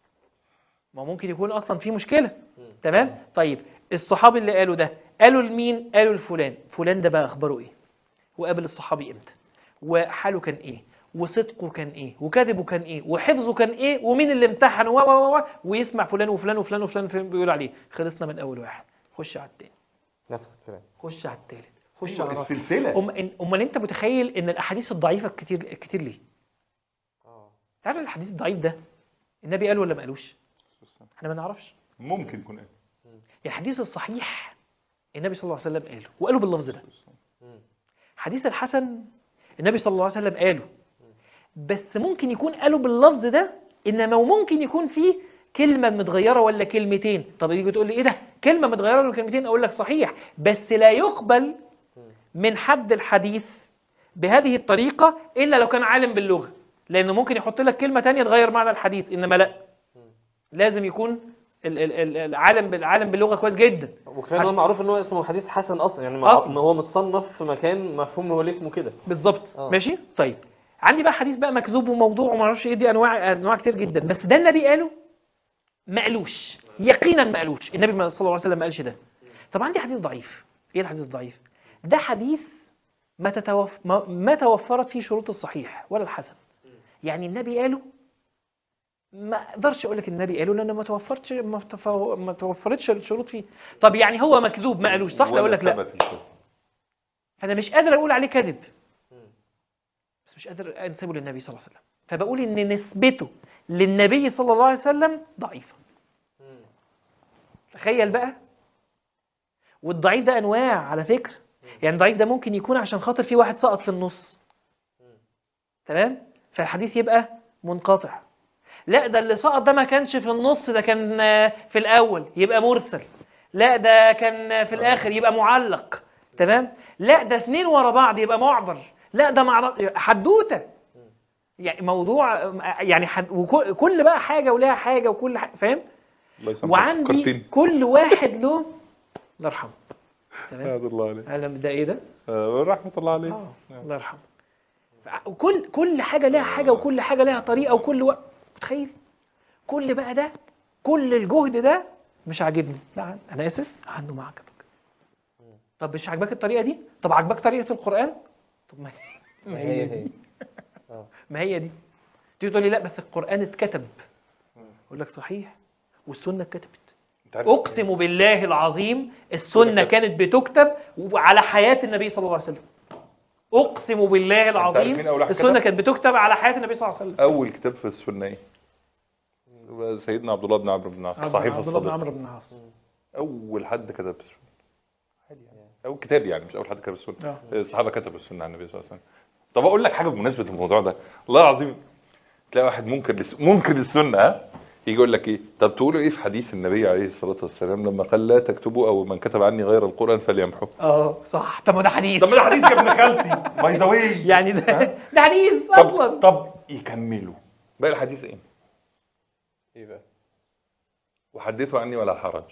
ما ممكن يكون اصلا في مشكله تمام طيب الصحابي اللي قالوا ده قالوا لمين قالوا لفلان فلان ده بقى اخباره ايه وقابل الصحابي امتى وحاله كان ايه وصدقه كان ايه وكذبه كان ايه وحفظه كان ايه ومين اللي امتحنه و و و ويسمع فلان وفلان وفلان وفلان, وفلان بيقول عليه خلصنا من اول واحد خش على التاني نفس الكلام خش على التالت خش على الرابع السلسله أم إن- امال انت متخيل ان الاحاديث الضعيفه كتير كتير ليه اه تعرف الحديث الضعيف ده النبي قال ولا ما قالوش احنا ما نعرفش ممكن يكون ايه الحديث الصحيح النبي صلى الله عليه وسلم قاله وقاله باللفظ ده مم. حديث الحسن النبي صلى الله عليه وسلم قاله بس ممكن يكون قاله باللفظ ده انما وممكن يكون فيه كلمه متغيره ولا كلمتين طب يجي تقول لي ايه ده كلمه متغيره ولا كلمتين اقول لك صحيح بس لا يقبل من حد الحديث بهذه الطريقه الا لو كان عالم باللغه لانه ممكن يحط لك كلمه تانية تغير معنى الحديث انما لا لازم يكون ال- ال- ال- العالم بالعالم باللغه كويس جدا وكان هو معروف ان هو اسمه حديث حسن اصلا يعني أصلاً. ان هو متصنف في مكان مفهوم هو ليه اسمه كده بالظبط آه. ماشي طيب عندي بقى حديث بقى مكذوب وموضوع وما اعرفش ايه دي انواع انواع كتير جدا بس ده النبي قاله ما قالوش يقينا ما قالوش النبي صلى الله عليه وسلم ما قالش ده طب عندي حديث ضعيف ايه الحديث الضعيف ده حديث ما تتوف ما, ما توفرت فيه شروط الصحيح ولا الحسن يعني النبي قاله ما اقدرش اقول لك النبي قاله لان ما توفرتش ما, تفو... ما توفرتش الشروط فيه طب يعني هو مكذوب ما قالوش صح لا اقول لك لا ثبت الكذب. فانا مش قادر اقول عليه كذب بس مش قادر انسبه للنبي صلى الله عليه وسلم فبقول ان نسبته للنبي صلى الله عليه وسلم ضعيفه تخيل بقى والضعيف ده انواع على فكره يعني الضعيف ده ممكن يكون عشان خاطر في واحد سقط في النص تمام فالحديث يبقى منقطع لا ده اللي سقط ده ما كانش في النص ده كان آه، في الاول يبقى مرسل لا ده كان آه، في الاخر يبقى معلق تمام لا ده اثنين ورا بعض يبقى معضل لا ده معرض حدوته يعني موضوع آه، يعني حد وكل كل بقى حاجه ولها حاجه وكل حاجة فاهم الله يسامحك وعندي فكرتني. كل واحد له الله يرحمه تمام هذا الله عليك هلا ده ايه ده آه، رحمة الله عليه اه الله يرحمه كل كل حاجه لها حاجه وكل حاجه لها طريقه وكل وقت متخيل كل بقى ده كل الجهد ده مش عاجبني لا انا اسف عنده ما عجبك طب مش عاجباك الطريقه دي طب عاجباك طريقه القران طب ما ما هي دي ما هي دي تيجي تقول لي لا بس القران اتكتب اقول لك صحيح والسنه اتكتبت أنت عارف- اقسم بالله العظيم السنه كانت بتكتب على حياه النبي صلى الله عليه وسلم اقسم بالله عارف العظيم مين أول واحد السنه كتب؟ كانت بتكتب على حياه النبي صلى الله عليه وسلم أول كتاب في السنة إيه؟ سيدنا عبد الله بن عمرو بن العاص صحيفة عبد الله بن الصديق عمرو بن العاص أول حد كتب السنة عادي يعني. أول كتاب يعني مش أول حد كتب السنة آه. الصحابة كتبوا السنة عن النبي صلى الله عليه وسلم طب أقول لك حاجة بمناسبة الموضوع ده والله العظيم تلاقي واحد منكر لس... منكر للسنة ها يجي يقول لك ايه طب تقولوا ايه في حديث النبي عليه الصلاه والسلام لما قال لا تكتبوا او من كتب عني غير القران فليمحه اه صح طب ما ده حديث طب ما ده حديث يا ابن خالتي باي ذا واي يعني ده ده حديث طب اصلا طب يكملوا باقي الحديث ايه ايه بقى وحدثوا عني ولا حرج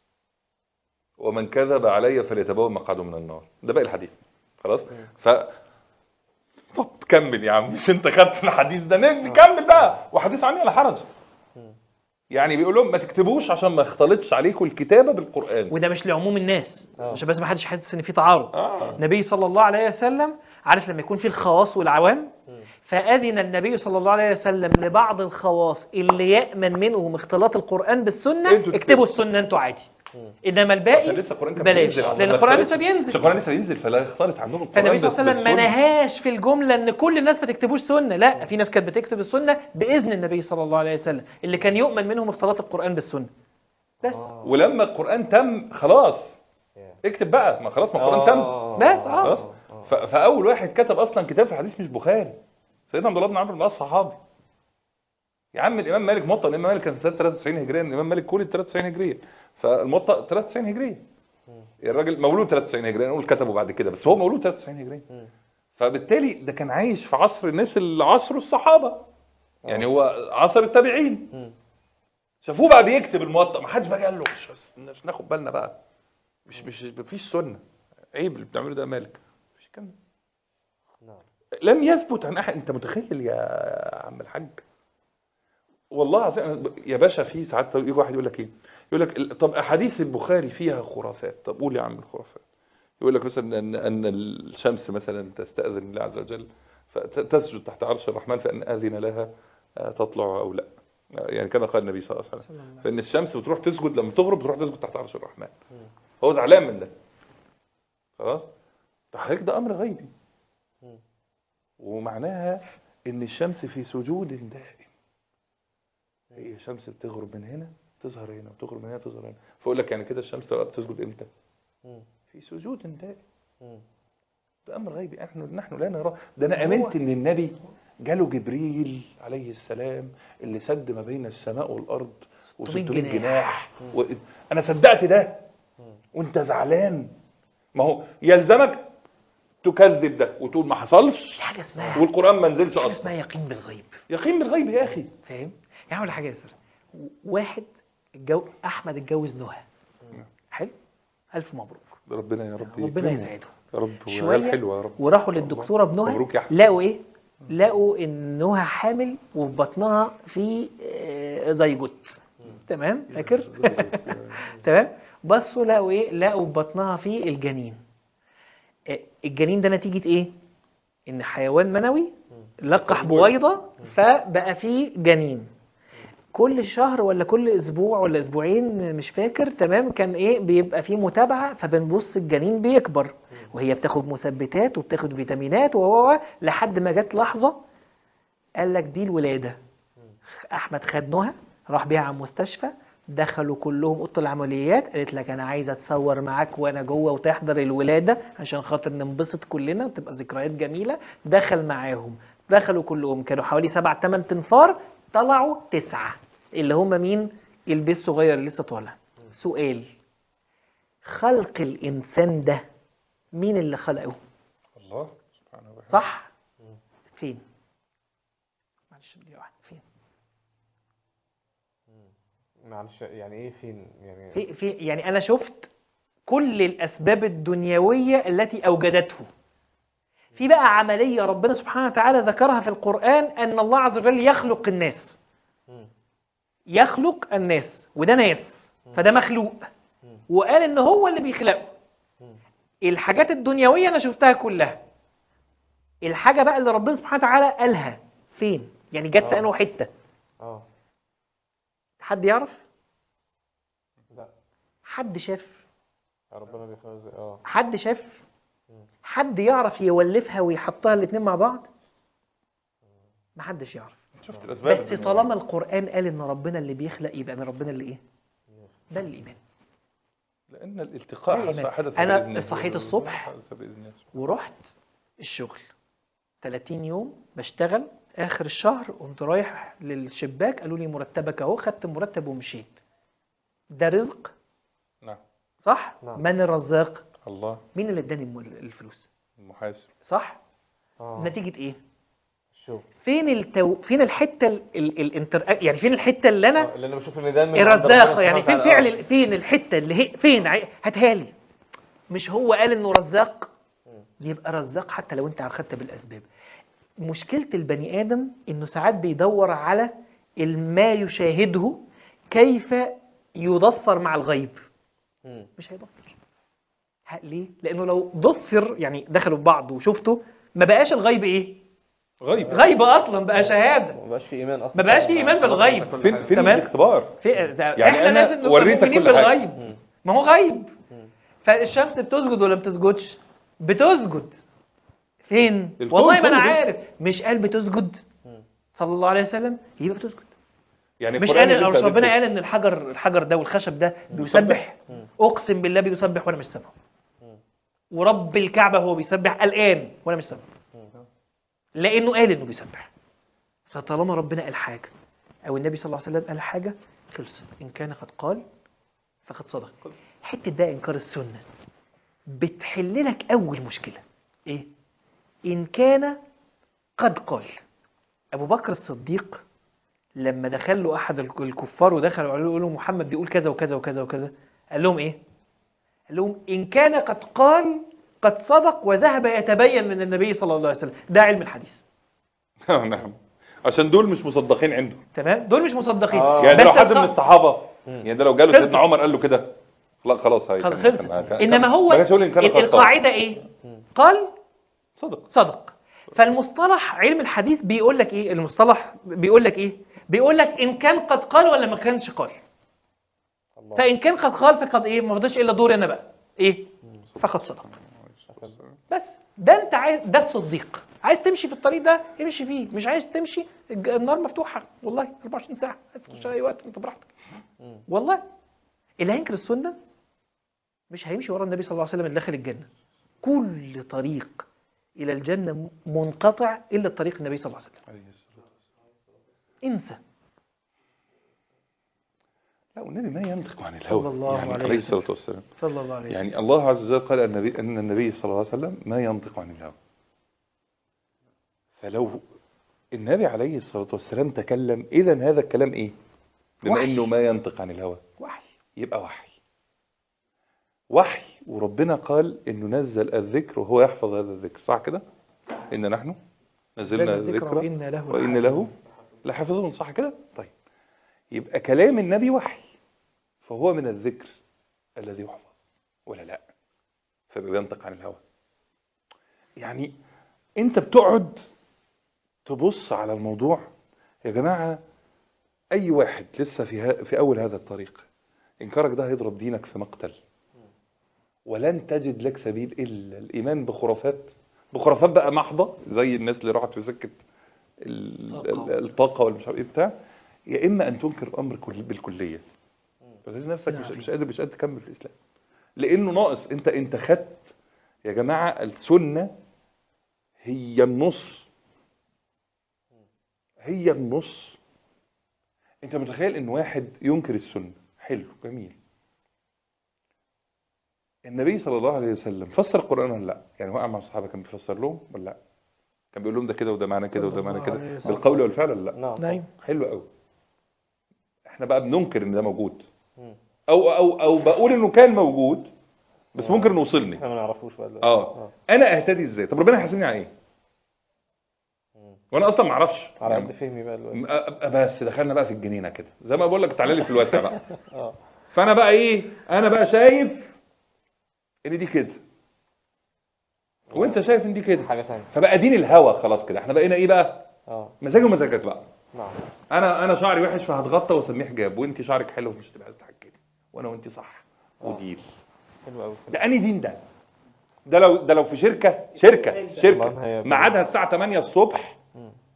ومن كذب علي فليتبوأ مقعده من النار ده باقي الحديث خلاص ف طب كمل يا عم مش انت خدت الحديث ده نكمل بقى وحدث عني ولا حرج يعني بيقول لهم ما تكتبوش عشان ما يختلطش عليكم الكتابه بالقران وده مش لعموم الناس آه. عشان بس ما حدش يحس ان في تعارض اه النبي صلى الله عليه وسلم عارف لما يكون في الخواص والعوام فأذن النبي صلى الله عليه وسلم لبعض الخواص اللي يأمن منهم اختلاط القرآن بالسنة انتوا اكتبوا السنة انتوا عادي انما الباقي عشان لسه القران كان بلاش بينزل. لان القرآن لسه عشان بينزل القران لسه بينزل فلا يختلط عندهم القران فالنبي صلى الله عليه وسلم ما بالسنة. نهاش في الجملة ان كل الناس ما تكتبوش سنة لا في ناس كانت بتكتب السنة بإذن النبي صلى الله عليه وسلم اللي كان يؤمن منهم اختلاط القرآن بالسنة بس ولما القران تم خلاص اكتب بقى ما خلاص ما القران تم بس اه خلاص ف- فاول واحد كتب اصلا كتاب في الحديث مش بخاري سيدنا عبد الله بن عمرو بن العاص صحابي يا عم الامام مالك موطأ الامام مالك كان سنه 93 هجريا الامام مالك ولد 93 هجريا فالموطأ 93 هجريا الراجل مولود 93 هجريا نقول كتبه بعد كده بس هو مولود 93 هجريا فبالتالي ده كان عايش في عصر الناس اللي عصروا الصحابه يعني هو عصر التابعين شافوه بقى بيكتب الموطأ ما حدش بقى قال له مش بس مش ناخد بالنا بقى مش مش مفيش سنه عيب اللي بتعمله ده مالك مفيش الكلام ده. لم يثبت عن احد انت متخيل يا عم الحاج والله العظيم أنا- يا باشا في ساعات يجي واحد يقول لك ايه يقول لك ال- طب احاديث البخاري فيها خرافات طب قول يا عم الخرافات يقول لك مثلا ان ان الشمس مثلا تستاذن الله عز وجل فتسجد تحت عرش الرحمن فان اذن لها آه، تطلع او لا آه، يعني كما قال النبي صلى الله عليه وسلم فان الشمس بتروح تسجد لما تغرب بتروح تسجد تحت عرش الرحمن هو زعلان من ده خلاص تحقيق ده امر غيبي ومعناها ان الشمس في سجود دائم هي الشمس بتغرب من هنا تظهر هنا وتغرب من هنا تظهر هنا فاقول لك يعني كده الشمس بقى بتسجد امتى في سجود دائم ده امر غيبي احنا نحن لا نراه ده انا امنت ان النبي جاله جبريل عليه السلام اللي سد ما بين السماء والارض و600 جناح. جناح و... انا صدقت ده وانت زعلان ما هو يلزمك تكذب ده وتقول ما حصلش في حاجة اسمها والقران ما نزلش حاجة اصلا اسمها يقين بالغيب يقين بالغيب يا اخي فاهم يعني ولا حاجه يا سر واحد الجو احمد اتجوز نهى حلو الف مبروك ربنا يا رب ربنا يكرمه. يسعده يا رب شوية وعيال حلوه يا رب وراحوا للدكتوره بنهى مبروك يا أحمد. لقوا ايه لقوا ان نهى حامل وفي بطنها في آه، زيجوت تمام فاكر تمام بصوا لقوا ايه لقوا في بطنها في الجنين آه، الجنين ده نتيجه ايه ان حيوان منوي لقح بويضه فبقى فيه جنين كل شهر ولا كل اسبوع ولا اسبوعين مش فاكر تمام كان ايه بيبقى فيه متابعه فبنبص الجنين بيكبر وهي بتاخد مثبتات وبتاخد فيتامينات و و- و- لحد ما جت لحظه قال لك دي الولاده احمد خد نهى راح بيها على المستشفى دخلوا كلهم اوضه العمليات قالت لك انا عايزه اتصور معاك وانا جوه وتحضر الولاده عشان خاطر ننبسط كلنا وتبقى ذكريات جميله دخل معاهم دخلوا كلهم كانوا حوالي سبع ثمان تنفار طلعوا تسعه اللي هم مين البيت الصغير اللي لسه طالع سؤال خلق الانسان ده مين اللي خلقه الله سبحانه وتعالى صح فين معلش دي واحده فين معلش يعني ايه فين يعني في في يعني انا شفت كل الاسباب الدنيويه التي اوجدته في بقى عمليه ربنا سبحانه وتعالى ذكرها في القران ان الله عز وجل يخلق الناس يخلق الناس وده ناس فده مخلوق وقال ان هو اللي بيخلقه الحاجات الدنيويه انا شفتها كلها الحاجه بقى اللي ربنا سبحانه وتعالى قالها فين يعني جت في آه. انه حته اه حد يعرف لا حد شاف ربنا بيخلق ازاي اه حد شاف حد يعرف يولفها ويحطها الاثنين مع بعض محدش يعرف شفت الاسباب بس طالما القرآن قال ان ربنا اللي بيخلق يبقى من ربنا اللي ايه ده الايمان لان الالتقاء ده حدث الإيمان. حدث أنا بإذن الله. صحيت الصبح حدث بإذن الله. ورحت الشغل 30 يوم بشتغل اخر الشهر قمت رايح للشباك قالوا لي مرتبك اهو خدت مرتب ومشيت ده رزق نعم صح نعم. من الرزاق الله مين اللي اداني الم- الفلوس المحاسب صح اه نتيجه ايه شوف فين التو... فين الحته ال... ال... الانتر... يعني فين الحته اللي انا آه، لان بشوف ان ده من عند ربنا الرزاق سبحانه يعني فين وتعالى. فعل آه. ال- فين الحته اللي هي فين عي- هاتها لي مش هو قال انه رزاق يبقى رزاق حتى لو انت اخدت بالاسباب مشكله البني ادم انه ساعات بيدور على ما يشاهده كيف يضفر مع الغيب مم. مش هيضفر ه- ليه لانه لو ضفر يعني دخلوا في بعض وشفته ما بقاش الغيب ايه غيب غيب اصلا بقى شهاده ما بقاش في ايمان اصلا ما بقاش في إيمان بالغيب. كل فين حاجة. فين تمام. الاختبار في يعني احنا أنا لازم نبقى وريتك مؤمنين كل حاجة. بالغيب مم. ما هو غيب مم. فالشمس بتسجد ولا بتسجدش بتسجد فين الكون والله ما انا كله بيسجد. عارف مش قال بتسجد مم. صلى الله عليه وسلم يبقى بتسجد يعني مش القرآن قال اللي مش أنت ربنا قلته- قال ان الحجر الحجر ده والخشب ده بيسبح مم. اقسم بالله بيسبح وانا مش سامعه مم. ورب الكعبه هو بيسبح الان وانا مش سامعه مم. لانه قال انه بيسبح فطالما ربنا قال حاجه او النبي صلى الله عليه وسلم قال حاجه خلصت ان كان قد قال فقد صدق حته ده انكار السنه بتحل لك اول مشكله ايه ان كان قد قال ابو بكر الصديق لما دخل له احد الك- الكفار ودخل وقالوا له محمد بيقول كذا وكذا وكذا وكذا قال لهم ايه قال لهم ان كان قد قال قد صدق وذهب يتبين من النبي صلى الله عليه وسلم ده علم الحديث نعم عشان دول مش مصدقين عنده تمام دول مش مصدقين آه. يعني ده لو بس حد الخ- من الصحابة مم. يعني ده لو جاله خلصت. سيدنا عمر قال له كده لا خلاص هي خلاص كان- خلصت كان- كان- انما هو ما كانش يقول إن كان ال- قد القاعده ايه مم. قال صدق صدق فالمصطلح علم الحديث بيقول لك ايه المصطلح بيقول لك ايه بيقول لك ان كان قد قال ولا ما كانش قال الله. فان كان قد قال فقد ايه ما فضلش الا دوري انا بقى ايه فقد صدق بس ده انت عايز ده الصديق عايز تمشي في الطريق ده امشي فيه مش عايز تمشي الج- النار مفتوحه والله 24 ساعه عايز تخش اي وقت انت براحتك مم. والله اللي هينكر السنه مش هيمشي ورا النبي صلى الله عليه وسلم اللي داخل الجنه كل طريق الى الجنه منقطع الا طريق النبي صلى الله عليه وسلم عليه الصلاة والسلام. انسى لا والنبي ما ينطق عن الهوى صلى الله يعني عليه عليه وسلم. الصلاة والسلام صلى الله عليه وسلم يعني الله عز وجل قال النبي أن النبي صلى الله عليه وسلم ما ينطق عن الهوى فلو النبي عليه الصلاة والسلام تكلم إذا هذا الكلام إيه بما وحي. إنه ما ينطق عن الهوى وحي يبقى وحي وحي وربنا قال إنه نزل الذكر وهو يحفظ هذا الذكر صح كده إن نحن نزلنا لنا الذكر الذكر وإنا له وإن له لحافظون صح كده طيب يبقى كلام النبي وحي فهو من الذكر الذي يحفظ ولا لا فبينطق عن الهوى يعني انت بتقعد تبص على الموضوع يا جماعة اي واحد لسه في, ها في اول هذا الطريق انكارك ده هيضرب دينك في مقتل ولن تجد لك سبيل الا الايمان بخرافات بخرافات بقى محضة زي الناس اللي راحت في سكة ال- طاقة. ال- الطاقة ولا مش عارف ايه بتاع يا اما ان تنكر الامر كل بالكلية بس نفسك مش, نعم. مش قادر مش قادر تكمل في الاسلام لانه ناقص انت انت خدت يا جماعة السنة هي النص هي النص انت متخيل ان واحد ينكر السنة حلو جميل النبي صلى الله عليه وسلم فسر القرآن ولا لا يعني وقع مع الصحابة كان بيفسر لهم ولا لا كان بيقول لهم ده كده وده معنى كده صلى وده معنى الله كده عليه وسلم. بالقول والفعل ولا لا نعم نعم حلو قوي احنا بقى بننكر ان ده موجود مم. او او او بقول انه كان موجود بس ممكن انه وصلني احنا ما نعرفوش بقى دلوقتي. اه انا اهتدي ازاي طب ربنا هيحاسبني على ايه مم. وانا اصلا ما اعرفش على يعني قد فهمي بقى دلوقتي م- أ- بس دخلنا بقى في الجنينه كده زي ما بقول لك تعالى لي في الواسع بقى اه فانا بقى ايه انا بقى شايف ان دي كده وانت شايف ان دي كده حاجة ثانية فبقى دين الهوى خلاص كده احنا بقينا ايه بقى اه مزاجي ومزاجك بقى نعم انا انا شعري وحش فهتغطى واسميه حجاب وانت شعرك حلو ومش هتبقى تحكي وانا وانت صح وديل حلو قوي ده انهي دين ده ده لو ده لو في شركه شركه والله شركه هي- ميعادها الساعه 8 الصبح مم.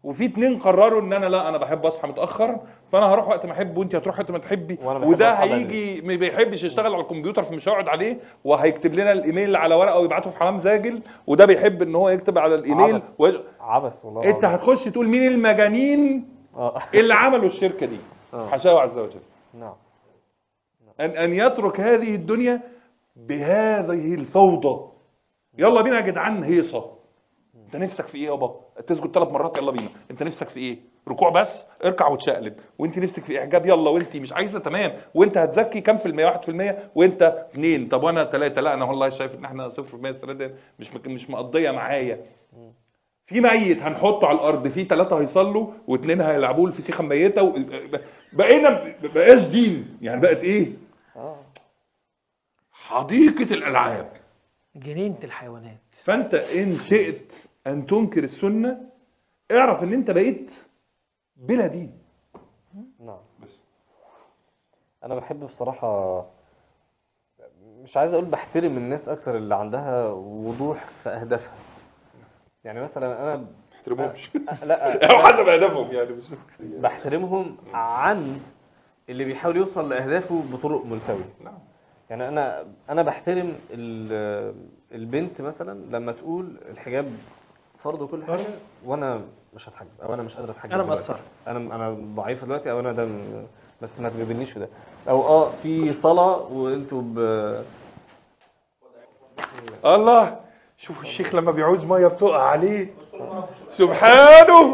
وفي اتنين قرروا ان انا لا انا بحب اصحى متاخر فانا هروح وقت ما احب وانت هتروح وقت ما تحبي وأنا بحب وده أصحى هيجي ما بيحبش يشتغل على الكمبيوتر فمش هيقعد عليه وهيكتب لنا الايميل على ورقه ويبعته في حمام زاجل وده بيحب ان هو يكتب على الايميل عبث. و... عبث والله انت العظيم. هتخش تقول مين المجانين اه اللي عملوا الشركه دي آه. حاشاه عز وجل نعم أن أن يترك هذه الدنيا بهذه الفوضى يلا بينا يا جدعان هيصة انت نفسك في ايه يابا تسجد ثلاث مرات يلا بينا انت نفسك في ايه ركوع بس اركع وتشقلب وانت نفسك في اعجاب يلا وانت مش عايزه تمام وانت هتزكي كام في المية واحد في المية وانت اثنين طب وانا ثلاثة لا انا والله شايف ان احنا صفر في المية السنة دي مش مك- مش مقضية معايا في ميت هنحطه على الارض في ثلاثة هيصلوا واثنين هيلعبوه الفسيخة ميتة و... بقينا بقاش دين يعني بقت ايه اه حديقة الألعاب جنينة الحيوانات فأنت إن شئت أن تنكر السنة اعرف إن أنت بقيت بلا دين نعم بس انا بحب بصراحة مش عايز اقول بحترم الناس اكتر اللي عندها وضوح في اهدافها يعني مثلا انا احترمهمش لا أو حسب أهدافهم يعني مش بحترمهم عن اللي بيحاول يوصل لاهدافه بطرق ملتويه نعم يعني انا انا بحترم ال- البنت مثلا لما تقول الحجاب فرض وكل حاجه وانا مش هتحجب او انا مش قادر اتحجب أنا دلوقتي. مقصرة. انا انا ضعيفه دلوقتي او انا ده م- بس ما تجبرنيش في ده او اه في صلاه وانتوا ب الله شوف الشيخ لما بيعوز ميه بتقع عليه سبحانه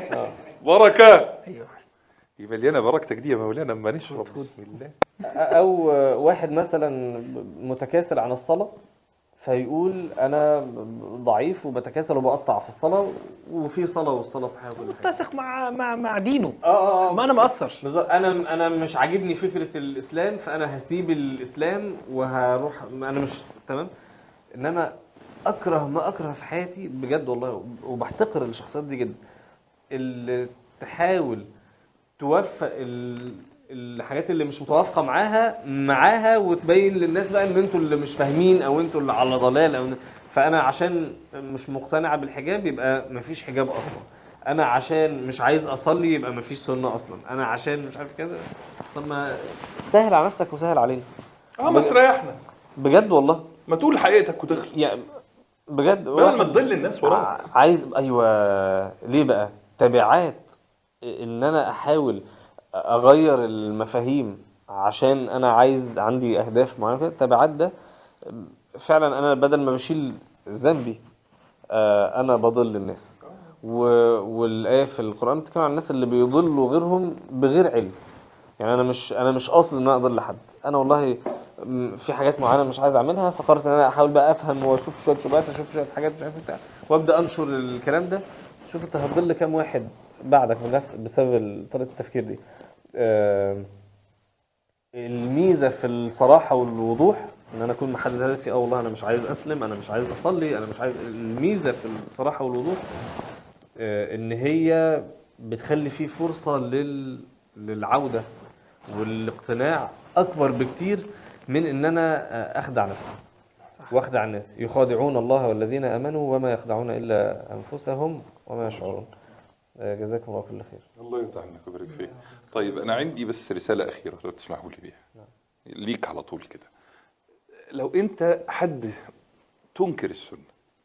بركة ايوه يبقى مليانة بركتك دي يا مولانا اما نشرب بسم الله او واحد مثلا متكاسل عن الصلاه فيقول انا ضعيف وبتكاسل وبقطع في الصلاه وفي صلاه والصلاه صحيحه وكل حاجه متسق مع مع مع دينه اه اه ما انا مقصر بالظبط انا انا مش عاجبني فكره الاسلام فانا هسيب الاسلام وهروح انا مش تمام انما اكره ما اكره في حياتي بجد والله وبحتقر الشخصيات دي جدا اللي تحاول توفق ال- الحاجات اللي مش متوافقه معاها معاها وتبين للناس بقى ان انتوا اللي مش فاهمين او انتوا اللي على ضلال او فانا عشان مش مقتنعه بالحجاب يبقى مفيش حجاب اصلا انا عشان مش عايز اصلي يبقى مفيش سنه اصلا انا عشان مش عارف كذا طب ما سهل على نفسك وسهل علينا اه ما تريحنا بجد والله ما تقول حقيقتك وتخلص يعني بجد بدل ما واحد تضل الناس وراك ع- عايز ايوه ليه بقى تبعات ان انا احاول اغير المفاهيم عشان انا عايز عندي اهداف معينه كده تبعات ده فعلا انا بدل ما بشيل ذنبي آه، انا بضل الناس و- والايه في القران بتتكلم عن الناس اللي بيضلوا غيرهم بغير علم يعني انا مش انا مش قاصد ان انا اضل حد انا والله م- في حاجات معينه مش عايز اعملها فقررت ان انا احاول بقى افهم واشوف شويه شبهات اشوف شويه حاجات مش عارف بتاع وابدا انشر الكلام ده شوف انت هتضل كام واحد بعدك بنفس بسبب ال- طريقه التفكير دي آم، الميزه في الصراحه والوضوح ان انا اكون محدد هدفي اه والله انا مش عايز اسلم انا مش عايز اصلي انا مش عايز الميزه في الصراحه والوضوح آه، ان هي بتخلي فيه فرصه لل... للعوده والاقتناع اكبر بكتير من ان انا آه، اخدع نفسي واخدع الناس يخادعون الله والذين امنوا وما يخدعون الا انفسهم وما يشعرون آه، جزاكم الله كل خير الله يفتح عنك ويبارك فيك طيب انا عندي بس رساله اخيره لو تسمحوا لي بيها ليك على طول كده لو انت حد تنكر السنه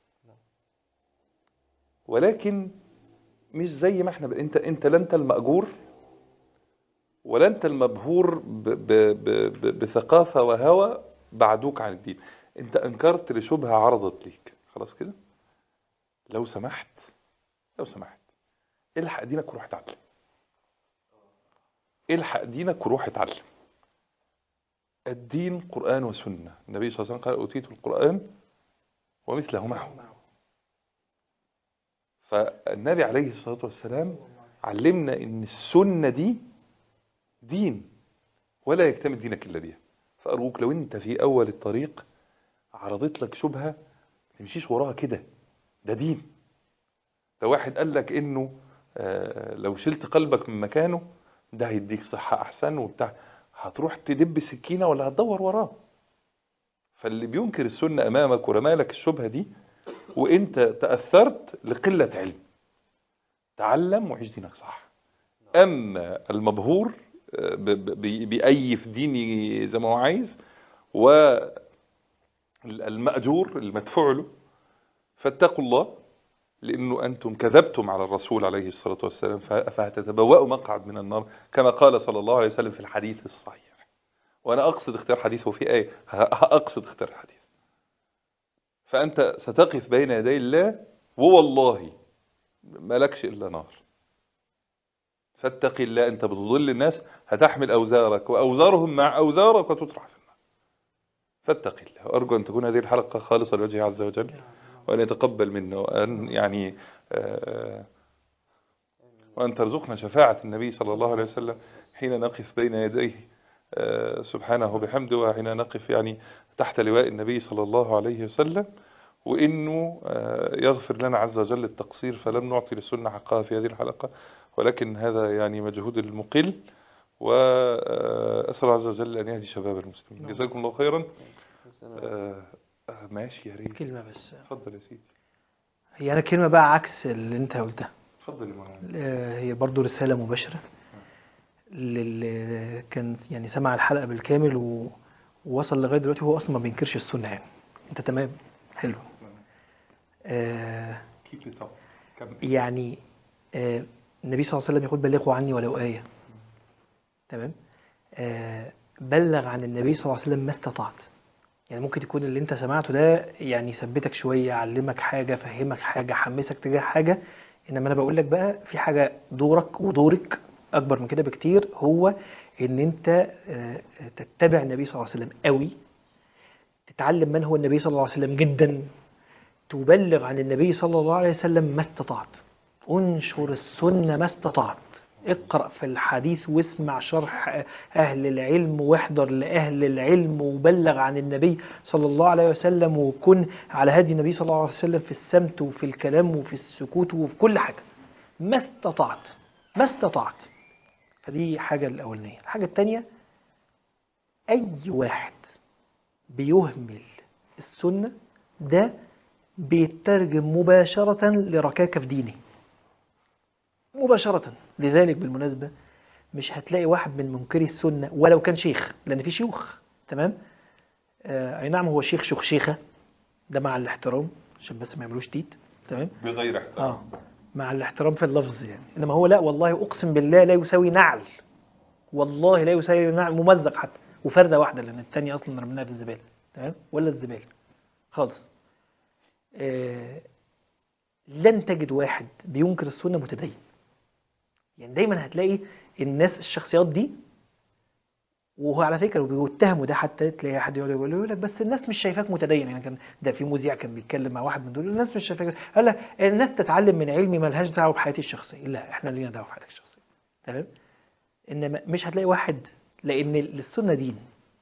ولكن مش زي ما احنا ب... انت انت لا انت المأجور ولا انت المبهور ب... ب... ب... ب... بثقافه وهوى بعدوك عن الدين انت انكرت لشبهه عرضت ليك خلاص كده لو سمحت لو سمحت الحق دينك وروح اتعلم الحق دينك وروح اتعلم الدين قرآن وسنة النبي صلى الله عليه وسلم قال أوتيت القرآن ومثله معه فالنبي عليه الصلاة والسلام علمنا ان السنة دي دين ولا يكتمل دينك إلا بها فأروك لو انت في أول الطريق عرضت لك شبهة ما تمشيش وراها كده ده دين لو واحد قال لك انه آه، لو شلت قلبك من مكانه ده هيديك صحة احسن وبتاع هتروح تدب سكينة ولا هتدور وراه فاللي بينكر السنة امامك ورمالك الشبهة دي وانت تأثرت لقلة علم تعلم وعيش دينك صح اما المبهور آه، ب- ب- بي- بيأيف ديني زي ما هو عايز والمأجور المدفوع له فاتقوا الله لأنه أنتم كذبتم على الرسول عليه الصلاة والسلام فه- فهتتبوأوا مقعد من النار كما قال صلى الله عليه وسلم في الحديث الصحيح وأنا أقصد اختيار حديث وفي آية ه- أقصد اختيار الحديث فأنت ستقف بين يدي الله ووالله ما لكش إلا نار فاتق الله أنت بتضل الناس هتحمل أوزارك وأوزارهم مع أوزارك وتطرح في النار فاتق الله وأرجو أن تكون هذه الحلقة خالصة لوجهه عز وجل وأن يتقبل منا وأن يعني آه، وأن ترزقنا شفاعة النبي صلى الله عليه وسلم حين نقف بين يديه آه، سبحانه وبحمده وحين نقف يعني تحت لواء النبي صلى الله عليه وسلم وإنه آه، يغفر لنا عز وجل التقصير فلم نعطي للسنة حقها في هذه الحلقة ولكن هذا يعني مجهود المقل وأسأل عز وجل أن يهدي شباب المسلمين جزاكم الله خيرا آه، آه، ماشي يا ريت كلمة بس اتفضل يا سيدي هي أنا كلمة بقى عكس اللي أنت قلتها اتفضل يا مولانا آه، هي برضو رسالة مباشرة للي كان يعني سمع الحلقة بالكامل و- ووصل لغاية دلوقتي هو أصلا ما بينكرش السنة يعني أنت تمام حلو آه keep it up كمل يعني آه النبي صلى الله عليه وسلم يقول بلغوا عني ولو آية تمام آه بلغ عن النبي صلى الله عليه وسلم ما استطعت يعني ممكن يكون اللي انت سمعته ده يعني ثبتك شوية علمك حاجة فهمك حاجة حمسك تجاه حاجة انما انا بقول لك بقى في حاجة دورك ودورك اكبر من كده بكتير هو ان انت آه، تتبع النبي صلى الله عليه وسلم قوي تتعلم من هو النبي صلى الله عليه وسلم جدا تبلغ عن النبي صلى الله عليه وسلم ما استطعت انشر السنة ما استطعت اقرأ في الحديث واسمع شرح أهل العلم واحضر لأهل العلم وبلغ عن النبي صلى الله عليه وسلم وكن على هدي النبي صلى الله عليه وسلم في السمت وفي الكلام وفي السكوت وفي كل حاجة ما استطعت ما استطعت فدي حاجة الأولانية الحاجة الثانية أي واحد بيهمل السنة ده بيترجم مباشرة لركاكة في دينه مباشرة لذلك بالمناسبة مش هتلاقي واحد من منكري السنة ولو كان شيخ لأن في شيوخ تمام آه أي نعم هو شيخ شيخ شيخة ده مع الاحترام عشان بس ما يعملوش تيت تمام بغير احترام اه مع الاحترام في اللفظ يعني انما هو لا والله اقسم بالله لا يساوي نعل والله لا يساوي نعل ممزق حتى وفرده واحده لان الثانيه اصلا رميناها في الزباله تمام ولا الزباله خالص آه لن تجد واحد بينكر السنه متدين يعني دايما هتلاقي الناس الشخصيات دي وهو على فكره وبيتهموا ده حتى تلاقي حد يقعد يقول يقول لك بس الناس مش شايفاك متدين يعني كان ده في مذيع كان بيتكلم مع واحد من دول الناس مش شايفاك قال لك الناس تتعلم من علمي مالهاش دعوه بحياتي الشخصيه لا احنا لينا دعوه بحياتك الشخصيه تمام انما مش هتلاقي واحد لان السنه دين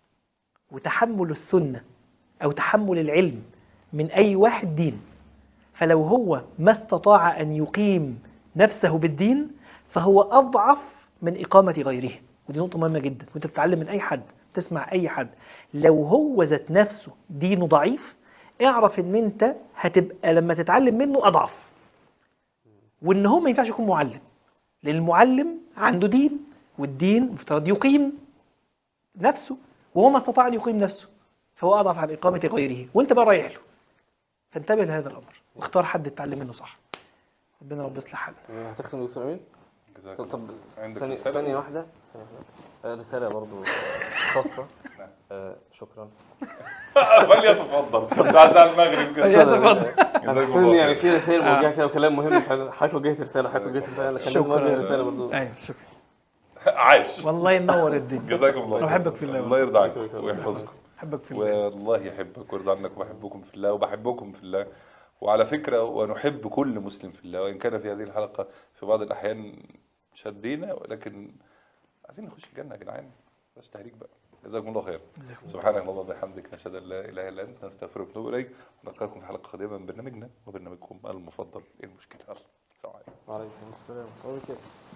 وتحمل السنه او تحمل العلم من اي واحد دين فلو هو ما استطاع ان يقيم نفسه بالدين فهو اضعف من اقامه غيره ودي نقطه مهمه جدا وانت بتتعلم من اي حد تسمع اي حد لو هو ذات نفسه دينه ضعيف اعرف ان انت هتبقى لما تتعلم منه اضعف وان هو ما ينفعش يكون معلم لان المعلم عنده دين والدين مفترض يقيم نفسه وهو ما استطاع ان يقيم نفسه فهو اضعف عن اقامه غيره وانت بقى رايح له فانتبه لهذا الامر واختار حد تتعلم منه صح ربنا رب يصلح حالنا هتختم دكتور امين جزاك طب, الله طب خير. عندك ثانية رسالة؟ ثانية واحدة ثانية واحدة. آه، رسالة برضو خاصة نعم. آه، شكرا فليتفضل بتاع ساعة المغرب كده فليتفضل. انا حاسس ان يعني في رسائل موجهة كده وكلام مهم مش عايز- حضرتك وجهت رسالة حضرتك وجهت رسالة كان لازم اوجه رسالة برضو ايوه شكرا عايش والله ينور الدنيا جزاكم الله انا خير. بحبك في الله الله يرضى عنك ويحفظكم بحبك في الله والله يحبك ويرضى عنك وبحبكم في الله وبحبكم في الله وعلى فكرة ونحب كل مسلم في الله وإن كان في هذه الحلقة في بعض الأحيان شدينا ولكن عايزين نخش الجنة يا جدعان بس تهريج بقى جزاكم الله خير سبحانك اللهم وبحمدك نشهد ان لا اله الا انت نستغفرك ونتوب اليك ونلقاكم في حلقه قادمه من برنامجنا وبرنامجكم المفضل ايه المشكله يلا السلام عليكم وعليكم السلام ورحمة الله وبركاته